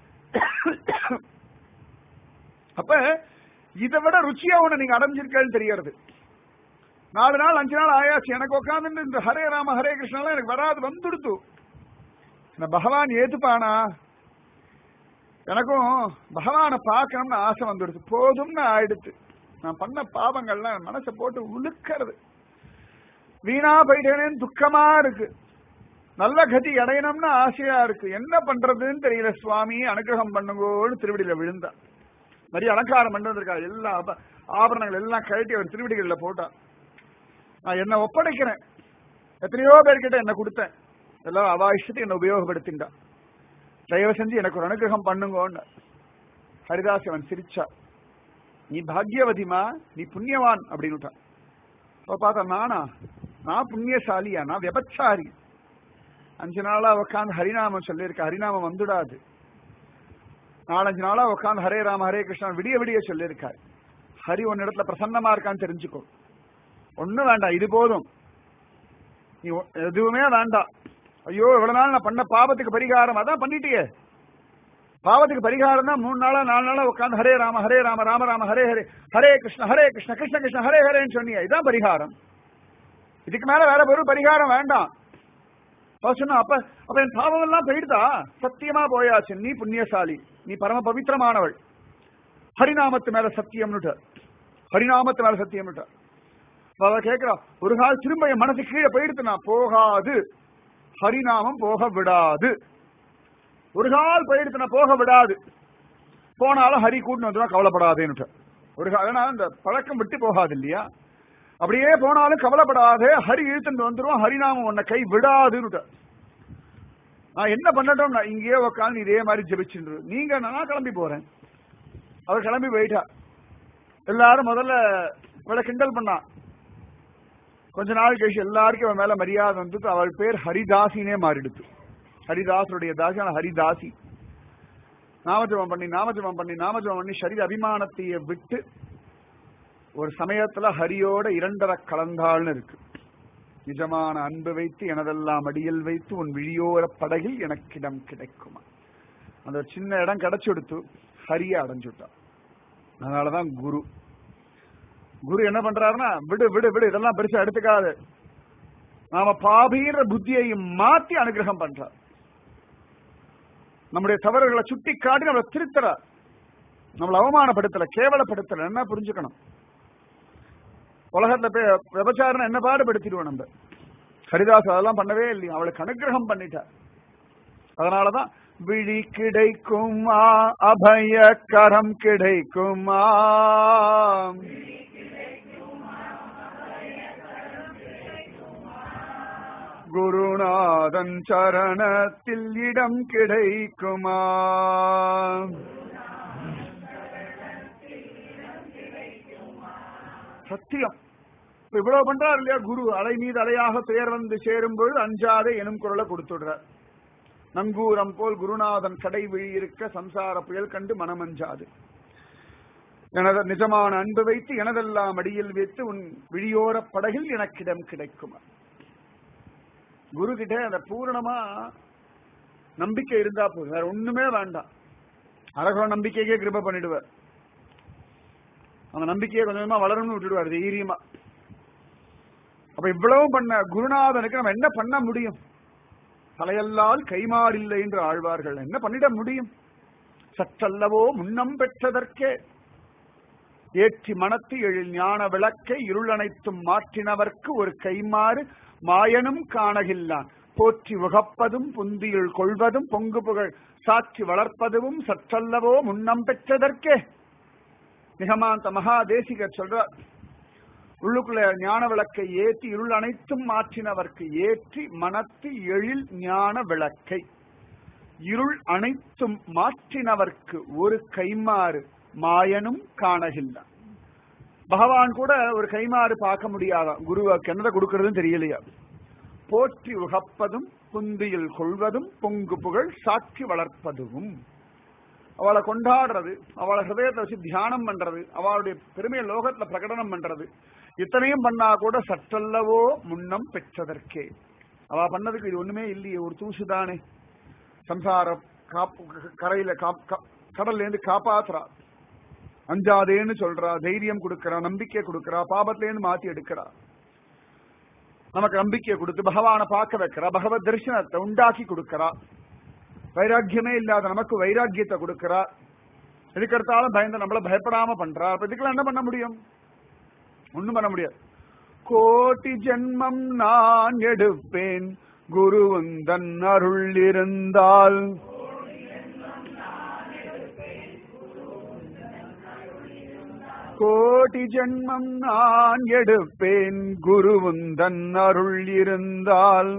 அப்ப இதை விட ருச்சியா ஒண்ணு நீங்க அடைஞ்சிருக்கேன்னு தெரியறது நாலு நாள் அஞ்சு நாள் ஆயாச்சு எனக்கு உட்காந்து இந்த ஹரே ராம ஹரே கிருஷ்ணாலாம் எனக்கு வராது வந்துடுத்து இந்த பகவான் ஏத்துப்பானா எனக்கும் பகவானை பார்க்கணும்னு ஆசை வந்துடுது போதும்னு ஆயிடுத்து நான் பண்ண பாவங்கள்லாம் என் மனசை போட்டு உழுக்கிறது வீணா போயிட்டேனேன்னு துக்கமா இருக்கு நல்ல கதி அடையணும்னு ஆசையா இருக்கு என்ன பண்றதுன்னு தெரியல சுவாமி அனுகிரகம் பண்ணுங்கோன்னு திருவடியில விழுந்தா நிறைய அலங்காரம் பண்ணி வந்திருக்கா எல்லா ஆப- ஆபரணங்கள் எல்லாம் கழட்டி அவர் திருவடிகள்ல போட்டா நான் என்ன ஒப்படைக்கிறேன் எத்தனையோ பேர்கிட்ட என்ன கொடுத்தேன் எல்லாரும் அவா இஷ்டத்தை என்ன உபயோகப்படுத்திண்டா தயவு செஞ்சு எனக்கு ஒரு அனுகிரகம் பண்ணுங்கன்னு ஹரிதாஸ் அவன் சிரிச்சா நீ பாக்யவதிமா நீ புண்ணியவான் அப்படின்னு அவ பார்த்தா நானா நான் புண்ணியசாலியா நான் விபச்சாரி அஞ்சு நாளா உட்காந்து ஹரிநாமம் சொல்லியிருக்க ஹரிநாமம் வந்துடாது நாலஞ்சு நாளா உட்காந்து ஹரே ராம ஹரே கிருஷ்ணா விடிய விடிய சொல்லியிருக்காரு ஹரி உன் இடத்துல பிரசன்னமா இருக்கான்னு தெரிஞ்சுக்கோ ஒண்ணும் வேண்டாம் இது போதும் நீ ஒ- எதுவுமே வேண்டாம் ஐயோ இவ்வளவு நாள் நான் பண்ண பாவத்துக்கு பரிகாரம் அதான் பண்ணிட்டியே பாவத்துக்கு பரிகாரம் தான் மூணு நாளா நாலு நாளா உட்காந்து ஹரே ராம ஹரே ராம ராம ராம ஹரே ஹரே ஹரே கிருஷ்ண ஹரே கிருஷ்ண கிருஷ்ண கிருஷ்ண ஹரே ஹரேன்னு சொன்னியே இதான் பரிகாரம் இதுக்கு மேல வேற ஒரு பரிகாரம் வேண்டாம் அவ சொன்னா அப்ப அப்ப என் பாவம் எல்லாம் போயிடுதா சத்தியமா போயாச்சு நீ புண்ணியசாலி நீ பரம பவித்திரமானவள் ஹரிநாமத்து மேல சத்தியம்னுட்ட ஹரிநாமத்து மேல சத்தியம்னுட்ட அவ கேக்குறா ஒரு கால் திரும்ப என் மனசு கீழே போயிடுத்துனா போகாது ஹரிநாமம் போக விடாது ஒரு கால் போயிடுத்துனா போக விடாது போனாலும் ஹரி கூட்டின்னு வந்துடும் கவலைப்படாதேன்னுட்ட ஒரு கால் ஏன்னா இந்த பழக்கம் விட்டு போகாது இல்லையா அப்படியே போனாலும் கவலைப்படாதே ஹரி இழுத்துட்டு வந்துரும் ஹரிநாமம் உன்னை கை விடாதுன்னு நான் என்ன பண்ணட்டும் நான் இங்கேயே உட்காந்து இதே மாதிரி ஜெபிச்சுட்டு நீங்க நான் கிளம்பி போறேன் அவர் கிளம்பி போயிட்டா எல்லாரும் முதல்ல இவளை கிண்டல் பண்ணா கொஞ்ச நாள் கழிச்சு எல்லாருக்கும் அவன் மேல மரியாதை வந்துட்டு அவள் பேர் ஹரிதாசினே மாறிடுத்து ஹரிதாசருடைய தாசி ஆனா ஹரிதாசி நாமஜபம் பண்ணி நாமஜபம் பண்ணி நாமஜபம் பண்ணி சரீர அபிமானத்தையே விட்டு ஒரு சமயத்துல ஹரியோட இரண்டரை கலந்தாள்னு இருக்கு நிஜமான அன்பு வைத்து எனதெல்லாம் அடியில் வைத்து உன் விழியோர படகில் எனக்கிடம் கிடைக்குமா அந்த ஒரு சின்ன இடம் கிடைச்சுடுத்து ஹரிய அடைஞ்சுட்டா அதனாலதான் குரு குரு என்ன பண்றாருன்னா விடு விடு விடு இதெல்லாம் பெருசா எடுத்துக்காது நாம பாபீர புத்தியையும் மாத்தி அனுகிரகம் பண்றார் நம்முடைய தவறுகளை சுட்டி காட்டி நம்மளை திருத்துறார் நம்மளை அவமானப்படுத்தல கேவலப்படுத்தல என்ன புரிஞ்சுக்கணும் உலகத்துல போய் விபச்சாரம் என்ன பாடுபடுத்திடுவோம் நம்ம ஹரிதாஸ் அதெல்லாம் பண்ணவே இல்லையா அவளுக்கு அனுகிரகம் பண்ணிட்டார் அதனாலதான் விழி கிடைக்குமா அபய கரம் கிடைக்குமா குருநாதன் சரணத்தில் இடம் கிடைக்குமா சத்தியம் இப்ப இவ்வளவு பண்றாரு இல்லையா குரு அலை மீது அலையாக பெயர் வந்து சேரும் பொழுது அஞ்சாதே எனும் குரலை கொடுத்துடுறார் நங்கூரம் போல் குருநாதன் கடை விழி இருக்க சம்சார புயல் கண்டு மனமஞ்சாது எனது நிஜமான அன்பு வைத்து எனதெல்லாம் அடியில் வைத்து உன் விழியோர படகில் எனக்கிடம் கிடைக்கும் குரு கிட்ட அந்த பூரணமா நம்பிக்கை இருந்தா போதும் வேற ஒண்ணுமே வேண்டாம் அரகுற நம்பிக்கைக்கே கிருப பண்ணிடுவார் அந்த நம்பிக்கையை கொஞ்சம் கொஞ்சமா வளரணும்னு விட்டுடுவார் தைரியமா அப்ப இவ்வளவு பண்ண குருநாதனுக்கு நம்ம என்ன பண்ண முடியும் தலையல்லால் கைமாறில்லை என்று ஆழ்வார்கள் என்ன பண்ணிட முடியும் சற்றல்லவோ முன்னம் பெற்றதற்கே ஏற்றி மனத்து எழில் ஞான விளக்கை இருளனைத்தும் மாற்றினவர்க்கு ஒரு கைமாறு மாயனும் காணகில்லான் போற்றி உகப்பதும் புந்தியுள் கொள்வதும் பொங்கு புகழ் சாட்சி வளர்ப்பதும் சற்றல்லவோ முன்னம் பெற்றதற்கே நிகமாந்த மகாதேசிகர் சொல்றார் உள்ளுக்குள்ள ஞான விளக்கை ஏற்றி இருள் அனைத்தும் மாற்றினவர்க்கு ஏற்றி மனத்து எழில் ஞான விளக்கை இருள் அனைத்தும் மாற்றினவர்க்கு ஒரு கைமாறு மாயனும் காணகின்றான் பகவான் கூட ஒரு கைமாறு பார்க்க முடியாதான் குருவுக்கு என்னதை கொடுக்கறதுன்னு தெரியலையா போற்றி உகப்பதும் புந்தியில் கொள்வதும் பொங்கு புகழ் சாட்சி வளர்ப்பதும் அவளை கொண்டாடுறது அவளை ஹிருதயத்தை வச்சு தியானம் பண்றது அவளுடைய பெருமையை லோகத்துல பிரகடனம் பண்றது இத்தனையும் பண்ணா கூட சற்றல்லவோ முன்னம் பெற்றதற்கே அவ பண்ணதுக்கு இது ஒண்ணுமே இல்லையே ஒரு தூசு தானே சம்சார காப்பு கரையில காப்- கா- கடல்ல இருந்து காப்பாத்துறா அஞ்சாதேன்னு சொல்றா தைரியம் கொடுக்கறா நம்பிக்கை கொடுக்கறா பாபத்துல இருந்து மாத்தி எடுக்கிறா நமக்கு நம்பிக்கையை கொடுத்து பகவானை பார்க்க வைக்கிறா பகவத் தரிசனத்தை உண்டாக்கி கொடுக்கறா வைராக்கியமே இல்லாத நமக்கு வைராக்கியத்தை கொடுக்கிறார் எதுக்கெடுத்தாலும் பயந்து நம்மள பயப்படாம பண்றார் அப்ப இதுக்கெல்லாம் என்ன பண்ண முடியும் ஒண்ணும் பண்ண முடியாது கோட்டி ஜென்மம் நான் எடுப்பேன் குருவந்தன் அருள் இருந்தால் கோட்டி ஜென்மம் நான் எடுப்பேன் குருவுந்தன் அருள் இருந்தால்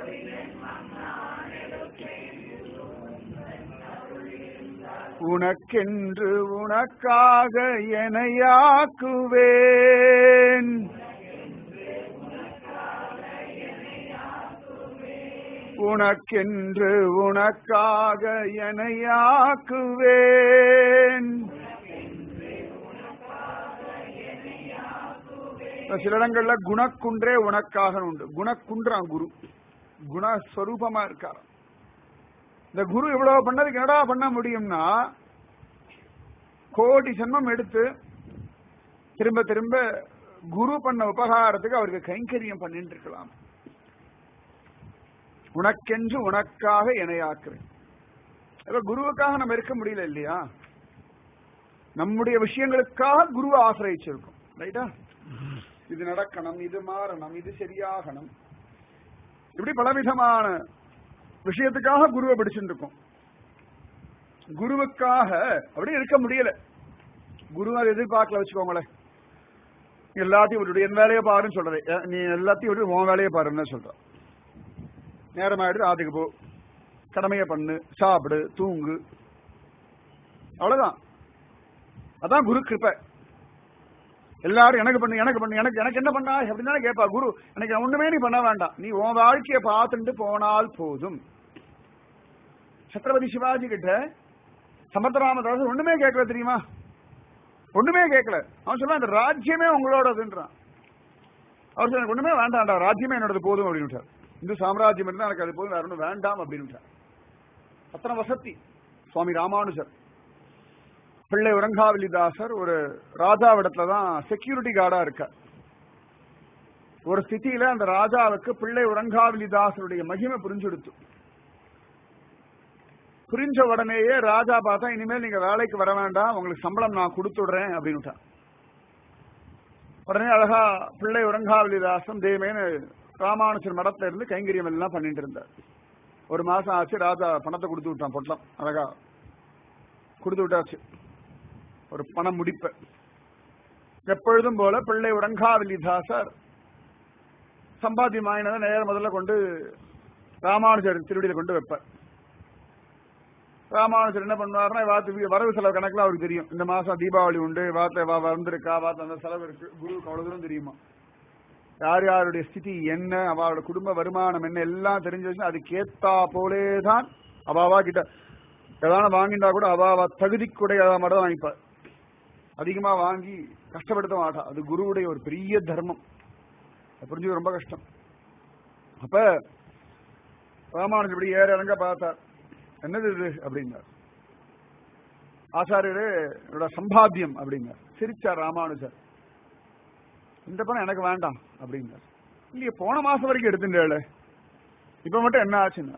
உனக்கென்று உனக்காக எனையாக்குவேன் உனக்கென்று உனக்காக எனையாக்குவேன் சில இடங்கள்ல குணக்குன்றே உனக்காக உண்டு குணக்குன்றான் குரு குணஸ்வரூபமா இருக்கார் இந்த குரு இவ்வளவு பண்ணதுக்கு என்னடா பண்ண முடியும்னா கோடி ஜென்மம் எடுத்து திரும்ப திரும்ப குரு பண்ண உபகாரத்துக்கு அவருக்கு கைங்கரியம் பண்ணிட்டு இருக்கலாம் உனக்கென்று உனக்காக இணையாக்குறேன் இப்ப குருவுக்காக நம்ம இருக்க முடியல இல்லையா நம்முடைய விஷயங்களுக்காக குருவை ஆசிரியிருக்கோம் ரைட்டா இது நடக்கணும் இது மாறணும் இது சரியாகணும் இப்படி பலவிதமான விஷயத்துக்காக குருவை பிடிச்சுட்டு இருக்கோம் குருவுக்காக அப்படி இருக்க முடியல குரு அதை எதிர்பார்க்கல வச்சுக்கோங்களேன் எல்லாத்தையும் விட்டுடு என் வேலையை பாருன்னு சொல்றது அஹ் நீ எல்லாத்தையும் விட்டு உன் வேலையை பாருன்னு சொல்ற நேரமாயிடுது ஆத்துக்கு போ கடமையை பண்ணு சாப்பிடு தூங்கு அவ்வளவுதான் அதான் குரு கிருப்பை எல்லாரும் எனக்கு பண்ணு எனக்கு பண்ணு எனக்கு எனக்கு என்ன பண்ணா அப்படின்னு தானே கேட்பா குரு எனக்கு ஒண்ணுமே நீ பண்ண வேண்டாம் நீ உன் வாழ்க்கையை பார்த்துட்டு போனால் போதும் சத்ரபதி சிவாஜி கிட்ட சமர்த்தராமதாசர் ஒண்ணுமே கேட்கல தெரியுமா ஒண்ணுமே கேட்கல அவன் சொல்ல அந்த ராஜ்யமே உங்களோடதுன்றான் அவர் சொன்ன ஒண்ணுமே வேண்டாம்டா ராஜ்யமே என்னோடது போதும் அப்படின்னு இந்து சாம்ராஜ்யம் இருந்தா எனக்கு அது போதும் வேற ஒன்றும் வேண்டாம் அப்படின்னு அத்தனை வசதி சுவாமி ராமானுஜர் பிள்ளை உரங்காவலிதாசர் ஒரு ராஜாவிடத்துல தான் செக்யூரிட்டி கார்டா இருக்கார் ஒரு ஸ்திதியில அந்த ராஜாவுக்கு பிள்ளை உரங்காவலிதாசருடைய மகிமை புரிஞ்செடுத்து புரிஞ்ச உடனேயே ராஜா பார்த்தா இனிமேல் நீங்க வேலைக்கு வர வேண்டாம் உங்களுக்கு சம்பளம் நான் கொடுத்துடுறேன் அப்படின்னு உடனே அழகா பிள்ளை உரங்காவலிதாசன் தேவேன்னு ராமானுஜர் மடத்துல இருந்து கைங்கரியம் எல்லாம் பண்ணிட்டு இருந்தார் ஒரு மாசம் ஆச்சு ராஜா பணத்தை கொடுத்து விட்டான் பொட்டலம் அழகா கொடுத்து விட்டாச்சு ஒரு பணம் முடிப்ப எப்பொழுதும் போல பிள்ளை உடங்காவலிதாசர் சம்பாத்தியம் ஆயினதை நேர முதல்ல கொண்டு ராமானுஜர் திருவடியில கொண்டு வைப்பார் ராமானுஜர் என்ன பண்ணுவாருன்னா வாத்து வரவு செலவு கணக்குல அவருக்கு தெரியும் இந்த மாசம் தீபாவளி உண்டு வாத்த வா வந்திருக்கா வாத்த அந்த செலவு இருக்கு குருவுக்கு அவ்வளவு தூரம் தெரியுமா யார் யாருடைய ஸ்திதி என்ன அவளோட குடும்ப வருமானம் என்ன எல்லாம் தெரிஞ்சு வச்சு அதுக்கு ஏத்தா போலேதான் அவாவா கிட்ட ஏதாவது வாங்கிட்டா கூட அவாவா தகுதிக்குடைய மட்டும் தான் வாங்கிப்பார் அதிகமா வாங்கி கஷ்டப்படுத்த மாட்டா அது குருவுடைய ஒரு பெரிய தர்மம் புரிஞ்சு ரொம்ப கஷ்டம் அப்ப ராமானுஜர் இப்படி ஏற இறங்க பார்த்தார் என்னது இது அப்படின்னார் ஆச்சாரியரு என்னோட சம்பாத்தியம் அப்படின்னார் சிரிச்சார் ராமானுஜர் இந்த பணம் எனக்கு வேண்டாம் அப்படின்னார் இல்லையே போன மாசம் வரைக்கும் எடுத்துட்டேள இப்ப மட்டும் என்ன ஆச்சுன்னா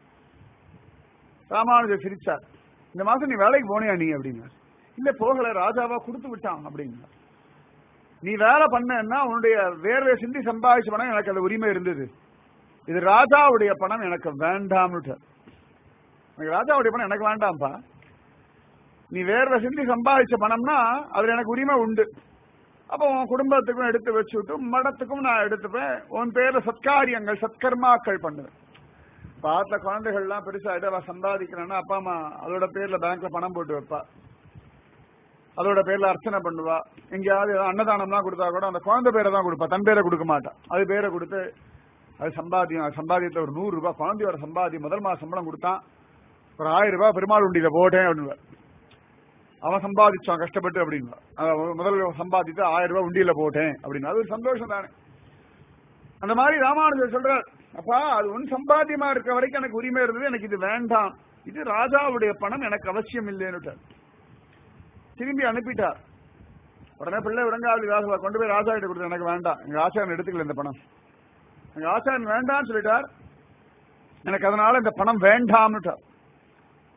ராமானுஜர் சிரிச்சார் இந்த மாசம் நீ வேலைக்கு போனியா நீ அப்படின்னார் இல்ல போகல ராஜாவா கொடுத்து விட்டான் அப்படின்னார் நீ வேலை பண்ணன்னா உன்னுடைய வேர்வை சிந்தி சம்பாதிச்ச பணம் எனக்கு அது உரிமை இருந்தது இது ராஜாவுடைய பணம் எனக்கு வேண்டாம்னுட்டு எனக்கு ராஜாவுடைய பணம் எனக்கு வேண்டாம்ப்பா நீ வேர்வை சிந்தி சம்பாதிச்ச பணம்னா அதுல எனக்கு உரிமை உண்டு அப்ப உன் குடும்பத்துக்கும் எடுத்து வச்சுட்டு மடத்துக்கும் நான் எடுத்துப்பேன் உன் பேர்ல சத்காரியங்கள் சத்கர்மாக்கள் பண்ணுவேன் பார்த்த குழந்தைகள்லாம் பெருசாயிட்டு அவ சம்பாதிக்கிறேன்னா அப்பா அம்மா அதோட பேர்ல பேங்க்ல பணம் போட்டு வைப்பா அதோட பேர்ல அர்ச்சனை பண்ணுவா எங்கேயாவது ஏதாவது அன்னதானம்லாம் கொடுத்தா கூட அந்த குழந்தை பேரை தான் கொடுப்பா தன் பேரை கொடுக்க மாட்டா அது பேரை கொடுத்து அது சம்பாத்தியம் அது சம்பாத்தியத்துல ஒரு நூறு ரூபாய் குழந்தையோட சம்பாத்தியம் முதல் மாசம் சம்பளம் கொடுத்தான் ஒரு ஆயிரம் ரூபாய் பெருமாள் உண்டியில போட்டேன் அப்படின்னு அவன் சம்பாதிச்சான் கஷ்டப்பட்டு அப்படின்னா முதல் சம்பாதித்து ஆயிரம் ரூபாய் உண்டியில போட்டேன் அப்படின்னு அது ஒரு சந்தோஷம் தானே அந்த மாதிரி ராமானுஜர் சொல்றார் அப்பா அது ஒன் சம்பாத்தியமா இருக்க வரைக்கும் எனக்கு உரிமை இருந்தது எனக்கு இது வேண்டாம் இது ராஜாவுடைய பணம் எனக்கு அவசியம் இல்லைன்னு திரும்பி அனுப்பிட்டார் உடனே பிள்ளை உடங்காவலி ராஜா கொண்டு போய் ராஜா கிட்ட கொடுத்து எனக்கு வேண்டாம் எங்க ஆச்சாரன் எடுத்துக்கல இந்த பணம் எங்க ஆச்சாரன் வேண்டாம்னு சொல்லிட்டார் எனக்கு அதனால இந்த பணம் வேண்டாம்னுட்டார்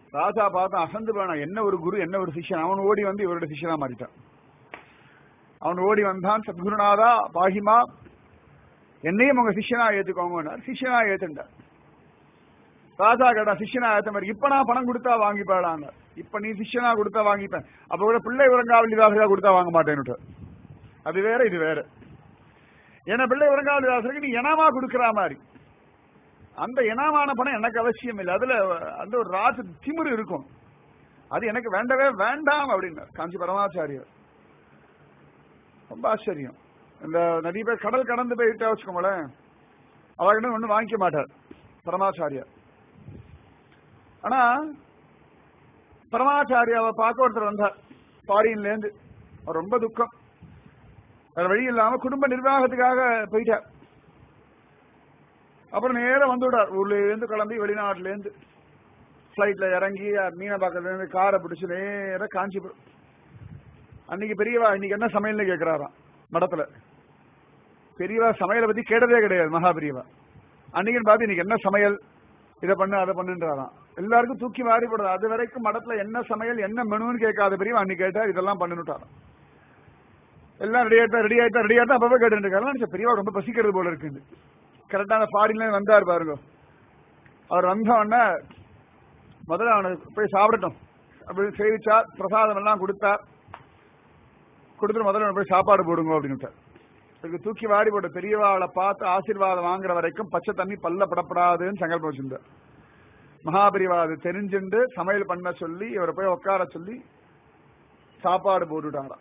ராஜா பார்த்து அசந்து போனா என்ன ஒரு குரு என்ன ஒரு சிஷ்யன் அவன் ஓடி வந்து இவரோட சிஷ்யனா மாறிட்டான் அவன் ஓடி வந்தான் சத்குருநாதா பாகிமா என்னையும் உங்க சிஷ்யனா ஏத்துக்கோங்க சிஷ்யனா ஏத்துண்டார் ராஜா கேட்டா சிஷ்யனா ஏத்த மாதிரி இப்ப நான் பணம் கொடுத்தா வாங்கிப்பாடாங்க இப்ப நீ சிஷ்யனா கொடுத்தா வாங்கிப்பேன் அப்ப கூட பிள்ளை உறங்காவலிதாசரா கொடுத்தா வாங்க மாட்டேன்னு அது வேற இது வேற ஏன்னா பிள்ளை உறங்காவலிதாசருக்கு நீ இனமா கொடுக்கற மாதிரி அந்த இனமான பணம் எனக்கு அவசியம் இல்லை அதுல அந்த ஒரு ராஜ திமிரு இருக்கும் அது எனக்கு வேண்டவே வேண்டாம் அப்படின்னு காஞ்சி பரமாச்சாரியர் ரொம்ப ஆச்சரியம் இந்த நிறைய பேர் கடல் கடந்து போயிட்டா வச்சுக்கோங்களேன் அவர்கிட்ட ஒன்றும் வாங்கிக்க மாட்டார் பரமாச்சாரியார் ஆனா பரமாச்சாரியாவை பார்க்க ஒருத்தர் வந்தார் ஃபாரின்ல இருந்து அவர் ரொம்ப துக்கம் வேற வழி இல்லாம குடும்ப நிர்வாகத்துக்காக போயிட்டார் அப்புறம் நேரம் வந்து விடார் ஊர்ல இருந்து கிளம்பி வெளிநாட்டுல இருந்து பிளைட்ல இறங்கி மீனம்பாக்கத்துல இருந்து காரை பிடிச்சு நேரம் காஞ்சிபுரம் அன்னைக்கு பெரியவா இன்னைக்கு என்ன சமையல்னு கேக்குறாராம் மடத்துல பெரியவா சமையலை பத்தி கேட்டதே கிடையாது மகா பெரியவா அன்னைக்குன்னு பார்த்து இன்னைக்கு என்ன சமையல் இதை பண்ணு அதை பண்ணுன்றாராம் எல்லாருக்கும் தூக்கி மாறிப்படுது அது வரைக்கும் மடத்துல என்ன சமையல் என்ன மெனுன்னு கேட்காத பெரியவா அன்னைக்கு கேட்டார் இதெல்லாம் பண்ணுட்டாராம் எல்லாம் ரெடி ஆயிட்டா ரெடி ஆயிட்டா ரெடி ஆயிட்டா அப்பவே கேட்டு இருக்காரு பெரியவா ரொம்ப பசிக்கிறது போல இருக்குது கரெக்டான ஃபாரின்ல வந்தார் பாருங்க அவர் வந்த உடனே முதல்ல அவனுக்கு போய் சாப்பிடட்டும் அப்படின்னு சேவிச்சா பிரசாதம் எல்லாம் கொடுத்தார் கொடுத்துட்டு முதல்ல போய் சாப்பாடு போடுங்க அப்படின்னு இதுக்கு தூக்கி வாடி போட்ட பெரியவாளை பார்த்து ஆசீர்வாதம் வாங்குற வரைக்கும் பச்சை தண்ணி பல்ல படப்படாதுன்னு சங்கல்பம் வச்சிருந்தார் மகாபெரிவா அது தெரிஞ்சுண்டு சமையல் பண்ண சொல்லி இவரை போய் உட்கார சொல்லி சாப்பாடு போட்டுட்டாராம்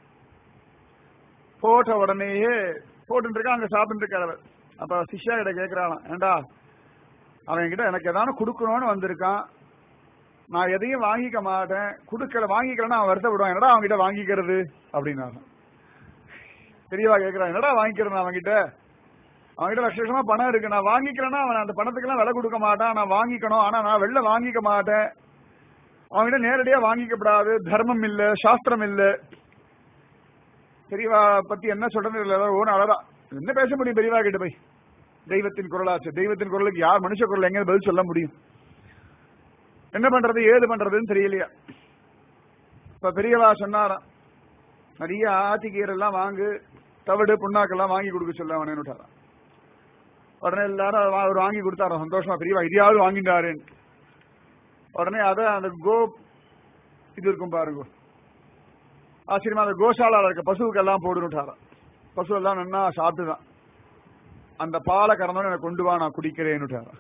போட்ட உடனேயே போட்டு இருக்கா அங்க சாப்பிட்டு இருக்காரு அப்ப சிஷ்யா கிட்ட கேக்குறாளாம் ஏண்டா அவன் கிட்ட எனக்கு ஏதாவது கொடுக்கணும்னு வந்திருக்கான் நான் எதையும் வாங்கிக்க மாட்டேன் கொடுக்கல வாங்கிக்கலன்னா அவன் வருத்தப்படுவான் என்னடா அவன் கிட்ட வாங்கிக்கிறது அப்படின்னாங்க பெரியவா கேக்குறான் என்னடா வாங்கிக்கிறேன் அவன்கிட்ட அவன்கிட்ட லட்ச லட்சமா பணம் இருக்கு நான் வாங்கிக்கிறேன்னா அவன் அந்த பணத்துக்கெல்லாம் விலை கொடுக்க மாட்டான் நான் வாங்கிக்கணும் ஆனா நான் வெளில வாங்கிக்க மாட்டேன் அவன்கிட்ட நேரடியா வாங்கிக்கப்படாது தர்மம் இல்ல சாஸ்திரம் இல்ல பெரியவா பத்தி என்ன சொல்றது இல்ல ஓன அழகா என்ன பேச முடியும் பெரியவா கிட்ட போய் தெய்வத்தின் குரலாச்சு தெய்வத்தின் குரலுக்கு யார் மனுஷ குரல் எங்க பதில் சொல்ல முடியும் என்ன பண்றது ஏது பண்றதுன்னு தெரியலையா இப்ப பெரியவா சொன்னாராம் நிறைய ஆத்திக்கீரை எல்லாம் வாங்கு தவிடு புண்ணாக்கெல்லாம் வாங்கி கொடுக்க சொல்ல அவனு விட்டாராம் உடனே எல்லாரும் அதை வா- அவர் வாங்கி கொடுத்தாராம் சந்தோஷமா பெரியவா இதையாவது வாங்கிட்டாருன்னு உடனே அத அந்த கோ இது இருக்கும் பாருங்க ஆச்சரியமா அந்த கோசாலால இருக்க பசுவுக்கு எல்லாம் போடுனுட்டாராம் பசு எல்லாம் நன்னா சாப்பிட்டுதான் அந்த பாலை கறந்தோன்னு எனக்கு கொண்டு வா நான் குடிக்கிறேன்னுட்டாராம்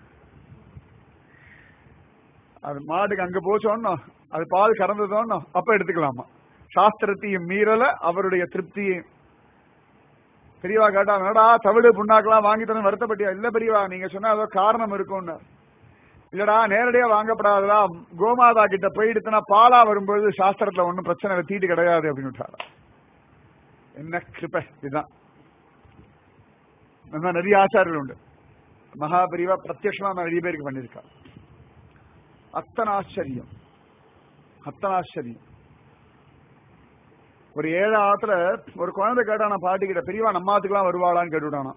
அது மாடுக்கு அங்க போச்சோன்னோ அது பால் கறந்ததோன்னோ அப்ப எடுத்துக்கலாமா சாஸ்திரத்தையும் மீறல அவருடைய திருப்தியையும் பெரியவா கேட்டா என்னடா தவிடு புண்ணாக்கெல்லாம் வாங்கி தரணும் வருத்தப்பட்டியா இல்ல பெரியவா நீங்க சொன்னா ஏதோ காரணம் இருக்கும்னு இல்லடா நேரடியா வாங்கப்படாதடா கோமாதா கிட்ட போயிடுத்துனா பாலா வரும்பொழுது சாஸ்திரத்துல ஒண்ணும் பிரச்சனை இல்லை, தீட்டு கிடையாது அப்படின்னு விட்டாரா என்ன கிருப இதுதான் இந்த மாதிரி நிறைய ஆச்சாரியர்கள் உண்டு மகாபெரிவா பிரத்யட்சமா நிறைய பேருக்கு பண்ணிருக்கா அத்தனை ஆச்சரியம் அத்தனை ஆச்சரியம் ஒரு ஏழு ஆத்துல ஒரு குழந்தை கேட்டானா பாட்டி கிட்ட பெரியவா நம்மாத்துக்குலாம் வருவாளான்னு கேட்டுவிட்டானா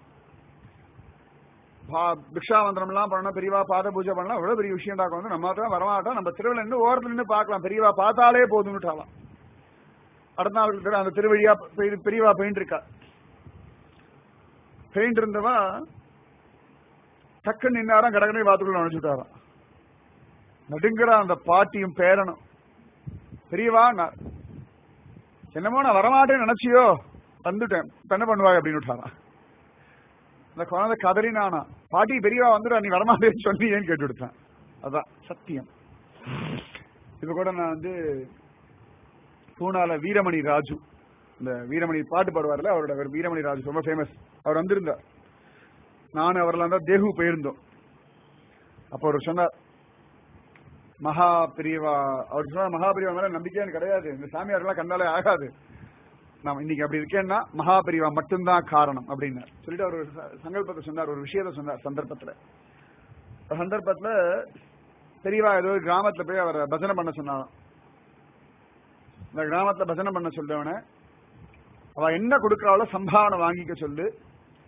பா- பிக்ஷாவந்தனம் எல்லாம் பண்ணணும் பெரியவா பாத பூஜை பண்ணலாம் எவ்வளவு பெரிய விஷயம் வந்து நம்ம தான் வரமாட்டோம் நம்ம திருவிழா நின்று ஓரத்துல நின்று பார்க்கலாம் பெரியவா பார்த்தாலே போதும்னுட்டாலாம் அடுத்த நாள் திரு- அந்த திருவழியா பெய்- பெரியவா பெயிண்ட் இருக்கா பெயிண்ட் இருந்தவா டக்குன்னு நின்னாராம் கடற்கரை பாத்துக்குள்ள நினைச்சுட்டாராம் நடுங்குறா அந்த பாட்டியும் பேரனும் பெரியவா நான் என்னமோ நான் வரமாட்டேன்னு நினைச்சியோ வந்துட்டேன் இப்ப என்ன பண்ணுவாங்க அப்படின்னு விட்டாராம் அந்த குழந்தை கதறினானா பாட்டி பெரியவா வந்துடா நீ வரமாட்டேன்னு சொன்னியேன்னு கேட்டு விடுத்தேன் அதான் சத்தியம் இப்ப கூட நான் வந்து பூனால வீரமணி ராஜு இந்த வீரமணி பாட்டு பாடுவார்ல அவரோட பேர் வீரமணி ராஜு ரொம்ப ஃபேமஸ் அவர் வந்திருந்தார் நானும் அவரெல்லாம் தான் தேகு போயிருந்தோம் அப்போ அவர் சொன்னார் மகா பிரிவா அவர் சொன்னார் மகா பிரிவா மேல நம்பிக்கை எனக்கு கிடையாது இந்த சாமியார்கள்லாம் கண்டாலே ஆகாது நான் இன்னைக்கு அப்படி இருக்கேன்னா மகா பிரிவா மட்டும்தான் காரணம் அப்படின்னார் சொல்லிட்டு அவர் ஒரு ச- சங்கல்பத்தை சொன்னார் ஒரு விஷயத்தை சொன்னார் சந்தர்ப்பத்துல ஒரு சந்தர்ப்பத்துல பெரியவா ஏதோ ஒரு கிராமத்துல போய் அவரை பஜனை பண்ண சொன்னாராம் இந்த கிராமத்துல பஜனை பண்ண சொல்றவன அவ என்ன கொடுக்கறாளோ சம்பாவனை வாங்கிக்க சொல்லு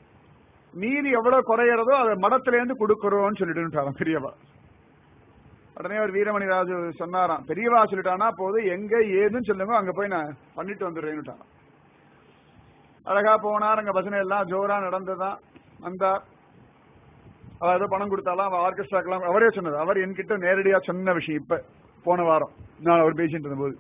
மீதி எவ்வளவு குறையறதோ அதை மடத்துல இருந்து கொடுக்கறோம்னு சொல்லிட்டு பெரியவா உடனே ஒரு வீரமணி ராஜு சொன்னாராம் பெரியவா சொல்லிட்டானா போது எங்க ஏதுன்னு சொல்லுங்க அங்க போய் நான் பண்ணிட்டு வந்துடுறேன்னுட்டான் அழகா போனார் அங்க பஜனை எல்லாம் ஜோரா நடந்ததுதான் வந்தார் அவ ஏதோ பணம் கொடுத்தாலாம் அவ ஆர்கெஸ்ட்ராக்கெல்லாம் அவரே சொன்னது அவர் என்கிட்ட நேரடியா சொன்ன விஷயம் இப்ப போன வாரம் நான் அவர் பேசிட்டு இருந்தபோது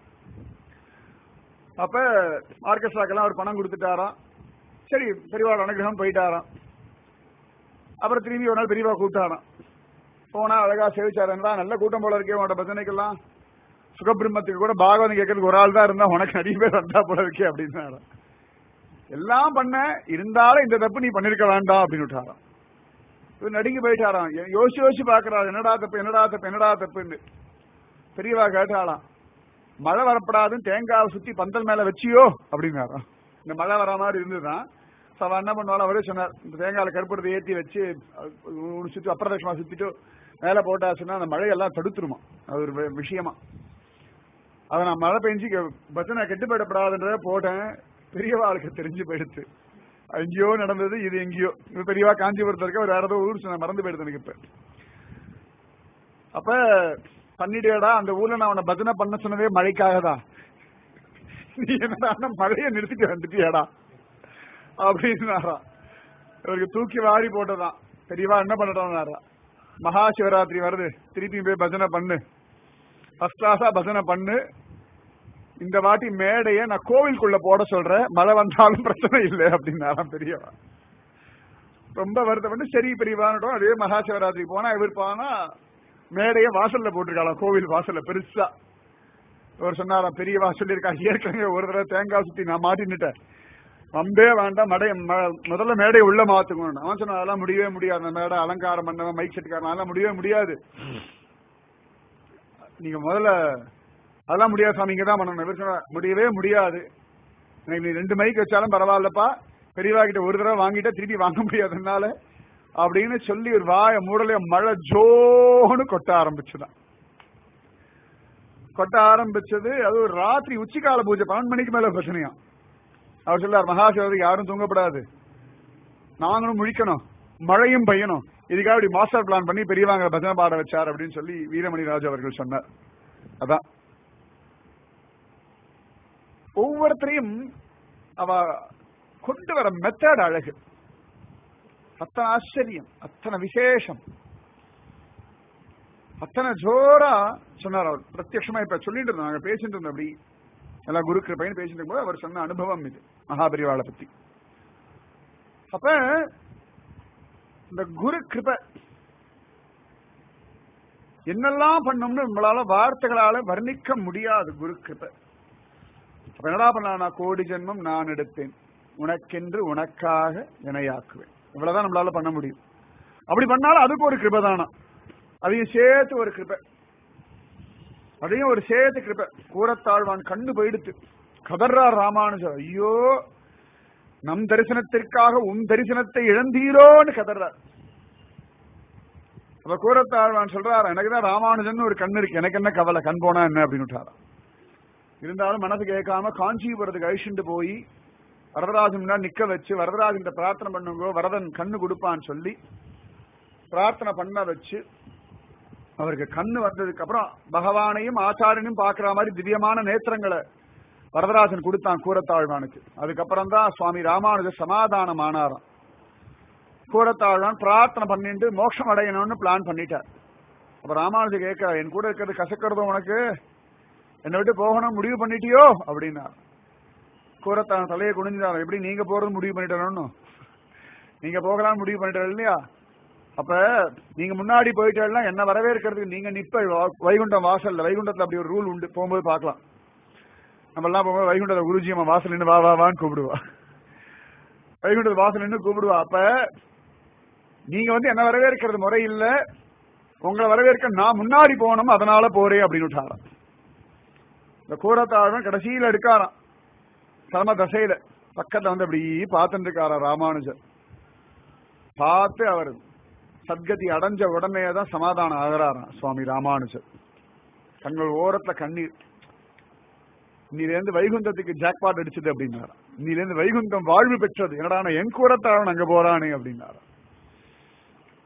அப்ப ஆர்கெஸ்ட்ராக்கெல்லாம் அவர் பணம் கொடுத்துட்டாராம் சரி பெரியவாள் அனுகிரகம் போயிட்டாராம் அப்புறம் திரும்பி ஒரு நாள் பெரியவா கூப்பிட்டாராம் போனா அழகா சேவிச்சாரா நல்ல கூட்டம் போல இருக்கே உன்னோட பஜனைக்கெல்லாம் சுகபிரம்மத்துக்கு கூட பாகவதம் கேட்கறதுக்கு ஒரு ஆள் தான் இருந்தா உனக்கு நிறைய பேர் வந்தா போல இருக்கே அப்படின்னாரு எல்லாம் பண்ண இருந்தாலும் இந்த தப்பு நீ பண்ணிருக்க வேண்டாம் அப்படின்னு விட்டாராம் இவர் நடுங்கி போயிட்டாராம் யோ- யோசிச்சு யோசிச்சு பாக்குறாரு என்னடா தப்பு என்னடா தப்பு என்னடா தப்புன்னு பெரியவா கேட்டாளாம் மழை வரப்படாதுன்னு தேங்காவை சுத்தி பந்தல் மேல வச்சியோ அப்படின்னாராம் இந்த மழை வர மாதிரி இருந்துதான் So அவ என்ன பண்ணுவாலும் அவரே சொன்னார் இந்த தேங்காயில கருப்படுறதை ஏத்தி வச்சு அஹ், ஒரு சுத்தி அப்பிரதட்சமா சுத்திட்டு மேல போட்டாச்சுன்னா அந்த மழையெல்லாம் தடுத்துருமா அது ஒரு வி- விஷயமா அதை நான் மழை பெஞ்சு கெ- பஸ்ஸை கெட்டு போயிடப்படாதுன்றத போட்டேன் பெரியவாளுக்கு தெரிஞ்சு போயிடுச்சு எங்கேயோ நடந்தது இது எங்கேயோ இப்ப பெரியவா காஞ்சிபுரத்துல இருக்க ஒரு வேற ஏதோ ஊர் சொன்ன மறந்து போயிடுது எனக்கு இப்ப அப்ப பண்ணிடுடா அந்த ஊர்ல நான் உன்னை பஜனை பண்ண சொன்னதே மழைக்காக தான் நீ என்னடா மழையை நிறுத்திட்டு வந்துட்டியாடா அப்படின்னாரா இவருக்கு தூக்கி வாரி போட்டதான் பெரியவா என்ன பண்ணட்டாரா மகா சிவராத்திரி வருது திருப்பி போய் பஜனை பண்ணு ஃபர்ஸ்ட் கிளாஸா பஜனை பண்ணு இந்த வாட்டி மேடைய நான் கோவிலுக்குள்ள போட சொல்றேன் மழை வந்தாலும் பிரச்சனை இல்லை அப்படின்னாராம் பெரியவா ரொம்ப வருத்தப்பட்டு சரி பெரியவான்ட்டோம் அதே மகா சிவராத்திரி போனா இவர் போனா மேடைய வாசல்ல போட்டிருக்காளாம் கோவில் வாசல்ல பெருசா அவர் சொன்னாராம் பெரியவா சொல்லியிருக்கா ஏற்கனவே ஒரு தடவை தேங்காய் சுத்தி நான் மாட்டின்னுட்டேன் வம்பே வேண்டாம் மடை ம- முதல்ல மேடையை உள்ள மாத்துக்கணும் அவன் சொன்னா அதெல்லாம் முடியவே முடியாது அந்த மேடை அலங்காரம் பண்ணவன் மைக் செட்டுக்காரன் அதெல்லாம் முடியவே முடியாது நீங்க முதல்ல அதெல்லாம் முடியாது சாமி இங்க தான் பண்ணணும் இவர் சொன்னா முடியவே முடியாது எனக்கு நீ ரெண்டு மைக் வச்சாலும் பரவாயில்லப்பா பெரியவா கிட்ட ஒரு தடவை வாங்கிட்டா திருப்பி வாங்க முடியாது என்னால அப்படின்னு சொல்லி ஒரு வாய மூடலைய மழை ஜோன்னு கொட்ட ஆரம்பிச்சுதான் கொட்ட ஆரம்பிச்சது அது ஒரு ராத்திரி உச்சிக்கால பூஜை பன்னெண்டு மணிக்கு மேல பிரச்சனையா அவர் சொல்லார் மகாசிவராத்திரிக்கு யாரும் தூங்கப்படாது நாங்களும் முழிக்கணும் மழையும் பெய்யணும் இதுக்காக இப்படி மாஸ்டர் பிளான் பண்ணி பெரியவாங்க பஜனை பாட வச்சார் அப்படின்னு சொல்லி வீரமணி ராஜு அவர்கள் சொன்னார் அதான் ஒவ்வொருத்தரையும் அவ கொண்டு வர மெத்தட் அழகு அத்தனை ஆச்சரியம் அத்தனை விசேஷம் அத்தனை ஜோரா சொன்னார் அவர் பிரத்யட்சமா இப்ப சொல்லிட்டு இருந்தோம் நாங்க பேசிட்டு இருந்தோம் அப்படி எல்லாம் குரு கிருப்பைன்னு பேசிட்டு இருக்கும்போது அவர் சொன்ன அனுபவம் இது மகாபரிவாளை பத்தி அப்ப இந்த குரு கிருபை என்னெல்லாம் பண்ணோம்னு நம்மளால வார்த்தைகளால வர்ணிக்க முடியாது குரு கிருபை அப்ப என்னடா பண்ணலாம் நான் கோடி ஜென்மம் நான் எடுத்தேன் உனக்கென்று உனக்காக இணையாக்குவேன் இவ்வளவுதான் நம்மளால பண்ண முடியும் அப்படி பண்ணாலும் அதுக்கு ஒரு கிருபை தானா அதையும் சேர்த்து ஒரு கிருபை அதையும் ஒரு சேர்த்து கிருபை கூறத்தாழ்வான் கண்ணு போயிடுத்து கதர்றார் ராமானுஜர் ஐயோ நம் தரிசனத்திற்காக உன் தரிசனத்தை இழந்தீரோன்னு கதர்றார் அப்ப கூறத்தாழ்வான் சொல்றாரு எனக்கு தான் ராமானுஜன் ஒரு கண் இருக்கு எனக்கு என்ன கவலை கண் போனா என்ன அப்படின்னு விட்டாராம். இருந்தாலும் மனசு கேட்காம காஞ்சிபுரத்துக்கு அழிச்சுட்டு போய் வரதராஜன் முன்னாடி நிக்க வச்சு வரதராஜன் பிரார்த்தனை பண்ணுங்க வரதன் கண்ணு கொடுப்பான்னு சொல்லி பிரார்த்தனை பண்ண வச்சு அவருக்கு கண்ணு வந்ததுக்கு அப்புறம் பகவானையும் ஆச்சாரியனையும் பாக்குற மாதிரி திவ்யமான நேத்திரங்களை வரதராஜன் கொடுத்தான் கூரத்தாழ்வானுக்கு அதுக்கப்புறம் தான் சுவாமி ராமானுஜர் சமாதானம் ஆனாராம் கூரத்தாழ்வான் பிரார்த்தனை பண்ணிட்டு மோட்சம் அடையணும்னு பிளான் பண்ணிட்டார் அப்ப ராமானுஜர் கேட்க என் கூட இருக்கிறது கசக்கிறதும் உனக்கு என்னை விட்டு போகணும் முடிவு பண்ணிட்டியோ அப்படின்னார் கூரத்தான் தலையை குனிஞ்சார் எப்படி நீங்க போறது முடிவு பண்ணிட்டணும் நீங்க போகலாம் முடிவு பண்ணிட்டாரு இல்லையா அப்ப நீங்க முன்னாடி போயிட்டாலும் என்ன வரவேற்கிறதுக்கு நீங்க நிப்ப வா- வைகுண்டம் வாசல்ல வைகுண்டத்துல அப்படி ஒரு ரூல் உண்டு போகும்போது பார்க்கலாம் நம்ம எல்லாம் போகும்போது வைகுண்டத்துல குருஜி அம்மா வாசல் நின்று வா வா வான்னு கூப்பிடுவா வைகுண்டத்து வாசல் நின்று கூப்பிடுவா அப்ப நீங்க வந்து என்ன வரவேற்கிறது முறை இல்ல உங்களை வரவேற்க நான் முன்னாடி போகணும் அதனால போறேன் அப்படின்னு விட்டாராம் இந்த கூரத்தாழ்வன் கடைசியில எடுக்காராம் சம தசையில பக்கத்துல வந்து அப்படி பார்த்துட்டு இருக்காரா ராமானுஜர் பார்த்து அவர் சத்கதி அடைஞ்ச உடனே தான் சமாதானம் ஆகிறாராம் சுவாமி ராமானுஜர் தங்கள் ஓரத்துல கண்ணீர் இன்னிலேருந்து வைகுந்தத்துக்கு ஜாக்பாட் அடிச்சது அப்படின்னாரா இன்னிலேருந்து வைகுந்தம் வாழ்வு பெற்றது என்னடா என் கூறத்தாழன் அங்க போறானே அப்படின்னாரா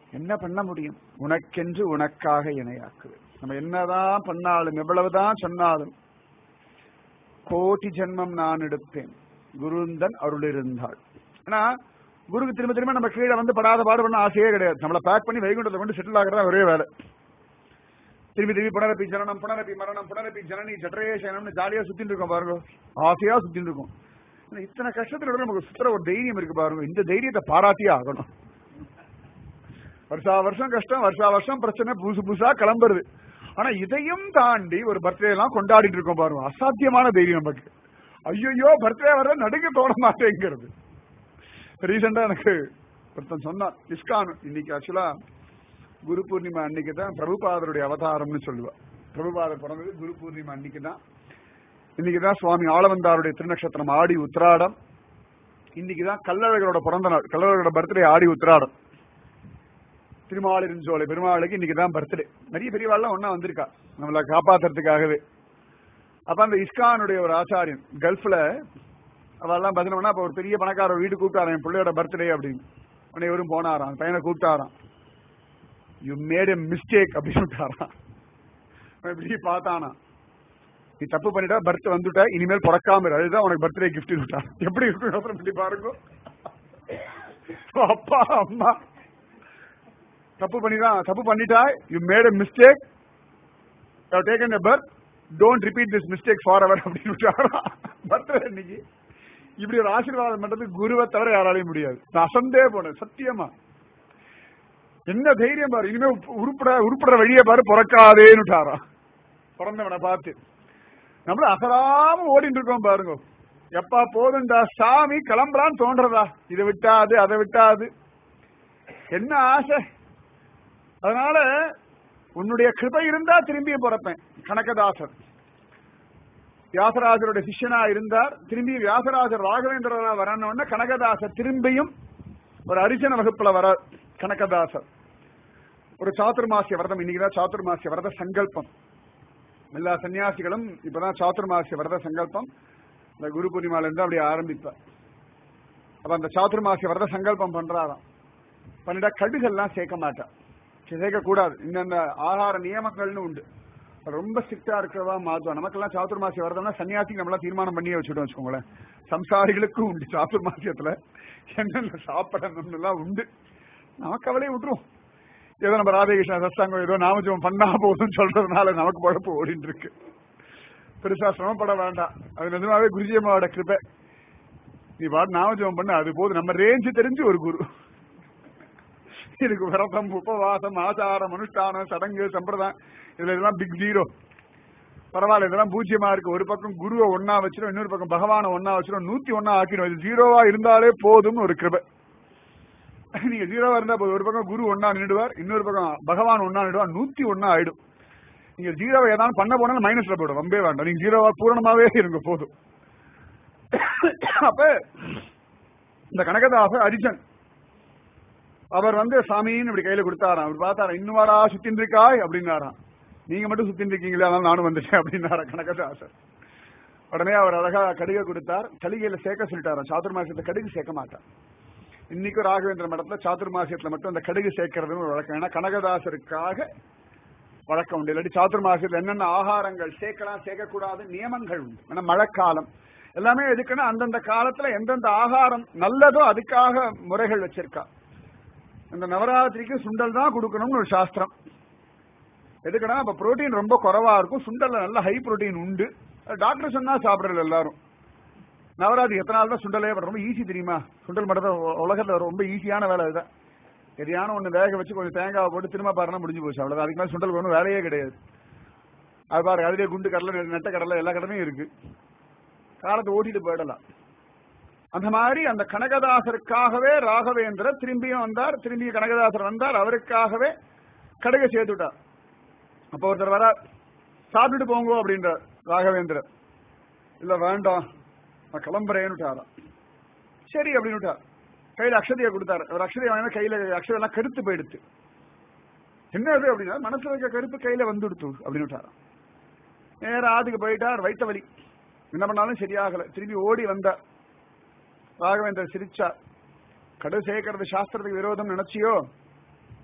என்ன பண்ண முடியும் உனக்கென்று உனக்காக இணையாக்குது நம்ம என்னதான் பண்ணாலும் எவ்வளவுதான் சொன்னாலும் கோட்டி ஜென்மம் நான் எடுப்பேன் குருந்தன் அருள் இருந்தாள் ஆனா குருக்கு திரும்ப திரும்ப நம்ம கீழே வந்து படாத பாடு பண்ண ஆசையே கிடையாது நம்மளை பேக் பண்ணி வைகுண்டத்தை கொண்டு செட்டில் ஆகிறதா ஒரே வேலை திரும்பி திரும்பி புனரப்பி ஜனனம் புனரப்பி மரணம் புனரப்பி ஜனனி சட்டரே சயனம்னு ஜாலியா சுத்திட்டு இருக்கோம் பாருங்க ஆசையா சுத்திட்டு இருக்கோம் ஆனா இத்தனை கஷ்டத்துல கூட நமக்கு சுத்துற ஒரு தைரியம் இருக்கு பாருங்க இந்த தைரியத்தை பாராட்டியே ஆகணும் வருஷா வருஷம் கஷ்டம் வருஷா வருஷம் பிரச்சனை புதுசு புதுசா கிளம்புறது ஆனா இதையும் தாண்டி ஒரு பர்த்டே எல்லாம் கொண்டாடிட்டு இருக்கோம் பாருங்க அசாத்தியமான தைரியம் நமக்கு ஐயோ பர்த்டே வர நடுங்க தோண மாட்டேங்கிறது ரீசெண்டா எனக்கு ஒருத்தன் சொன்னான் இஸ்கான் இன்னைக்கு ஆக்சுவலா குரு பூர்ணிமா அன்னைக்கு தான் பிரபுபாதருடைய அவதாரம்னு சொல்லுவா பிரபுபாதர் பிறந்தது குரு பூர்ணிமா அன்னைக்கு தான் இன்னைக்கு தான் சுவாமி ஆளவந்தாருடைய திருநக்ஷத்திரம் ஆடி உத்திராடம் இன்னைக்கு தான் கல்லழகரோட பிறந்த நாள் கல்லழகரோட பர்த்டே ஆடி உத்திராடம் திருமாலிருஞ்சோலை பெருமாளுக்கு இன்னைக்கு தான் பர்த்டே நிறைய பெரியவாள்லாம் ஒன்னா வந்திருக்கா நம்மளை காப்பாத்துறதுக்காகவே அப்ப அந்த இஸ்கானுடைய ஒரு ஆச்சாரியன் கல்ஃப்ல அவெல்லாம் பஜனை பண்ணா அப்ப ஒரு பெரிய பணக்கார வீடு கூப்பிட்டாராம் என் பிள்ளையோட பர்த்டே அப்படின்னு உடனே இவரும் போனாராம் அந்த பையனை கூப்பிட்டாராம் யூ மேட் எ மிஸ்டேக் அப்படின்னு விட்டாராம் அவன் இப்படி பார்த்தானா நீ தப்பு பண்ணிட்டா பர்த் வந்துட்ட இனிமேல் பிறக்காம இரு. அதுதான் உனக்கு பர்த்டே கிஃப்ட் விட்டான் எப்படி இருக்கும் யோசனை பண்ணி பாருங்க அப்பா அம்மா தப்பு பண்ணிதான் தப்பு பண்ணிட்டா you made a mistake taken a birth don't repeat this mistake for our அப்படின்னு விட்டாராம் பர்த்டே இன்னைக்கு இப்படி ஒரு ஆசீர்வாதம் பண்றது குருவை தவிர யாராலையும் முடியாது நான் அசந்தே போனேன் சத்தியமா என்ன தைரியம் பாரு இனிமே உப்பு- உருப்பட உருப்படுற வழியை பாரு பிறக்காதேன்னுட்டாராம் பிறந்தவனை பார்த்து நம்மள அசராம ஓடிட்டு இருக்கோம் பாருங்க எப்பா போதுண்டா சாமி கிளம்பலான்னு தோன்றதா இதை விட்டாது அதை விட்டாது என்ன ஆசை அதனால உன்னுடைய கிருபை இருந்தா திரும்பியும் பிறப்பேன் கனகதாசர் வியாசராஜருடைய சிஷ்யனா இருந்தார் திரும்பி வியாசராஜர் ராகவேந்திரரா வரணும்னா கனகதாசர் திரும்பியும் ஒரு அரிசன வகுப்புல வர கனகதாசர் ஒரு சாத்துர்மாசிய விரதம் இன்னைக்குதான் சாத்துர்மாசிய விரத சங்கல்பம் எல்லா சன்னியாசிகளும் இப்பதான் சாத்துர்மாசிய விரத சங்கல்பம் இந்த குரு பூர்ணிமால இருந்து அப்படி ஆரம்பிப்பார் அப்ப அந்த சாத்துர்மாசிய விரத சங்கல்பம் பண்றாராம் பண்ணிட்டா கடுகெல்லாம் சேர்க்க மாட்டா சேர்க்க கூடாது இந்தந்த ஆகார நியமங்கள்னு உண்டு ரொம்ப ஸ்ட்ரிக்டா இருக்கிறவா மாத்துவா நமக்கெல்லாம் சாத்துர்மாசி வரதுன்னா சன்னியாசிக்கு நம்மளாம் தீர்மானம் பண்ணியே வச்சுட்டோம் வச்சுக்கோங்களேன் சம்சாரிகளுக்கும் உண்டு சாத்துர்மாசியத்துல என்னென்ன சாப்பிடணும்னு எல்லாம் உண்டு நமக்கு அவளே விட்டுரும் ஏதோ நம்ம ராதகிருஷ்ண சஸ்தாங்கம் ஏதோ நாமஜபம் பண்ணா போதும் சொல்றதுனால நமக்கு பழப்பு ஓடிட்டு இருக்கு பெருசா சிரமப்பட வேண்டாம் அது நிஜமாவே குருஜியம்மாவோட கிருபை நீ பாட்டு நாமஜபம் பண்ணு அது போதும் நம்ம ரேஞ்சு தெரிஞ்சு ஒரு குரு இதுக்கு விரதம் உபவாசம் ஆச்சாரம் அனுஷ்டானம் சடங்கு சம்பிரதாயம் இதுல இதெல்லாம் பிக் ஜீரோ பரவாயில்ல இதெல்லாம் பூஜ்யமா இருக்கு ஒரு பக்கம் குருவை ஒன்னா வச்சிடும் இன்னொரு பக்கம் பகவானை ஒன்னா வச்சிடும் நூத்தி ஒன்னா ஆக்கிடும் இது ஜீரோவா இருந்தாலே போதும்னு ஒரு கிருபை நீங்க ஜீரோவா இருந்தா போதும் ஒரு பக்கம் குரு ஒன்னா நின்றுடுவார் இன்னொரு பக்கம் பகவான் ஒன்னா நின்றுவார் நூத்தி ஒன்னா ஆயிடும் நீங்க ஜீரோவை ஏதாவது பண்ண போனாலும் மைனஸ்ல போயிடும் ரொம்பவே வேண்டாம் நீங்க ஜீரோவா பூரணமாவே இருங்க போதும் அப்ப இந்த கனகதாச அரிஜன் அவர் வந்து சாமின்னு இப்படி கையில கொடுத்தாராம் அவர் பார்த்தாரா இன்னும் வாடா சுத்தின் இருக்காய் அப்படின்னாராம் நீங்க மட்டும் சுத்தின் இருக்கீங்களா அதனால நானும் வந்துட்டேன் அப்படின்னாரா கனகதாசர் உடனே அவர் அழகா கடுகை கொடுத்தார் கடிகையில சேர்க்க சொல்லிட்டாராம் சாதுர்மாசியத்தை கடுகு சேர்க்க மாட்டார் இன்னைக்கும் ராகவேந்திர மடத்துல சாதுர்மாசியத்துல மட்டும் அந்த கடுகு சேர்க்கறதுன்னு ஒரு வழக்கம் ஏன்னா கனகதாசருக்காக வழக்கம் உண்டு இல்லாட்டி சாதுர்மாசியத்துல என்னென்ன ஆகாரங்கள் சேர்க்கலாம் சேர்க்கக்கூடாது நியமங்கள் உண்டு ஏன்னா மழைக்காலம் எல்லாமே எதுக்குன்னா அந்தந்த காலத்துல எந்தெந்த ஆகாரம் நல்லதோ அதுக்காக முறைகள் வச்சிருக்கா இந்த நவராத்திரிக்கு சுண்டல் தான் கொடுக்கணும்னு ஒரு சாஸ்திரம் எதுக்குன்னா அப்ப புரோட்டீன் ரொம்ப குறைவா இருக்கும் சுண்டல்ல நல்ல ஹை புரோட்டீன் உண்டு டாக்டர் சொன்னா சாப்பிடறது எல்லாரும் நவராத்திரி எத்தனை நாள் தான் சுண்டலே பண்றது? ரொம்ப ஈஸி தெரியுமா சுண்டல் மட்டும் தான் உ- உலகத்துல ரொம்ப ஈஸியான வேலை இதுதான் எரியான ஒண்ணு வேக வச்சு கொஞ்சம் தேங்காவை போட்டு திரும்ப பாருன்னா முடிஞ்சு போச்சு அவ்வளவுதான் அதுக்கு மேல சுண்டல் ஒன்றும் வேலையே கிடையாது அது பாருங்க அதுலயே குண்டு கடலை நெ- நெட்ட கடலை எல்லா கடலையும் இருக்கு காலத்தை ஓட்டிட்டு போயிடலாம் அந்த மாதிரி அந்த கனகதாசருக்காகவே ராகவேந்திரர் திரும்பியும் வந்தார் திரும்பி கனகதாசர் வந்தார் அவருக்காகவே கடுகை சேர்த்துட்டார் அப்ப ஒருத்தர் வர சாப்பிட்டுட்டு போங்க அப்படின்றார் ராகவேந்திரர் இல்ல வேண்டாம் நான் கிளம்புறேன்னுட்டாராம் சரி அப்படின்னு கையில அக்ஷதையை கொடுத்தாரு ஒரு அக்ஷதையை வாங்கினா கையில அக்ஷதை எல்லாம் கருத்து போயிடுத்து என்ன அது அப்படின்னா மனசுல இருக்க கருப்பு கையில வந்துடுத்து அப்படின்னு நேரா ஆத்துக்கு போயிட்டார் வைத்த வலி என்ன பண்ணாலும் சரியாகல திரும்பி ஓடி வந்தார் ராகவேந்தர் சிரிச்சார் கடு சேர்க்கறது சாஸ்திரத்துக்கு விரோதம் நினைச்சியோ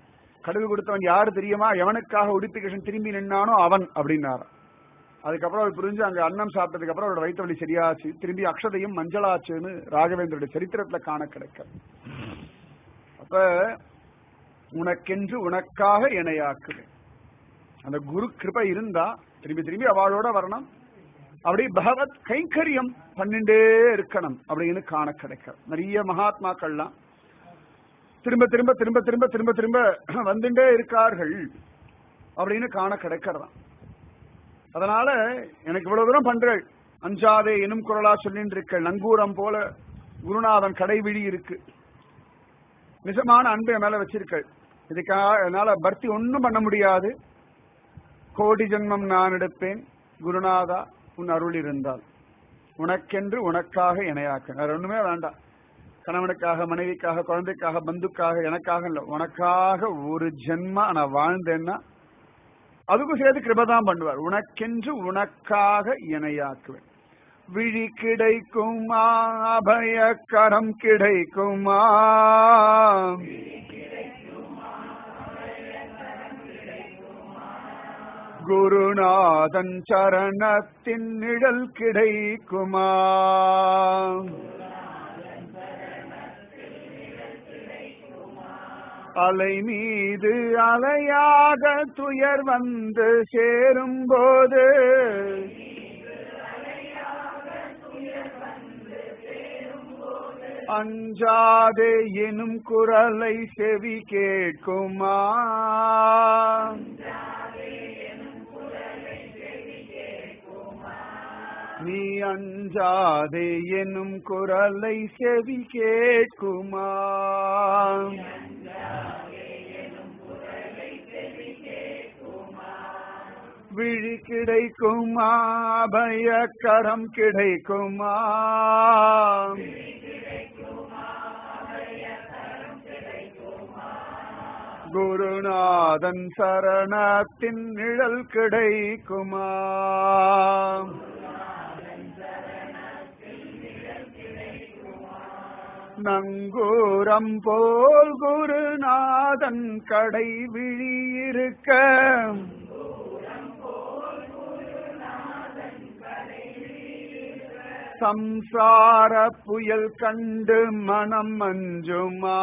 கடுகு கொடுத்தவன் யாரு தெரியுமா எவனுக்காக உடுப்பி கிருஷ்ணன் திரும்பி நின்னானோ அவன் அப்படின்னாரு அதுக்கப்புறம் அவர் புரிஞ்சு அங்க அன்னம் சாப்பிட்டதுக்கு அப்புறம் அவரோட வயிற்று வலி சரியாச்சு திரும்பி அக்ஷதையும் மஞ்சளாச்சுன்னு ராகவேந்தருடைய சரித்திரத்துல காண கிடைக்க அப்ப உனக்கென்று உனக்காக இணையாக்குவேன் அந்த குரு கிருபை இருந்தா திரும்பி திரும்பி அவளோட வரணும் அப்படி பகவத் கைங்கரியம் பண்ணிண்டே இருக்கணும் அப்படின்னு காண கிடைக்க நிறைய மகாத்மாக்கள்லாம் திரும்ப திரும்ப திரும்ப திரும்ப திரும்ப திரும்ப வந்துட்டே இருக்கார்கள் அப்படின்னு காண கிடைக்கிறதாம் அதனால எனக்கு இவ்வளவு தூரம் பண்றேள் அஞ்சாதே எனும் குரலா சொல்லிட்டு இருக்க நங்கூரம் போல குருநாதன் கடைவிழி இருக்கு நிஜமான அன்பை மேல வச்சிருக்கள் இதுக்காக என்னால பக்தி ஒன்னும் பண்ண முடியாது கோடி ஜென்மம் நான் எடுப்பேன் குருநாதா உன் அருள் இருந்தால் உனக்கென்று உனக்காக இணையாக்க வேற ஒண்ணுமே வேண்டாம் கணவனுக்காக மனைவிக்காக குழந்தைக்காக பந்துக்காக எனக்காக இல்ல உனக்காக ஒரு ஜென்மா நான் வாழ்ந்தேன்னா அதுக்கும் சேர்த்து கிருபதான் பண்ணுவார் உனக்கென்று உனக்காக இணையாக்குவேன் விழி கிடைக்குமா அபயக்கரம் கிடைக்குமா குருநாதன் சரணத்தின் நிழல் கிடைக்குமா அலை மீது அலையாக துயர் வந்து சேரும்போது அஞ்சாதே எனும் குரலை செவி கேட்குமா நீ அஞ்சாதே எனும் குரலை செவி கேட்குமா விழி கிடைக்குமா அபயக்கரம் கிடைக்குமா குருநாதன் சரணத்தின் நிழல் கிடைக்குமா நங்கூரம் போல் குருநாதன் கடை விழியிருக்க சம்சார புயல் கண்டு மனம் மஞ்சுமா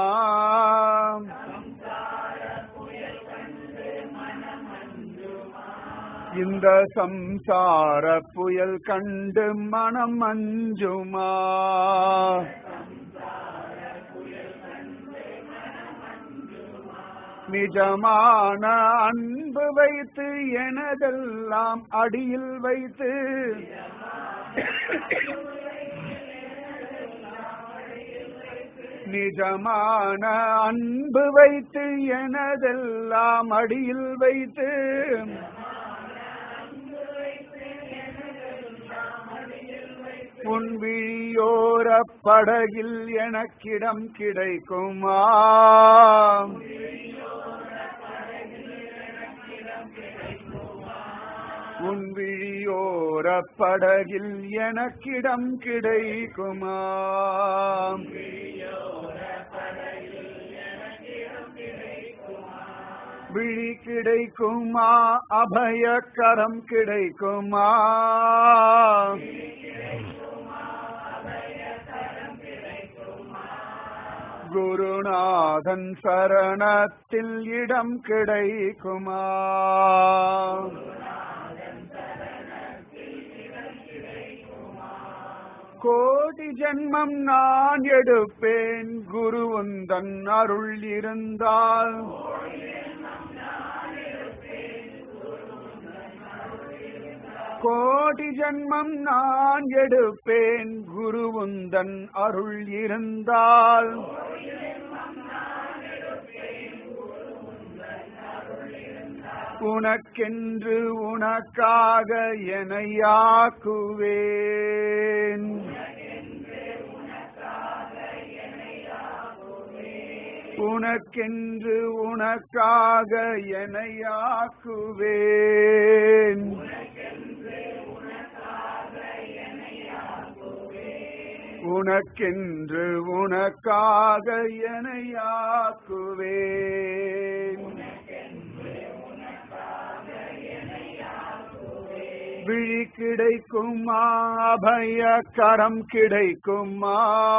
இந்த சம்சார புயல் கண்டு மனம் மஞ்சுமா நிஜமான அன்பு வைத்து எனதெல்லாம் அடியில் வைத்து நிஜமான அன்பு வைத்து எனதெல்லாம் அடியில் வைத்து உன் விழியோர படகில் எனக்கிடம் கிடைக்குமா உன் விழியோர படகில் எனக்கிடம் கிடைக்குமா விழி கிடைக்குமா அபயக்கரம் கிடைக்குமா குருநாதன் சரணத்தில் இடம் கிடைக்குமா கோடி ஜென்மம் நான் எடுப்பேன் குரு உந்தன் அருள் இருந்தால் கோடி ஜென்மம் நான் எடுப்பேன் குரு உந்தன் அருள் இருந்தால் உனக்கென்று உனக்காக எனையாக்குவேன் உனக்கென்று உனக்காக எனையாக்குவேன் உனக்கென்று உனக்காக எனையாக்குவேன் விழி கிடைக்குமா அபய கரம் கிடைக்குமா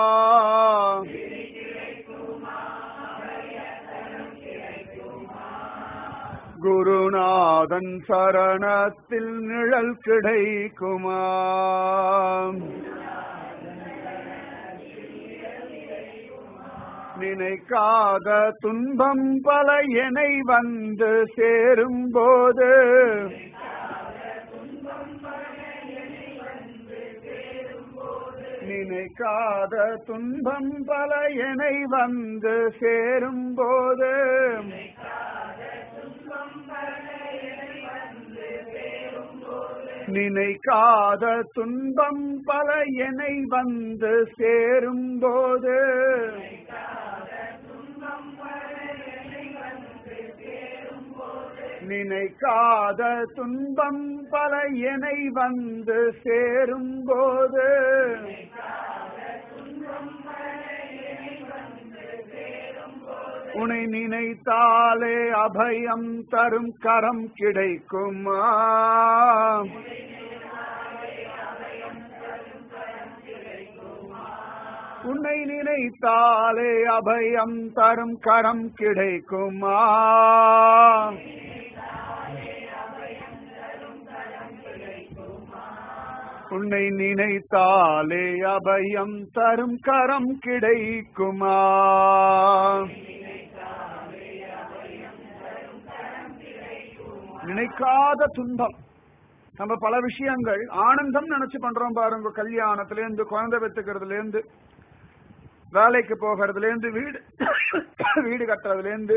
குருநாதன் சரணத்தில் நிழல் கிடைக்குமா நினைக்காத துன்பம் பல என்னை வந்து சேரும்போது நினைக்காத துன்பம் பல என்னை வந்து சேரும்போது நினைக்காத துன்பம் பல என்னை வந்து சேரும்போது நினைக்காத துன்பம் பல என்னை வந்து சேரும்போது உன்னை நினைத்தாலே அபயம் தரும் கரம் கிடைக்குமா உன்னை நினைத்தாலே அபயம் தரும் கரம் கிடைக்குமா உன்னை நினைத்தாலே அபயம் தரும் கரம் கிடைக்குமா நினைக்காத துன்பம் நம்ம பல விஷயங்கள் ஆனந்தம் நினைச்சு பண்றோம் பாருங்க கல்யாணத்துல இருந்து குழந்தை பெத்துக்கிறதுல இருந்து வேலைக்கு போகிறதுல இருந்து வீடு வீடு கட்டுறதுல இருந்து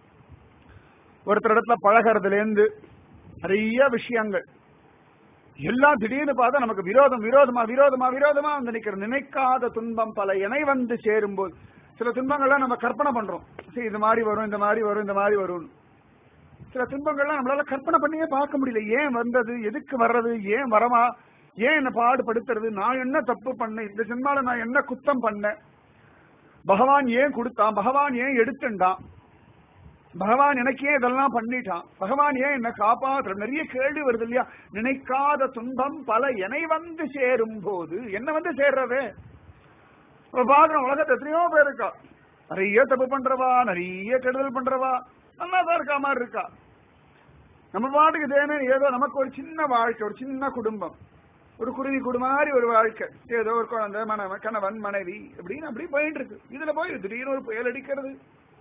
ஒருத்தர் இடத்துல பழகிறதுல இருந்து நிறைய விஷயங்கள் எல்லாம் திடீர்னு பார்த்தா நமக்கு விரோதம் விரோதமா விரோதமா விரோதமா வந்து நிக்கிற நினைக்காத துன்பம் பல இணை வந்து சேரும்போது சில துன்பங்கள்லாம் நம்ம கற்பனை பண்றோம் சரி இது மாதிரி வரும் இந்த மாதிரி வரும் இந்த மாதிரி வரும் சில துன்பங்கள்லாம் நம்மளால கற்பனை பண்ணியே பார்க்க முடியல ஏன் வந்தது எதுக்கு வர்றது ஏன் வரமா ஏன் என்ன பாடுபடுத்துறது நான் என்ன தப்பு பண்ணேன் இந்த ஜென்மால நான் என்ன குத்தம் பண்ணேன் பகவான் ஏன் கொடுத்தான் பகவான் ஏன் எடுத்துட்டான் பகவான் எனக்கு ஏன் இதெல்லாம் பண்ணிட்டான் பகவான் ஏன் என்ன காப்பாற்ற நிறைய கேள்வி வருது இல்லையா நினைக்காத துன்பம் பல என்னை வந்து சேரும் போது என்ன வந்து சேர்றது பாக்குறோம் உலகத்தை எத்தனையோ பேர் இருக்கா நிறைய தப்பு பண்றவா நிறைய கெடுதல் பண்றவா நல்லா தான் இருக்கா மாதிரி இருக்கா நம்ம பாட்டுக்கு தேனே ஏதோ நமக்கு ஒரு சின்ன வாழ்க்கை ஒரு சின்ன குடும்பம் ஒரு குருவி குடு மாதிரி ஒரு வாழ்க்கை ஏதோ ஒரு குழந்தை மன கணவன் மனைவி அப்படின்னு அப்படி போயிட்டு இருக்கு இதுல போய் திடீர்னு ஒரு புயல் அடிக்கிறது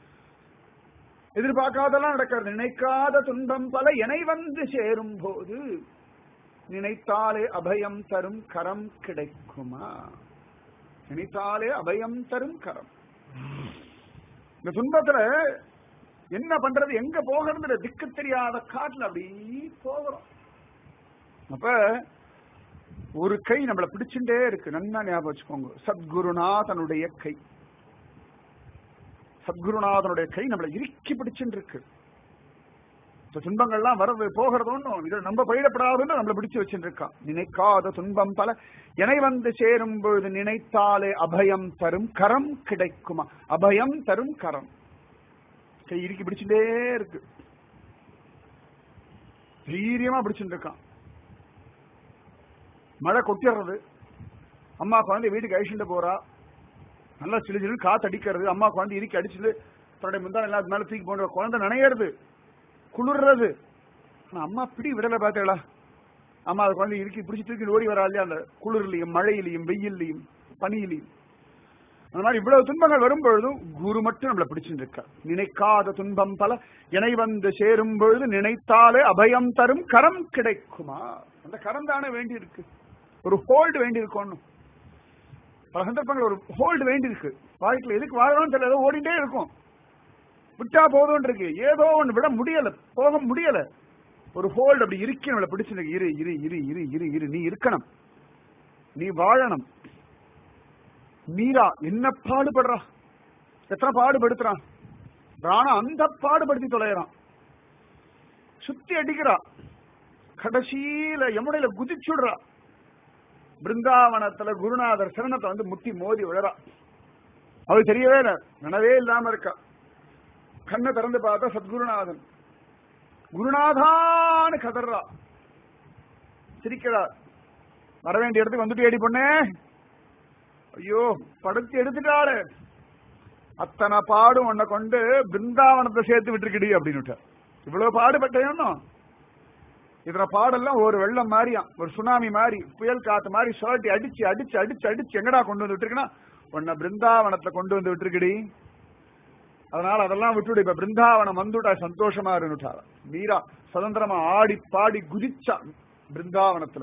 எதிர்பார்க்காதெல்லாம் நடக்கிறது நினைக்காத துன்பம் பல இணை வந்து சேரும் போது நினைத்தாலே அபயம் தரும் கரம் கிடைக்குமா நினைத்தாலே அபயம் தரும் கரம் இந்த துன்பத்துல என்ன பண்றது எங்க போகிறது திக்கு தெரியாத காட்டுல அப்படி போகிறோம் அப்ப ஒரு கை நம்மள பிடிச்சுட்டே இருக்கு நல்லா ஞாபகம் வச்சுக்கோங்க சத்குருநாதனுடைய கை சத்குருநாதனுடைய கை நம்மளை இறுக்கி பிடிச்சுட்டு இருக்கு இந்த துன்பங்கள்லாம் வரது போகிறது ஒன்றும் இதை நம்ம பயிரப்படாதுன்னு நம்மளை பிடிச்சு வச்சுட்டு இருக்கான் நினைக்காத துன்பம் பல இணை வந்து சேரும் பொழுது நினைத்தாலே அபயம் தரும் கரம் கிடைக்குமா அபயம் தரும் கரம் கை இறுக்கி பிடிச்சுட்டே இருக்கு தைரியமா பிடிச்சுட்டு இருக்கான் மழை கொட்டிடுறது அம்மா குழந்தை வீட்டுக்கு அழிச்சுட்டு போறா நல்லா சிலு சிலு காத்து அடிக்கிறது அம்மா குழந்தை இறுக்கி அடிச்சுட்டு தன்னுடைய முந்தான எல்லாம் மேல தூக்கி போன்ற குழந்தை நனையிறது குளிர்றது ஆனா அம்மா பிடி விடல பார்த்தேளா அம்மா அது குழந்தை இறுக்கி பிடிச்சி தூக்கி ஓடி வரா இல்லையா அந்த குளிர்லையும் மழையிலையும் வெயில்லையும் பனியிலையும் அந்த மாதிரி இவ்வளவு துன்பங்கள் வரும் பொழுதும் குரு மட்டும் நம்மளை பிடிச்சிட்டு இருக்கா நினைக்காத துன்பம் பல இணை வந்து சேரும் பொழுது நினைத்தாலே அபயம் தரும் கரம் கிடைக்குமா அந்த கரம் தானே வேண்டி இருக்கு ஒரு ஹோல்டு வேண்டி இருக்கணும் பல சந்தர்ப்பங்கள் ஒரு ஹோல்டு வேண்டி இருக்கு வாழ்க்கையில் எதுக்கு வாழணும்னு தெரியல ஏதோ ஓடிட்டே இருக்கும் விட்டா போதும் இருக்கு ஏதோ ஒண்ணு விட முடியல போக முடியல ஒரு ஹோல்டு அப்படி இருக்கு நம்மளை பிடிச்சிருக்கு இரு இரு இரு இரு இரு இரு நீ இருக்கணும் நீ வாழணும் மீரா என்ன பாடுபடுறா எத்தனை பாடுபடுத்துறான் ராணா அந்த பாடுபடுத்தி தொலைறான் சுத்தி அடிக்கிறா கடைசியில யமுனையில குதிச்சுடுறா பிருந்தாவனத்துல குருநாதர் சரணத்தை வந்து முட்டி மோதி விழறா அவள் தெரியவே இல்லை நினவே இல்லாம இருக்கா கண்ணை திறந்து பார்த்தா சத்குருநாதன் குருநாதான்னு கதறா சிரிக்கிறார் வர வேண்டிய இடத்துக்கு வந்துட்டு ஏடி பொண்ணே ஐயோ படுத்து எடுத்துட்டாரு அத்தனை பாடும் உன்னை கொண்டு பிருந்தாவனத்தை சேர்த்து விட்டுருக்கடி அப்படின்னு இவ்வளவு பாடுபட்டேன்னு இதுல பாடெல்லாம் ஒரு வெள்ளம் மாதிரியா ஒரு சுனாமி மாதிரி புயல் காத்து மாதிரி சுழட்டி அடிச்சு அடிச்சு அடிச்சு அடிச்சு எங்கடா கொண்டு வந்து விட்டுருக்குன்னா உன்னை பிருந்தாவனத்துல கொண்டு வந்து விட்டுருக்குடி அதனால அதெல்லாம் விட்டுடு இப்ப பிருந்தாவனம் வந்துட்டா சந்தோஷமா இருந்துட்டா மீரா சுதந்திரமா ஆடி பாடி குதிச்சா பிருந்தாவனத்துல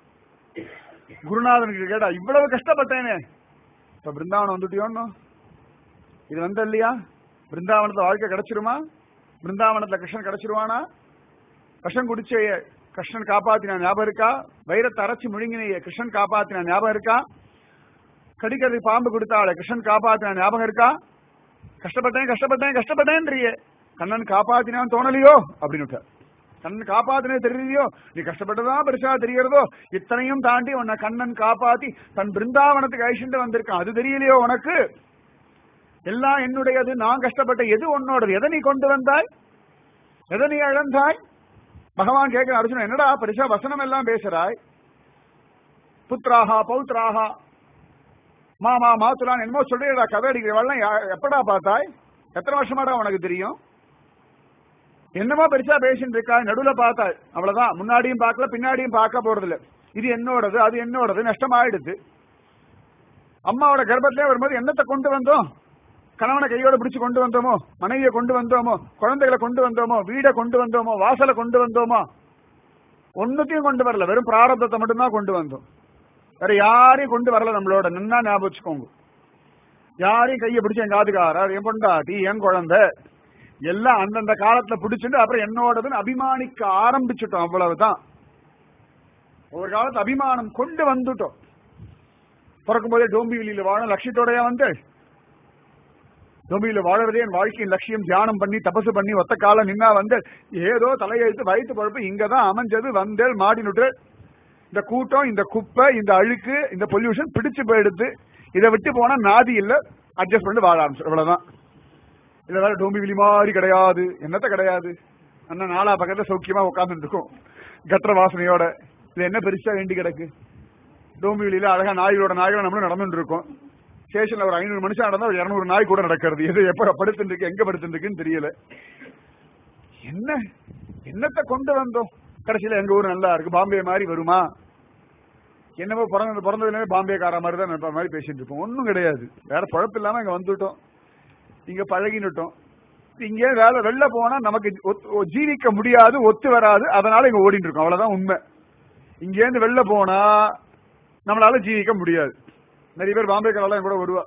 குருநாதனுக்கு கேட்டா இவ்வளவு கஷ்டப்பட்டேனே இப்ப பிருந்தாவனம் வந்துட்டியோன்னு இது வந்த இல்லையா பிருந்தாவனத்துல வாழ்க்கை கிடைச்சிருமா பிருந்தாவனத்துல கிருஷ்ணன் கிடைச்சிருவானா விஷம் குடிச்சைய கிருஷ்ணன் காப்பாத்தினா ஞாபகம் இருக்கா வைரத்தை அரைச்சு முழுங்கினைய கிருஷ்ணன் காப்பாத்தினா ஞாபகம் இருக்கா கடிக்கிறது பாம்பு கொடுத்தாளே கிருஷ்ணன் காப்பாத்தினா ஞாபகம் இருக்கா கஷ்டப்பட்டேன் கஷ்டப்பட்டேன் கஷ்டப்பட்டேன்றியே கண்ணன் காப்பாத்தினான்னு தோணலையோ அப்படின்னு கண்ணன் காப்பாத்தினே தெரியலையோ நீ கஷ்டப்பட்டதான் பெருசா தெரியறதோ இத்தனையும் தாண்டி உன்னை கண்ணன் காப்பாத்தி தன் பிருந்தாவனத்துக்கு அழிச்சுட்டு வந்திருக்கான் அது தெரியலையோ உனக்கு எல்லாம் என்னுடையது நான் கஷ்டப்பட்ட எது உன்னோடது எதை நீ கொண்டு வந்தாய் எதை நீ இழந்தாய் பகவான் கேட்கிற அர்ஜுனன் என்னடா பெருசா வசனம் எல்லாம் பேசுறாய் புத்ராஹா பௌத்ராஹா மாமா மாத்துலான் என்னமோ சொல்றீடா கதை அடிக்கிறவெல்லாம் எப்படா பார்த்தாய் எத்தனை வருஷமாடா உனக்கு தெரியும் என்னமோ பெருசா பேசிட்டு இருக்கா நடுவுல பார்த்தாய் அவ்வளவுதான் முன்னாடியும் பார்க்கல பின்னாடியும் பார்க்க போறது இல்ல இது என்னோடது அது என்னோடது நஷ்டமாயிடுது அம்மாவோட கர்ப்பத்திலே வரும்போது என்னத்தை கொண்டு வந்தோம் கணவனை கையோட பிடிச்சு கொண்டு வந்தோமோ மனைவியை கொண்டு வந்தோமோ குழந்தைகளை கொண்டு வந்தோமோ வீடை கொண்டு வந்தோமோ வாசலை கொண்டு வந்தோமோ ஒன்னுத்தையும் கொண்டு வரல வெறும் பிராரப்தத்தை மட்டும்தான் கொண்டு வந்தோம் வேற யாரையும் கொண்டு வரல நம்மளோட நின்னா ஞாபகம் வச்சுக்கோங்க யாரையும் கையை பிடிச்சு என் காதுக்காரா என் பொண்டாட்டி என் குழந்தை எல்லாம் அந்தந்த காலத்துல பிடிச்சிட்டு அப்புறம் என்னோடதுன்னு அபிமானிக்க ஆரம்பிச்சுட்டோம் அவ்வளவுதான் ஒரு காலத்து அபிமானம் கொண்டு வந்துட்டோம் பிறக்கும் போதே டோம்பி வெளியில வாழ லட்சியத்தோடய வந்து டோம்பியில வாழறதே என் வாழ்க்கையின் லட்சியம் தியானம் பண்ணி தபசு பண்ணி ஒத்த காலம் நின்னா வந்து ஏதோ தலையெழுத்து வயிற்று பழப்பு இங்கதான் அமைஞ்சது வந்தேல் மாடினுட்டு இந்த கூட்டம் இந்த குப்பை இந்த அழுக்கு இந்த பொல்யூஷன் பிடிச்சு போயிடுது இதை விட்டு போனா நாதி இல்ல அட்ஜஸ்ட் பண்ணி வாழ ஆரம்பிச்சு இவ்வளவுதான் இல்ல வேற டோம்பி விழி மாதிரி கிடையாது என்னத்த கிடையாது அண்ணா நாலா பக்கத்துல சௌக்கியமா உட்கார்ந்துட்டு இருக்கும் கத்திர வாசனையோட இது என்ன பெருசா வேண்டி கிடக்கு டோம்பி வெளியில அழகா நாய்களோட நாய்களை நம்மளும் நடந்துட்டு இருக்கோம் ஸ்டேஷன்ல ஒரு ஐநூறு மனுஷன் நடந்தா ஒரு இருநூறு நாய் கூட நடக்கிறது எது எப்ப படுத்துட்டு இருக்கு எங்க படுத்துட்டு இருக்குன்னு தெரியல என்ன என்னத்தை கொண்டு வந்தோம் கடைசியில எங்க ஊர் நல்லா இருக்கு பாம்பே மாதிரி வருமா என்னவோ பிறந்தது பிறந்ததுல பாம்பேக்கார மாதிரி தான் நினைப்ப மாதிரி பேசிட்டு இருப்போம் ஒன்றும் கிடையாது வேற பழப்பு இல்லாம இங்க வந்துட்டோம் இங்க பழகினுட்டோம் இங்க வேலை வெளில போனா நமக்கு ஒத்து- ஜீவிக்க முடியாது ஒத்து வராது அதனால இங்க ஓடிட்டு இருக்கோம் அவ்வளவுதான் உண்மை இங்க இருந்து வெளில போனா நம்மளால ஜீவிக்க முடியாது நிறைய பேர் பாம்பேக்காரெல்லாம் கூட வருவா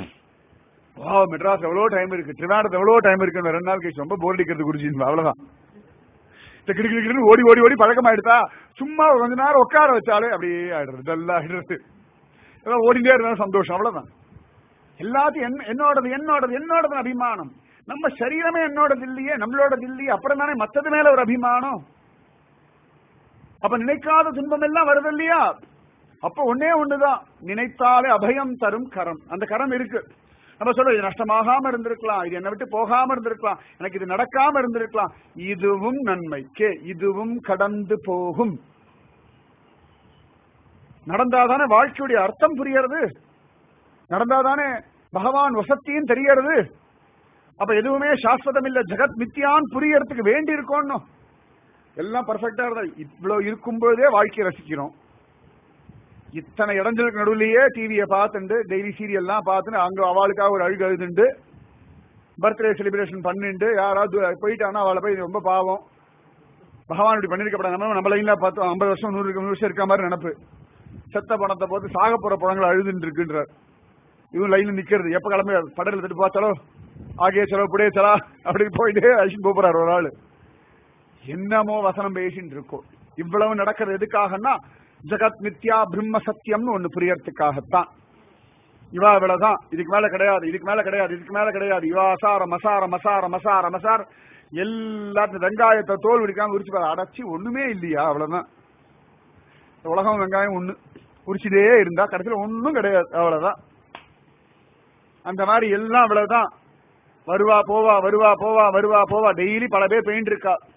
வா மெட்ராஸ் எவ்வளவு டைம் இருக்கு ட்ரிவாண்டத்து எவ்வளவு டைம் இருக்கு ரெண்டு நாள் கழிச்சு ரொம்ப போர் அடிக்கிறது குடிச்சின்னு அவ்வளவுதான் இந்த கிடு கிடு கிடுன்னு ஓடி ஓடி ஓடி பழக்கமாயிடுதா சும்மா ஒரு கொஞ்ச நேரம் உட்கார வச்சாலே அப்படியே ஆயிடுறது டல்லா ஆயிடுறது ஏதோ ஓடிட்டே இருந்தாலும் சந்தோஷம் அவ்வளவுதான் எல்லாத்தையும் என்ன- என்னோடது என்னோடது என்னோடது அபிமானம் நம்ம சரீரமே என்னோடது இல்லையே நம்மளோடது இல்லையே அப்புறம் தானே மத்தது மேல ஒரு அபிமானம் அப்ப நினைக்காத துன்பம் எல்லாம் வருது இல்லையா அப்ப ஒன்னே ஒண்ணுதான் நினைத்தாலே அபயம் தரும் கரம் அந்த கரம் இருக்கு நம்ம சொல்றோம் இது நஷ்டமாகாம இருந்திருக்கலாம் இது என்னை விட்டு போகாம இருந்திருக்கலாம் எனக்கு இது நடக்காம இருந்திருக்கலாம் இதுவும் நன்மை கே இதுவும் கடந்து போகும் நடந்தாதானே வாழ்க்கையுடைய அர்த்தம் புரியறது நடந்தாதானே பகவான் வசத்தியும் தெரியறது அப்ப எதுவுமே சாஸ்வதம் இல்ல ஜெகத் மித்தியான் புரியறதுக்கு வேண்டி இருக்கணும் எல்லாம் பர்ஃபெக்டா இருந்தா இவ்வளவு இருக்கும்போதே வாழ்க்கையை ரசிக்கிறோம் இத்தனை இடைஞ்சலுக்கு நடுவுலயே டிவியை பார்த்துண்டு டெய்லி சீரியல்லாம் பார்த்துட்டு அங்க அவளுக்காக ஒரு அழுகு அழுதுண்டு பர்த்டே செலிப்ரேஷன் பண்ணிட்டு யாராவது போயிட்டானா அவளை போய் ரொம்ப பாவம் பகவான் இப்படி பண்ணிருக்கப்படாது நம்ம நம்ம லைன்ல பார்த்தோம் ஐம்பது வருஷம் நூறு நூறு வருஷம் இருக்க மாதிரி நினப்பு செத்த பணத்தை போட்டு சாக போற பழங்களை அழுதுட்டு இருக்குன்றார் இவன் லைன்ல நிக்கிறது எப்ப கிளம்பி படத்துல எடுத்துட்டு பார்த்தாலோ ஆகிய செலவு புடைய செலா அப்படி போயிட்டு அழிச்சுட்டு போறாரு ஒரு ஆளு என்னமோ வசனம் பேசிட்டு இருக்கோம் இவ்வளவு நடக்கிறது எதுக்காகன்னா ஜெகத் மித்யா பிரம்ம சத்தியம்னு ஒண்ணு புரியறதுக்காகத்தான் இவா இவ்வளவுதான் இதுக்கு மேல கிடையாது இதுக்கு மேல கிடையாது இதுக்கு மேல கிடையாது இவா அசார மசார மசார மசார மசார் எல்லாத்தையும் வெங்காயத்தை தோல் உரிக்காம உரிச்சு பாரு. அடைச்சி ஒண்ணுமே இல்லையா அவ்வளவுதான் இந்த உலகம் வெங்காயம் ஒண்ணு உரிச்சுட்டே இருந்தா கடைசியில ஒண்ணும் கிடையாது அவ்வளவுதான் அந்த மாதிரி எல்லாம் அவ்வளவுதான் வருவா போவா வருவா போவா வருவா போவா டெய்லி பல பேர் பெயிண்ட் இருக்கா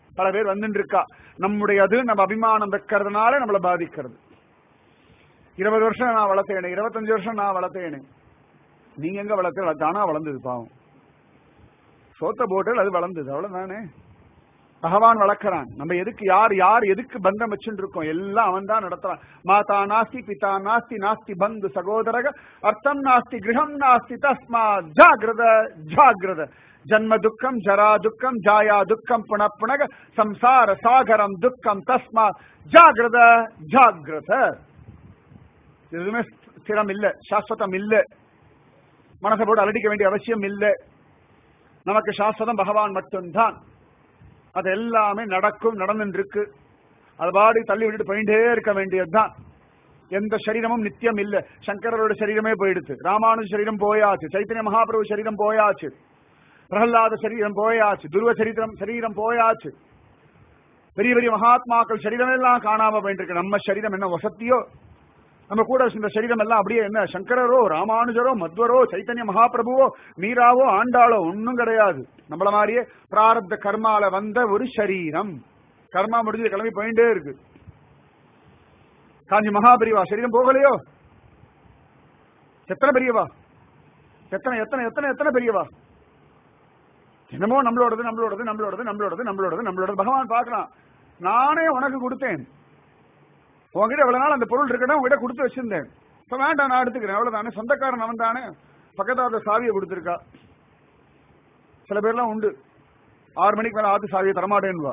பல பேர் வந்துட்டு இருக்கா நம்முடையது நம்ம அபிமானம் வைக்கிறதுனால நம்மளை பாதிக்கிறது இருபது வருஷம் நான் வளர்த்தேனே இருபத்தஞ்சு வருஷம் நான் வளர்த்தேனே நீங்க எங்க வளர்த்து தானா வளர்ந்தது பாவம் சோத்த போட்டல் அது வளர்ந்தது அவ்வளவுதானே பகவான் வளர்க்கறான் நம்ம எதுக்கு யார் யார் எதுக்கு பந்தம் வச்சுட்டு இருக்கோம் எல்லாம் அவன் தான் நடத்துறான் மாதா நாஸ்தி பிதா நாஸ்தி நாஸ்தி பந்து சகோதரக அர்த்தம் நாஸ்தி கிரகம் நாஸ்தி தஸ்மா ஜாகிரத ஜாகிரத ஜன்ம துக்கம் ஜரா துக்கம் ஜாயா துக்கம் புன புனக சம்சார சாகரம் துக்கம் தஸ்மா ஜாகிரத ஜாகிரத எதுவுமே ஸ்திரம் இல்ல சாஸ்வதம் இல்ல மனசை போட்டு அலடிக்க வேண்டிய அவசியம் இல்லை நமக்கு சாஸ்வதம் பகவான் மட்டும்தான் அது எல்லாமே நடக்கும் நடந்துட்டு இருக்கு அது பாடி தள்ளி விட்டுட்டு போயிட்டே இருக்க வேண்டியதுதான் எந்த சரீரமும் நித்தியம் இல்ல சங்கரோட சரீரமே போயிடுச்சு ராமானுஜ சரீரம் போயாச்சு சைத்தன்ய மகாபிரபு சரீரம் போயாச்சு பிரகலாத சரீரம் போயாச்சு துருவ சரித்திரம் சரீரம் போயாச்சு பெரிய பெரிய மகாத்மாக்கள் சரீரம் எல்லாம் காணாம போயிட்டு இருக்கு நம்ம சரீரம் என்ன வசத்தியோ நம்ம கூட இந்த சரீரம் எல்லாம் அப்படியே என்ன சங்கரரோ ராமானுஜரோ மத்வரோ சைத்தன்ய மகாபிரபுவோ மீராவோ ஆண்டாளோ ஒன்னும் கிடையாது நம்மள மாதிரியே பிராரப்த கர்மால வந்த ஒரு சரீரம் கர்மா முடிஞ்சு கிளம்பி போயிட்டே இருக்கு காஞ்சி மகாபெரிவா சரீரம் போகலையோ எத்தனை பெரியவா எத்தனை எத்தனை எத்தனை எத்தனை பெரியவா என்னமோ நம்மளோடது நம்மளோடது நம்மளோடது நம்மளோடது நம்மளோடது நம்மளோடது பகவான் பார்க்கலாம் நானே உனக்கு கொடுத்தேன் உங்ககிட்ட இவ்வளவு நாள் அந்த பொருள் இருக்கணும் உங்ககிட்ட கொடுத்து வச்சிருந்தேன் இப்ப வேண்டாம் நான் எடுத்துக்கிறேன் அவ்வளவுதானே சொந்தக்காரன் அவன் தானே பக்கத்துல அந்த சாவியை கொடுத்துருக்கா சில பேர்லாம் உண்டு ஆறு மணிக்கு மேல ஆத்து சாவியை தரமாட்டேன்னுவா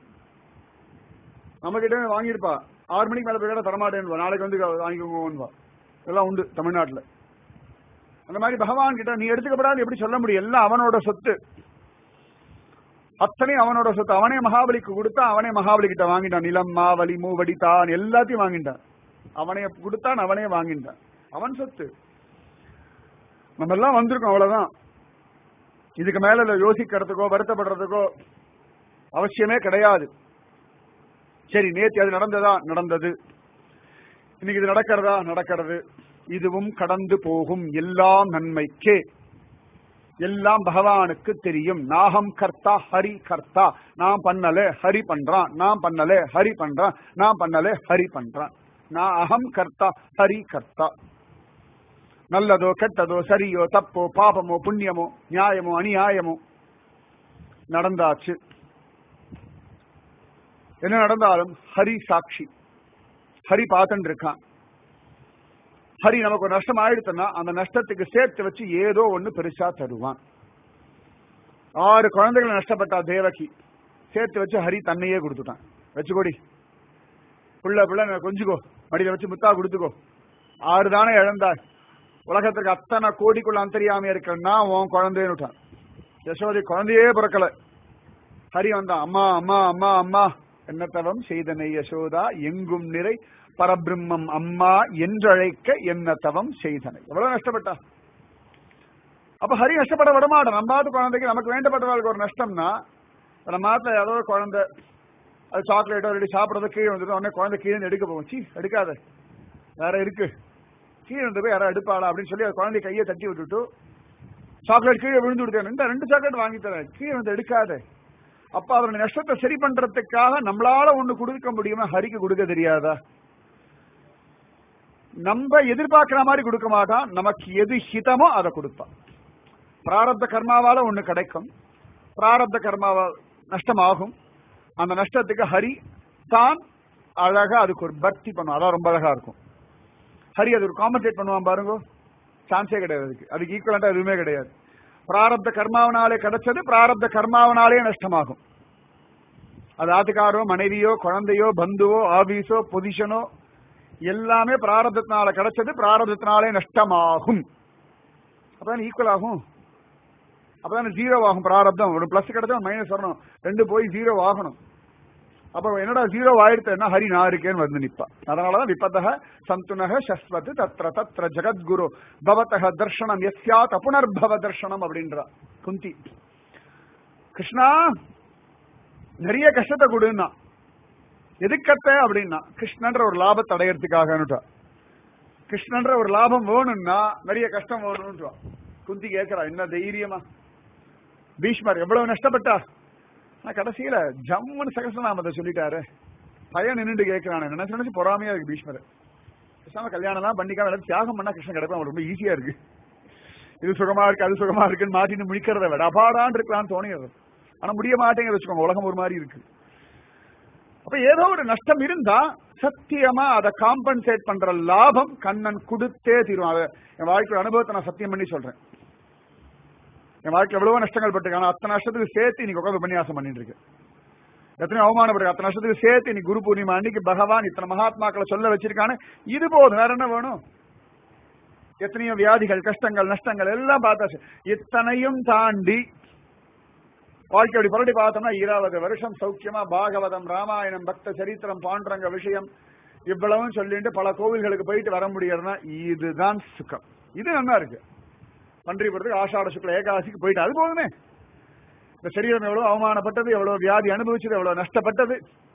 நம்ம கிட்ட வாங்கியிருப்பா ஆறு மணிக்கு மேல போய் தரமாட்டேன்னுவா நாளைக்கு வந்து வாங்கிக்கோங்கன்னுவா இதெல்லாம் உண்டு தமிழ்நாட்டுல அந்த மாதிரி பகவான் கிட்ட நீ எடுத்துக்கப்படாது எப்படி சொல்ல முடியும் எல்லாம் அவனோட சொத்து அத்தனை அவனோட சொத்து அவனே மகாபலிக்கு கொடுத்தா அவனே மகாபலி கிட்ட வாங்கிட்டான் நிலம் மாவலி மூவடி தான் எல்லாத்தையும் வாங்கிட்டான் அவனே கொடுத்தான் அவனே வாங்கிட்டான் அவன் சொத்து நம்ம எல்லாம் வந்திருக்கோம் அவ்வளவுதான் இதுக்கு மேல இதுல யோசிக்கிறதுக்கோ வருத்தப்படுறதுக்கோ அவசியமே கிடையாது சரி நேற்று அது நடந்ததா நடந்தது இன்னைக்கு இது நடக்கிறதா நடக்கிறது இதுவும் கடந்து போகும் எல்லாம் நன்மைக்கே எல்லாம் பகவானுக்கு தெரியும் நாகம் கர்த்தா ஹரி கர்த்தா நான் பண்ணல ஹரி பண்றான் நான் பண்ணல ஹரி பண்றான் நான் பண்ணல ஹரி பண்றான் நான் அகம் கர்த்தா ஹரி கர்த்தா நல்லதோ கெட்டதோ சரியோ தப்போ பாபமோ புண்ணியமோ நியாயமோ அநியாயமோ நடந்தாச்சு என்ன நடந்தாலும் ஹரி சாட்சி ஹரி பார்த்துட்டு இருக்கான் ஹரி நமக்கு ஒரு நஷ்டம் ஆயிடுச்சுன்னா அந்த நஷ்டத்துக்கு சேர்த்து வச்சு ஏதோ ஒண்ணு பெருசா தருவான் ஆறு குழந்தைகள் நஷ்டப்பட்டா தேவகி சேர்த்து வச்சு ஹரி தன்னையே கொடுத்துட்டான் வச்சுக்கோடி புள்ள புள்ள கொஞ்சுக்கோ மடியில வச்சு முத்தா கொடுத்துக்கோ ஆறு தானே இழந்தாய் உலகத்துக்கு அத்தனை கோடிக்குள்ள அந்தரியாமையா இருக்கன்னா உன் குழந்தைன்னு விட்டான் யசோதி குழந்தையே பிறக்கல ஹரி வந்தான் அம்மா அம்மா அம்மா அம்மா என்ன தவம் செய்தனை யசோதா எங்கும் நிறை பரபிரம்மம் அம்மா என்றழைக்க என்ன தவம் செய்தனை எவ்வளவு நஷ்டப்பட்டா அப்ப ஹரி நஷ்டப்பட விடமாட்டோம் நம்மாவது குழந்தைக்கு நமக்கு வேண்டப்பட்டவர்களுக்கு ஒரு நஷ்டம்னா நம்ம மாத்த ஏதோ ஒரு குழந்தை அது சாக்லேட்டோ ரெடி சாப்பிடறத கீழே வந்துடும் உடனே குழந்தை கீழே எடுக்க போகும் சீ எடுக்காத வேற இருக்கு கீழே வந்து போய் யாரா எடுப்பாளா அப்படின்னு சொல்லி அது குழந்தை கையை தட்டி விட்டுட்டு சாக்லேட் கீழே விழுந்து விடுத்தேன் இந்த ரெண்டு சாக்லேட் வாங்கி தரேன் கீழே வந்து எடுக்காத அப்ப அவருடைய நஷ்டத்தை சரி பண்றதுக்காக நம்மளால ஒண்ணு கொடுக்க முடியுமா ஹரிக்கு கொடுக்க தெரியாதா நம்ம எதிர்பார்க்கிற மாதிரி கொடுக்க மாட்டான் நமக்கு எது ஹிதமோ அதை கொடுப்பான் பிராரப்த கர்மாவால ஒண்ணு கிடைக்கும் பிராரப்த கர்மாவா நஷ்டமாகும் அந்த நஷ்டத்துக்கு ஹரி தான் அழகா அதுக்கு ஒரு பக்தி பண்ணும் அதான் ரொம்ப அழகா இருக்கும் ஹரி அது ஒரு காம்பன்சேட் பண்ணுவான் பாருங்க சான்ஸே கிடையாது அதுக்கு அதுக்கு ஈக்குவலண்டா எதுவுமே கிடையாது பிராரப்த கர்மாவனாலே கிடைச்சது பிராரப்த கர்மாவனாலே நஷ்டமாகும் அது ஆத்துக்காரோ மனைவியோ குழந்தையோ பந்துவோ ஆபீஸோ பொசிஷனோ எல்லாமே பிராரப்தத்தினால கிடைச்சது பிராரப்தத்தினாலே நஷ்டமாகும் அப்பதான் ஈக்குவல் ஆகும் அப்பதான் ஜீரோ ஆகும் பிராரப்தம் ஒரு பிளஸ் கிடைச்சா மைனஸ் வரணும் ரெண்டு போய் ஜீரோ ஆகணும் அப்ப என்னடா ஜீரோ ஆயிடுச்சுன்னா ஹரி நான் இருக்கேன்னு வந்து நிப்பா அதனாலதான் விபத்தக சந்துனக சஸ்வத் தத்ர தத்ர ஜெகத்குரு பவத்தக தர்ஷனம் எஸ்யாத் அப்புனர்பவ தர்ஷனம் அப்படின்றா குந்தி கிருஷ்ணா நிறைய கஷ்டத்தை கொடுன்னா எதுக்கத்த அப்படின்னா கிருஷ்ணன்ற ஒரு லாபத்தை அடையறதுக்காகனுட்டா கிருஷ்ணன்ற ஒரு லாபம் வேணும்னா நிறைய கஷ்டம் வேணும்ன்றா குந்தி கேட்கிறா என்ன தைரியமா பீஷ்மர் எவ்வளவு நஷ்டப்பட்டா நான் கடைசியில ஜம்முன்னு சகசநாமத்தை சொல்லிட்டாரு பையன் நின்னுட்டு கேட்கிறான் நினைச்சு நினைச்சு பொறாமையா இருக்கு பீஷ்மர் பேசாம கல்யாணம் எல்லாம் பண்ணிக்காம எல்லாரும் தியாகம் பண்ணா கிருஷ்ணன் கிடைப்பா அவனுக்கு ரொம்ப ஈஸியா இருக்கு இது சுகமா இருக்கு அது சுகமா இருக்குன்னு மாட்டின்னு முடிக்கிறத விட அபாடான் இருக்கலாம்னு தோணிடுறது ஆனா முடிய மாட்டேங்கிறது வச்சுக்கோங்க உலகம் ஒரு மாதிரி இருக்கு அப்ப ஏதோ ஒரு நஷ்டம் இருந்தா சத்தியமா அதை காம்பன்சேட் பண்ற லாபம் கண்ணன் கொடுத்தே தீரும் அதை என் வாழ்க்கை அனுபவத்தை நான் சத்தியம் பண்ணி சொல்றேன் என் வாழ்க்கையில் எவ்வளவோ நஷ்டங்கள் பட்டிருக்காங்க அத்தனை நஷ்டத்துக்கு சேர்த்து இன்னைக்கு உட்காந்து உபன்யாசம் பண்ணிட்டு இருக்கு எத்தனை அவமானப்பட்டு அத்தனை நஷ்டத்துக்கு சேர்த்து இன்னைக்கு குரு பூர்ணிமா அன்னைக்கு பகவான் இத்தனை மகாத்மாக்களை சொல்ல வச்சிருக்கானு இது போதும் வேற என்ன வேணும் எத்தனையோ வியாதிகள் கஷ்டங்கள் நஷ்டங்கள் எல்லாம் பார்த்தாச்சு இத்தனையும் தாண்டி வாழ்க்கை அப்படி புரட்டி பார்த்தோம்னா இருபது வருஷம் சௌக்கியமா பாகவதம் ராமாயணம் பக்த சரித்திரம் பாண்டரங்க விஷயம் இவ்வளவும் சொல்லிட்டு பல கோவில்களுக்கு போயிட்டு வர முடியறதுனா இதுதான் சுகம் இது நல்லா இருக்கு பன்றிபுரத்துக்கு ஆஷாட சுக்ல ஏகாதசிக்கு போயிட்டு அது போதுமே இந்த சரீரம் எவ்வளவு அவமானப்பட்டது எவ்வளவு வியாதி அனுபவிச்சது எவ்வளவு நஷ்டப்பட்டது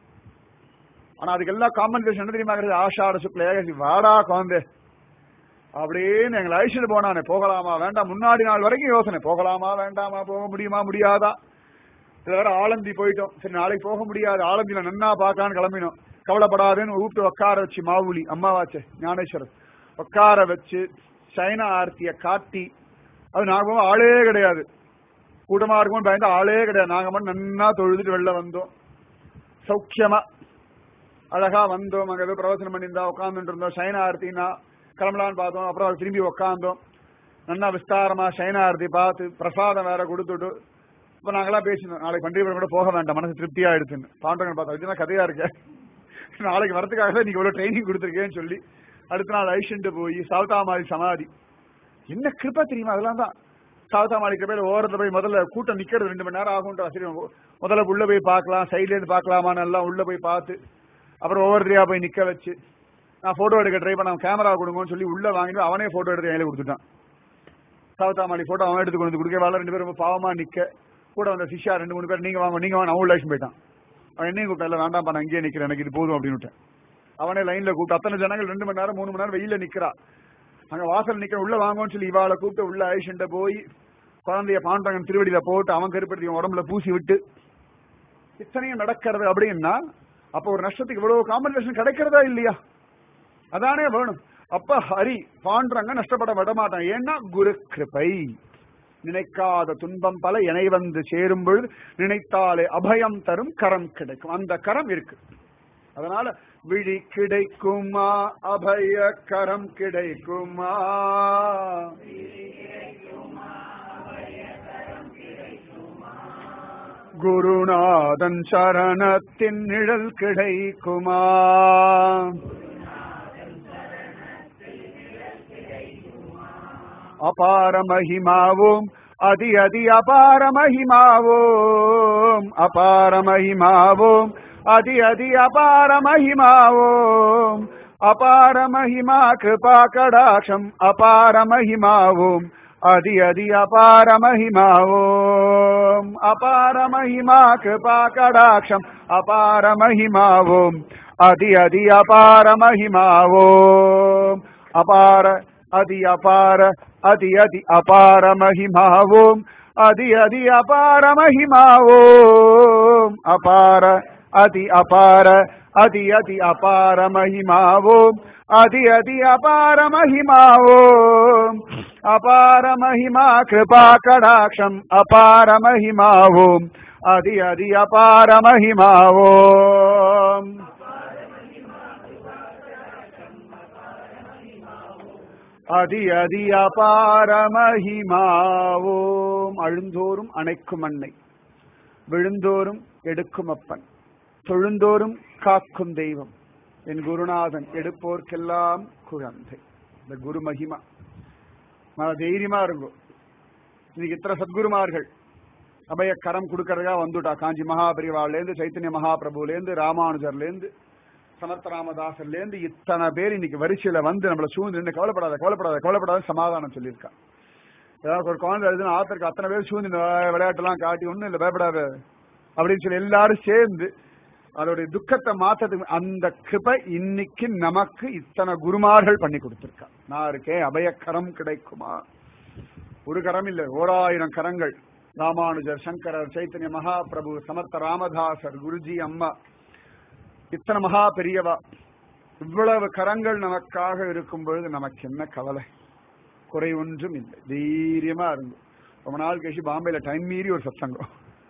ஆனா அதுக்கு எல்லாம் காம்பன்சேஷன் என்ன தெரியுமா கிடையாது? ஆஷாட சுக்ல ஏகாதசி வாடா குழந்தை அப்படின்னு எங்களை அழிச்சுட்டு போனானே போகலாமா வேண்டாம் முன்னாடி நாள் வரைக்கும் யோசனை போகலாமா வேண்டாமா போக முடியுமா முடியாதா இதுல வேற ஆலந்தி போயிட்டோம் சரி நாளைக்கு போக முடியாது ஆலந்தியில நன்னா பார்க்கலான்னு கிளம்பினோம் கவலைப்படாதுன்னு கூப்பிட்டு உட்கார வச்சு மாவுலி அம்மாவாச்சே ஞானேஸ்வரர் உட்கார வச்சு சைனா ஆர்த்திய காட்டி அது நாங்க போக ஆளே கிடையாது கூட்டமா இருக்கும்னு பயந்து ஆளே கிடையாது நாங்க மட்டும் நன்னா தொழுதுட்டு வெளில வந்தோம் சௌக்கியமா அழகா வந்தோம் அங்க ஏதோ பிரவச்சனம் பண்ணியிருந்தா உட்காந்துட்டு இருந்தோம் சைனா ஆர்த்தினா கிளம்பலான்னு பார்த்தோம் அப்புறம் அது திரும்பி உட்காந்தோம் நல்லா விஸ்தாரமா சைனா ஆர்த்தி பார்த்து பிரசாதம் வேற கொடுத்துட்டு இப்ப நாங்களாம் பேசினோம் நாளைக்கு பண்டிகை கூட போக வேண்டாம் மனசு திருப்தியா எடுத்துன்னு பாண்டவங்க பார்த்தோம் இதுதான் கதையா இருக்க நாளைக்கு வரதுக்காக தான் நீங்க இவ்வளவு ட்ரைனிங் கொடுத்துருக்கேன்னு சொல்லி அடுத்த நாள் ஐஷன்ட்டு போய் சாவதாமாரி சமாதி என்ன கிருப்பா தெரியுமா அதெல்லாம் தான் சாவதாமாரி கிருப்பையில ஓரத்துல போய் முதல்ல கூட்டம் நிக்கிறது ரெண்டு மணி நேரம் ஆகும்ன்ற சரி முதல்ல உள்ள போய் பார்க்கலாம் சைட்ல இருந்து பார்க்கலாமான்னு எல்லாம் உள்ள போய் பார்த்து அப்புறம் ஒவ்வொருத்தரையா போய் நிக்க வச்சு நான் போட்டோ எடுக்க ட்ரை பண்ண கேமரா கொடுங்கன்னு சொல்லி உள்ள வாங்கிட்டு அவனே போட்டோ எடுத்து கையில கொடுத்துட்டான் சாவதாமாளி போட்டோ அவன் எடுத்து கொண்டு வந்து கொடுக்க வேலை ரெண்டு பேரும் ரொம்ப பாவமா நிக்க கூட வந்த சிஷ்யா ரெண்டு மூணு பேர் நீங்க வாங்க நீங்க வாங்க அவன் லைஃப் போயிட்டான் அவன் என்னையும் கூப்பிட்டா இல்ல வேண்டாம் நான் அங்கேயே நிக்கிறேன் எனக்கு இது போதும் அப்படின்னு விட்டேன் அவனே லைன்ல கூப்பிட்டு அத்தனை ஜனங்கள் ரெண்டு மணி நேரம் மூணு மணி நேரம் வெயில நிக்கிறா அங்க வாசல் நிக்கிற உள்ள வாங்கன்னு சொல்லி இவாளை கூப்பிட்டு உள்ள ஐஷன்ட்ட போய் குழந்தைய பாண்டவன் திருவடியில போட்டு அவன் கருப்படுத்தி இவன் உடம்புல பூசி விட்டு இத்தனையும் நடக்கிறது அப்படின்னா அப்ப ஒரு நஷ்டத்துக்கு இவ்வளவு காம்பன்சேஷன் கிடைக்கிறதா இல்லையா அதானே வேணும் அப்ப ஹரி பாண்டரங்க நஷ்டப்பட விட மாட்டான் ஏன்னா குரு கிருபை நினைக்காத துன்பம் பல இணை வந்து சேரும் பொழுது நினைத்தாலே அபயம் தரும் கரம் கிடைக்கும் அந்த கரம் இருக்கு அதனால விழி கிடைக்குமா அபய கரம் கிடைக்குமா குருநாதன் சரணத்தின் நிழல் கிடைக்குமா அபார மகிமாவோம் அதி அதி அபார மகிமாவோம் அபார மகிமாவோம் அதி அதி அபார மகிமாவோம் அபார மகிமா கிருபா கடாட்சம் அபார மகிமாவோம் அதி அதி அபார மகிமாவோம் அபார மகிமா கிருபா கடாட்சம் அபார மகிமாவோம் அதி அதி அபார மகிமாவோம் அபார அதி அபார அதி அதி அபார மகிமாவோம் அதி அதி அபார மகிமாவோம் அபார அதி அபார அதி அதி அபார மகிமாவோம் அதி அதி அபார மகிமாவோம் அபார மகிமா கிருபா கடாட்சம் அபார மகிமாவோம் அதி அதி அபார மகிமாவோம் அதி அதி அபார மகிமாவோம் அழுந்தோறும் அணைக்கும் அன்னை விழுந்தோறும் எடுக்கும் அப்பன் தொழுந்தோறும் காக்கும் தெய்வம் என் குருநாதன் எடுப்போர்க்கெல்லாம் குழந்தை இந்த குரு மகிமா நான் தைரியமா இருக்கும் இன்னைக்கு இத்தனை சத்குருமார்கள் அபய கரம் கொடுக்கறதுக்காக வந்துட்டா காஞ்சி மகாபரிவாலேருந்து சைத்தன்ய மகாபிரபுலேருந்து ராமானுஜர்லேருந்து சமர்த்த ராமதாசர்லேருந்து இத்தனை பேர் இன்னைக்கு வரிசையில வந்து நம்மள சூழ்ந்து நின்று கவலைப்படாத கவலைப்படாத கவலைப்படாத சமாதானம் சொல்லியிருக்கா ஏதாவது ஒரு குழந்தை எழுதுனா ஆத்தருக்கு அத்தனை பேர் சூழ்ந்து இந்த விளையாட்டெல்லாம் காட்டி ஒண்ணும் இல்லை பயப்படாத அப்படின்னு சொல்லி எல்லாரும் சேர்ந்து அதோடைய துக்கத்தை மாத்ததுக்கு அந்த கிருபை இன்னைக்கு நமக்கு இத்தனை குருமார்கள் பண்ணி கொடுத்திருக்கா நான் இருக்கேன் அபயக்கரம் கிடைக்குமா ஒரு கரம் இல்ல ஓராயிரம் கரங்கள் ராமானுஜர் சங்கரர் சைத்தன்ய மகாபிரபு சமர்த்த ராமதாசர் குருஜி அம்மா இத்தனை மகா பெரியவா இவ்வளவு கரங்கள் நமக்காக இருக்கும் பொழுது நமக்கு என்ன கவலை குறை ஒன்றும் இல்லை தைரியமா இருந்தோம் ரொம்ப நாள் கழிச்சு பாம்பேல டைம் மீறி ஒரு சத்சங்கம்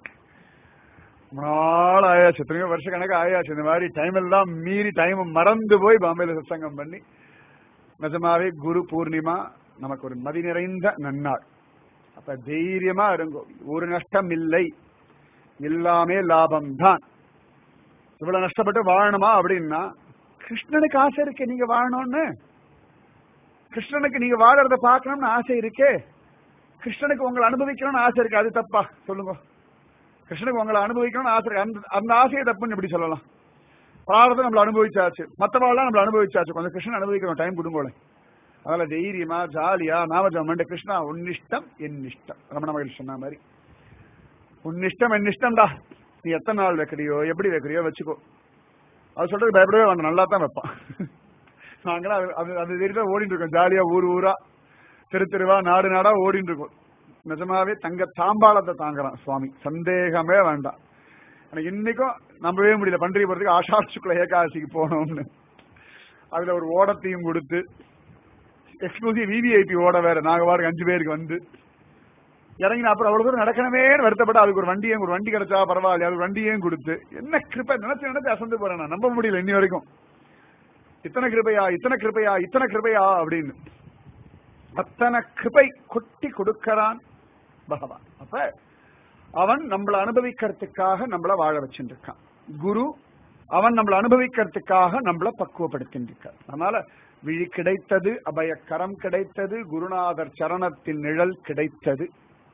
ரொம்ப நாள் ஆயாச்சு எத்தனையோ வருஷ கணக்கு ஆயாச்சு இந்த மாதிரி டைம் எல்லாம் மீறி டைம் மறந்து போய் பாம்பேல சத்சங்கம் பண்ணி நிஜமாவே குரு பூர்ணிமா நமக்கு ஒரு மதி நிறைந்த நன்னாள் அப்ப தைரியமா இருங்கோ ஒரு நஷ்டம் இல்லை எல்லாமே லாபம் தான் இவ்வளவு நஷ்டப்பட்டு வாழணுமா அப்படின்னா கிருஷ்ணனுக்கு ஆசை இருக்கு நீங்க வாழணும்னு கிருஷ்ணனுக்கு நீங்க வாழறத பார்க்கணும்னு ஆசை இருக்கே கிருஷ்ணனுக்கு உங்களை அனுபவிக்கணும்னு ஆசை இருக்கு அது தப்பா சொல்லுங்க கிருஷ்ணனுக்கு உங்களை அனுபவிக்கணும்னு ஆசை இருக்கு அந்த அந்த ஆசையை தப்புன்னு எப்படி சொல்லலாம் பிராரதம் நம்மள அனுபவிச்சாச்சு மற்றவாள்லாம் நம்மள அனுபவிச்சாச்சு கொஞ்சம் கிருஷ்ணன் அனுபவிக்கணும் டைம் கொடுங்கோளே அதனால தைரியமா ஜாலியா நாமஜம் பண்ண கிருஷ்ணா உன்னிஷ்டம் என் இஷ்டம் ரமண மகிழ்ச்சி சொன்ன மாதிரி உன்னிஷ்டம் என் இஷ்டம்டா நீ எத்தனை நாள் வைக்கிறியோ எப்படி வைக்கிறியோ வச்சுக்கோ அது சொல்றது பயப்படவே வேண்டாம் நல்லா தான் வைப்பான் நாங்களாம் அது- அது அது தெரியுதான் ஓடிட்டு இருக்கோம் ஜாலியா ஊர் ஊரா தெரு தெருவா நாடு நாடா ஓடிட்டு இருக்கோம் நிஜமாவே தங்க தாம்பாளத்தை தாங்குறான் சுவாமி சந்தேகமே வேண்டாம் எனக்கு இன்னைக்கும் நம்பவே முடியல பன்றியபுரத்துக்கு ஆஷாட சுக்ல ஏகாதசிக்கு போனோம்னு அதுல ஒரு ஓடத்தையும் கொடுத்து எக்ஸ்க்ளூசிவ் விவிஐபி ஓட வேற நாங்க வாருக்கு அஞ்சு பேருக்கு வந்து இறங்கின அப்புறம் அவ்வளவு தூரம் நடக்கணுமே வருத்தப்பட்டு அதுக்கு ஒரு வண்டியும் ஒரு வண்டி கிடைச்சா பரவாயில்ல அதுக்கு வண்டியும் கொடுத்து என்ன கிருப்பை நினைச்சு நினைச்சு அசந்து போறேன் நான் நம்ப முடியல இன்னி வரைக்கும் இத்தனை கிருபையா இத்தனை கிருபையா இத்தனை கிருபையா அப்படின்னு அத்தனை கிருபை கொட்டி கொடுக்கறான் பகவான் அப்ப அவன் நம்மள அனுபவிக்கிறதுக்காக நம்மள வாழ வச்சுட்டு இருக்கான் குரு அவன் நம்மள அனுபவிக்கிறதுக்காக நம்மள பக்குவப்படுத்திட்டு இருக்கான் அதனால விழி கிடைத்தது அபய கரம் கிடைத்தது குருநாதர் சரணத்தின் நிழல் கிடைத்தது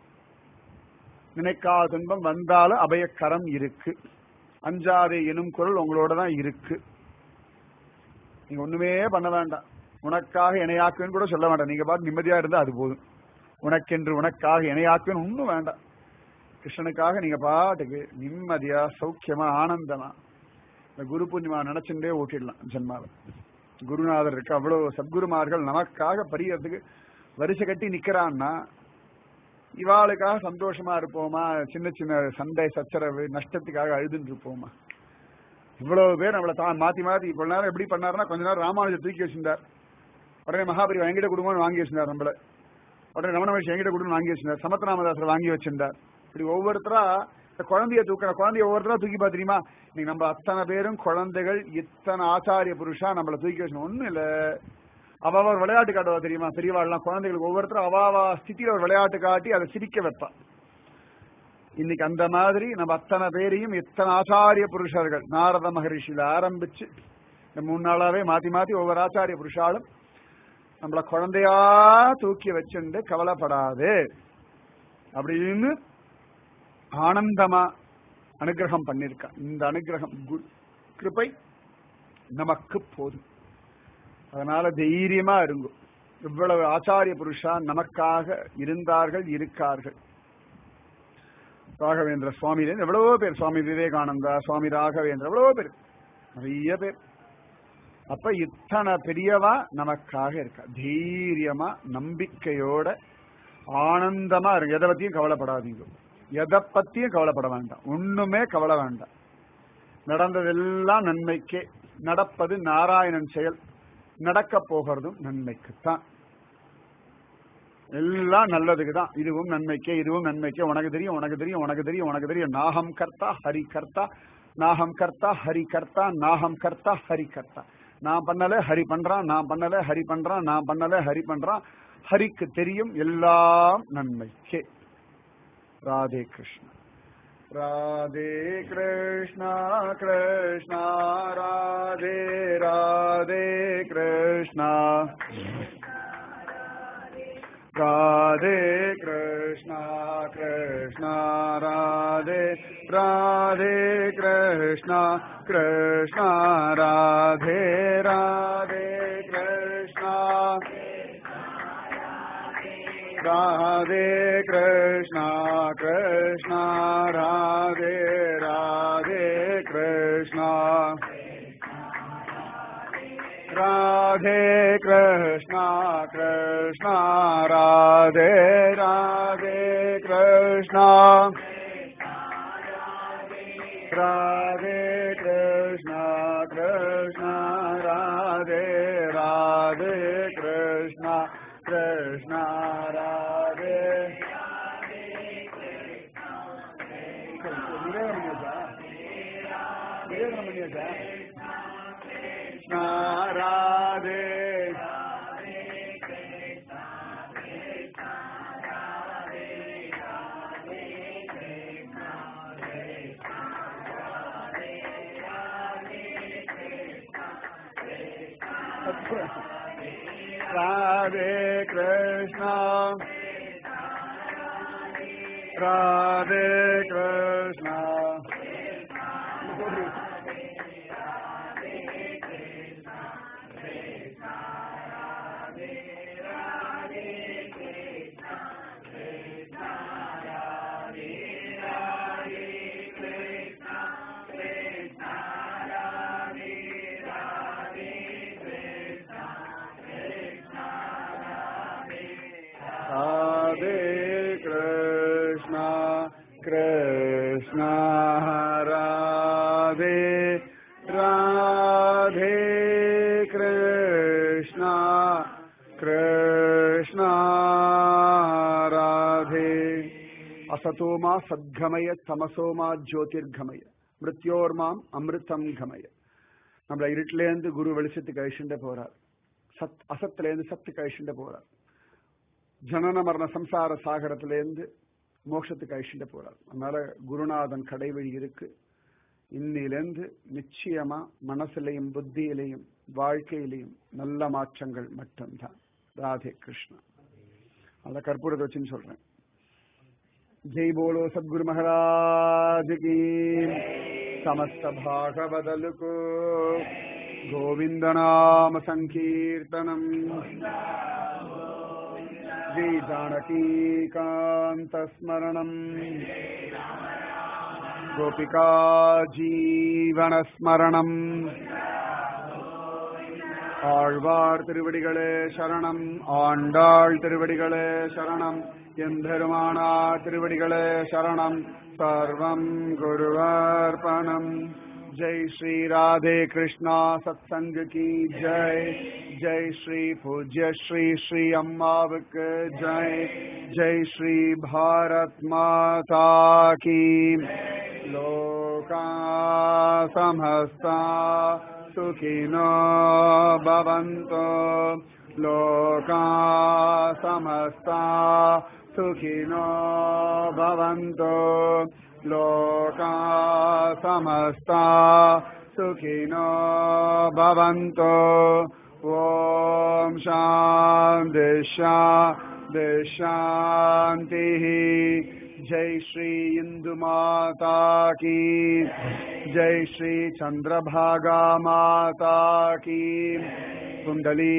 நினைக்காத துன்பம் வந்தாலும் அபயக்கரம் இருக்கு அஞ்சாதே எனும் குரல் உங்களோட தான் இருக்கு நீங்க ஒண்ணுமே பண்ண வேண்டாம் உனக்காக இணையாக்குன்னு கூட சொல்ல வேண்டாம் நீங்க பாட்டு நிம்மதியா இருந்தா அது போதும் உனக்கென்று உனக்காக இணையாக்குன்னு ஒண்ணும் வேண்டாம் கிருஷ்ணனுக்காக நீங்க பாட்டுக்கு நிம்மதியா சௌக்கியமா ஆனந்தமா இந்த குரு பூர்ணிமா நினைச்சுட்டே ஓட்டிடலாம் ஜென்மாவை குருநாதர் இருக்கு அவ்வளவு சத்குருமார்கள் நமக்காக பரியறதுக்கு வரிசை கட்டி நிக்கிறான்னா இவாளுக்காக சந்தோஷமா இருப்போமா சின்ன சின்ன சண்டை சச்சரவு நஷ்டத்துக்காக அழுதுன்னு இருப்போமா இவ்வளவு பேர் நம்மள தான் மாத்தி மாத்தி இவ்வளவு நேரம் எப்படி பண்ணாருன்னா கொஞ்ச நேரம் ராமானுஜர் தூக்கி வச்சிருந்தார் உடனே மகாபரிவா எங்கிட்ட குடும்பம் வாங்கி வச்சிருந்தார் நம்மள உடனே ரமண மகிழ்ச்சி எங்கிட்ட குடும்பம் வாங்கி வச்சிருந்தார் சமத்ராமதாசர் வாங்கி வச்சிருந்தார் இப்படி ஒவ்வொருத்தரா இந்த குழந்தைய தூக்குற குழந்தைய ஒவ்வொருத்தரா தூக்கி பாத்தீங்களா இன்னைக்கு நம்ம அத்தனை பேரும் குழந்தைகள் இத்தனை ஆச்சாரிய புருஷா நம்மள தூக்கி வச்சு ஒண்ணும் இல்ல அவ ஒரு விளையாட்டு காட்டுவா தெரியுமா பெரியவாள்லாம் குழந்தைகளுக்கு ஒவ்வொருத்தரும் அவாவா ஸ்திதியில ஒரு விளையாட்டு காட்டி அதை சிரிக்க வைப்பா இன்னைக்கு அந்த மாதிரி நம்ம அத்தனை பேரையும் இத்தனை ஆச்சாரிய புருஷர்கள் நாரத மகரிஷியில ஆரம்பிச்சு இந்த மூணு நாளாவே மாத்தி மாத்தி ஒவ்வொரு ஆச்சாரிய புருஷாலும் நம்மள குழந்தையா தூக்கி வச்சுண்டு கவலைப்படாது அப்படின்னு ஆனந்தமா அனுகிரகம் பண்ணிருக்கா இந்த அனுகிரகம் குரு கிருபை நமக்கு போதும் அதனால தைரியமா இருங்கோ இவ்வளவு ஆச்சாரிய புருஷா நமக்காக இருந்தார்கள் இருக்கார்கள் ராகவேந்திர சுவாமியில எவ்வளவோ பேர் சுவாமி விவேகானந்தா சுவாமி ராகவேந்திர எவ்வளவோ பேர் நிறைய பேர் அப்ப இத்தனை பெரியவா நமக்காக இருக்கா தைரியமா நம்பிக்கையோட ஆனந்தமா இருக்கு எதை பத்தியும் கவலைப்படாதீங்க எதை பத்தியும் கவலைப்பட வேண்டாம் ஒண்ணுமே கவலை வேண்டாம் நடந்ததெல்லாம் நன்மைக்கே நடப்பது நாராயணன் செயல் நடக்க போகிறதும் நன்மைக்குத்தான் எல்லாம் நல்லதுக்கு தான் இதுவும் நன்மைக்கே இதுவும் நன்மைக்கே உனக்கு தெரியும் உனக்கு தெரியும் உனக்கு தெரியும் உனக்கு தெரியும் நாகம் கர்த்தா ஹரி கர்த்தா நாகம் கர்த்தா ஹரி கர்த்தா நாகம் கர்த்தா ஹரி கர்த்தா நான் பண்ணல ஹரி பண்றான் நான் பண்ணல ஹரி பண்றான் நான் பண்ணல ஹரி பண்றான் ஹரிக்கு தெரியும் எல்லாம் நன்மைக்கே ராதே கிருஷ்ணா ராதே கிருஷ்ணா கிருஷ்ணா ராதே ராதே கிருஷ்ணா ராதே கிருஷ்ணா கிருஷ்ணா ராதே ராதே கிருஷ்ணா கிருஷ்ணா ராதே ராதே கிருஷ்ணா ராதே கிருஷ்ணா கிருஷ்ணா ராதே ராதே கிருஷ்ணா ராதே கிருஷ்ணா கிருஷ்ணா ராதே ராதே கிருஷ்ணா कृष्ण राधे कृष्ण कृष्ण राधे राधे कृष्ण कृष्ण राधे कृष्ण राधे राधे कृष्ण राधे कृष्ण राधे कृष्ण कृष्ण राधे राधे कृष्ण कृष्ण राधे असतोमा सद्गमय तमसोमा ஜோதிர்கமய மிருத்யோர்மாம் அமிர்தம் கமய நம்மள இருட்டிலேருந்து குரு வெளிச்சத்துக்கு அழிச்சுட்டு போறார் சத் அசத்திலேருந்து சத்துக்கு அழிச்சுட்டு போறார் ஜனன மரண சம்சார சாகரத்திலேருந்து மோட்சத்துக்கு அழிச்சுட்டு போறார் அதனால குருநாதன் கடைவழி இருக்கு இன்னிலேருந்து நிச்சயமா மனசுலையும் புத்தியிலையும் வாழ்க்கையிலையும் நல்ல மாற்றங்கள் மட்டும்தான் ராதே கிருஷ்ணா அந்த கற்பூரத்தை வச்சுன்னு சொல்றேன் ஜெய் போலோ சத்குரு மகாராஜ் கி समस्त भागवदलुको गोविन्दनाम सङ्कीर्तनम् श्रीजानकीकान्तस्मरणम् गोपिका जीवनस्मरणम् ஆழ்வார் திருவடிகளே சரணம் ஆண்டாள் திருவடிகளே சரணம் எம்பெருமானார் திருவடிகளே சரணம் சர்வம் குருவர்ப்பணம் ஜெய் ஸ்ரீ ராதே கிருஷ்ணா சத்சங்க கி ஜெய் ஜெய் ஸ்ரீ பூஜ்ய ஸ்ரீ ஸ்ரீ அம்மாவுக்கு ஜெய் ஜெய் ஸ்ரீ பாரத் மாதா கி லோகா சமஸ்தா सुखिनो भवन्तो लोका समस्ता सुखिनो भवन्तो लोका समस्ता सुखिनो भवन्तो ॐ शान्ति शान्तिः जय श्री इंदु माता की जय श्री चंद्रभागा माता की कुंडली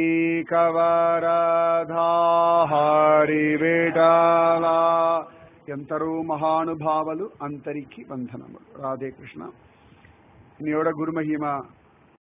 कवरधा हरि विठला ఎంతరూ మహానుభావులు అంతరికి వందనములు రాధే కృష్ణ ఇనియోడ గురుమహిమ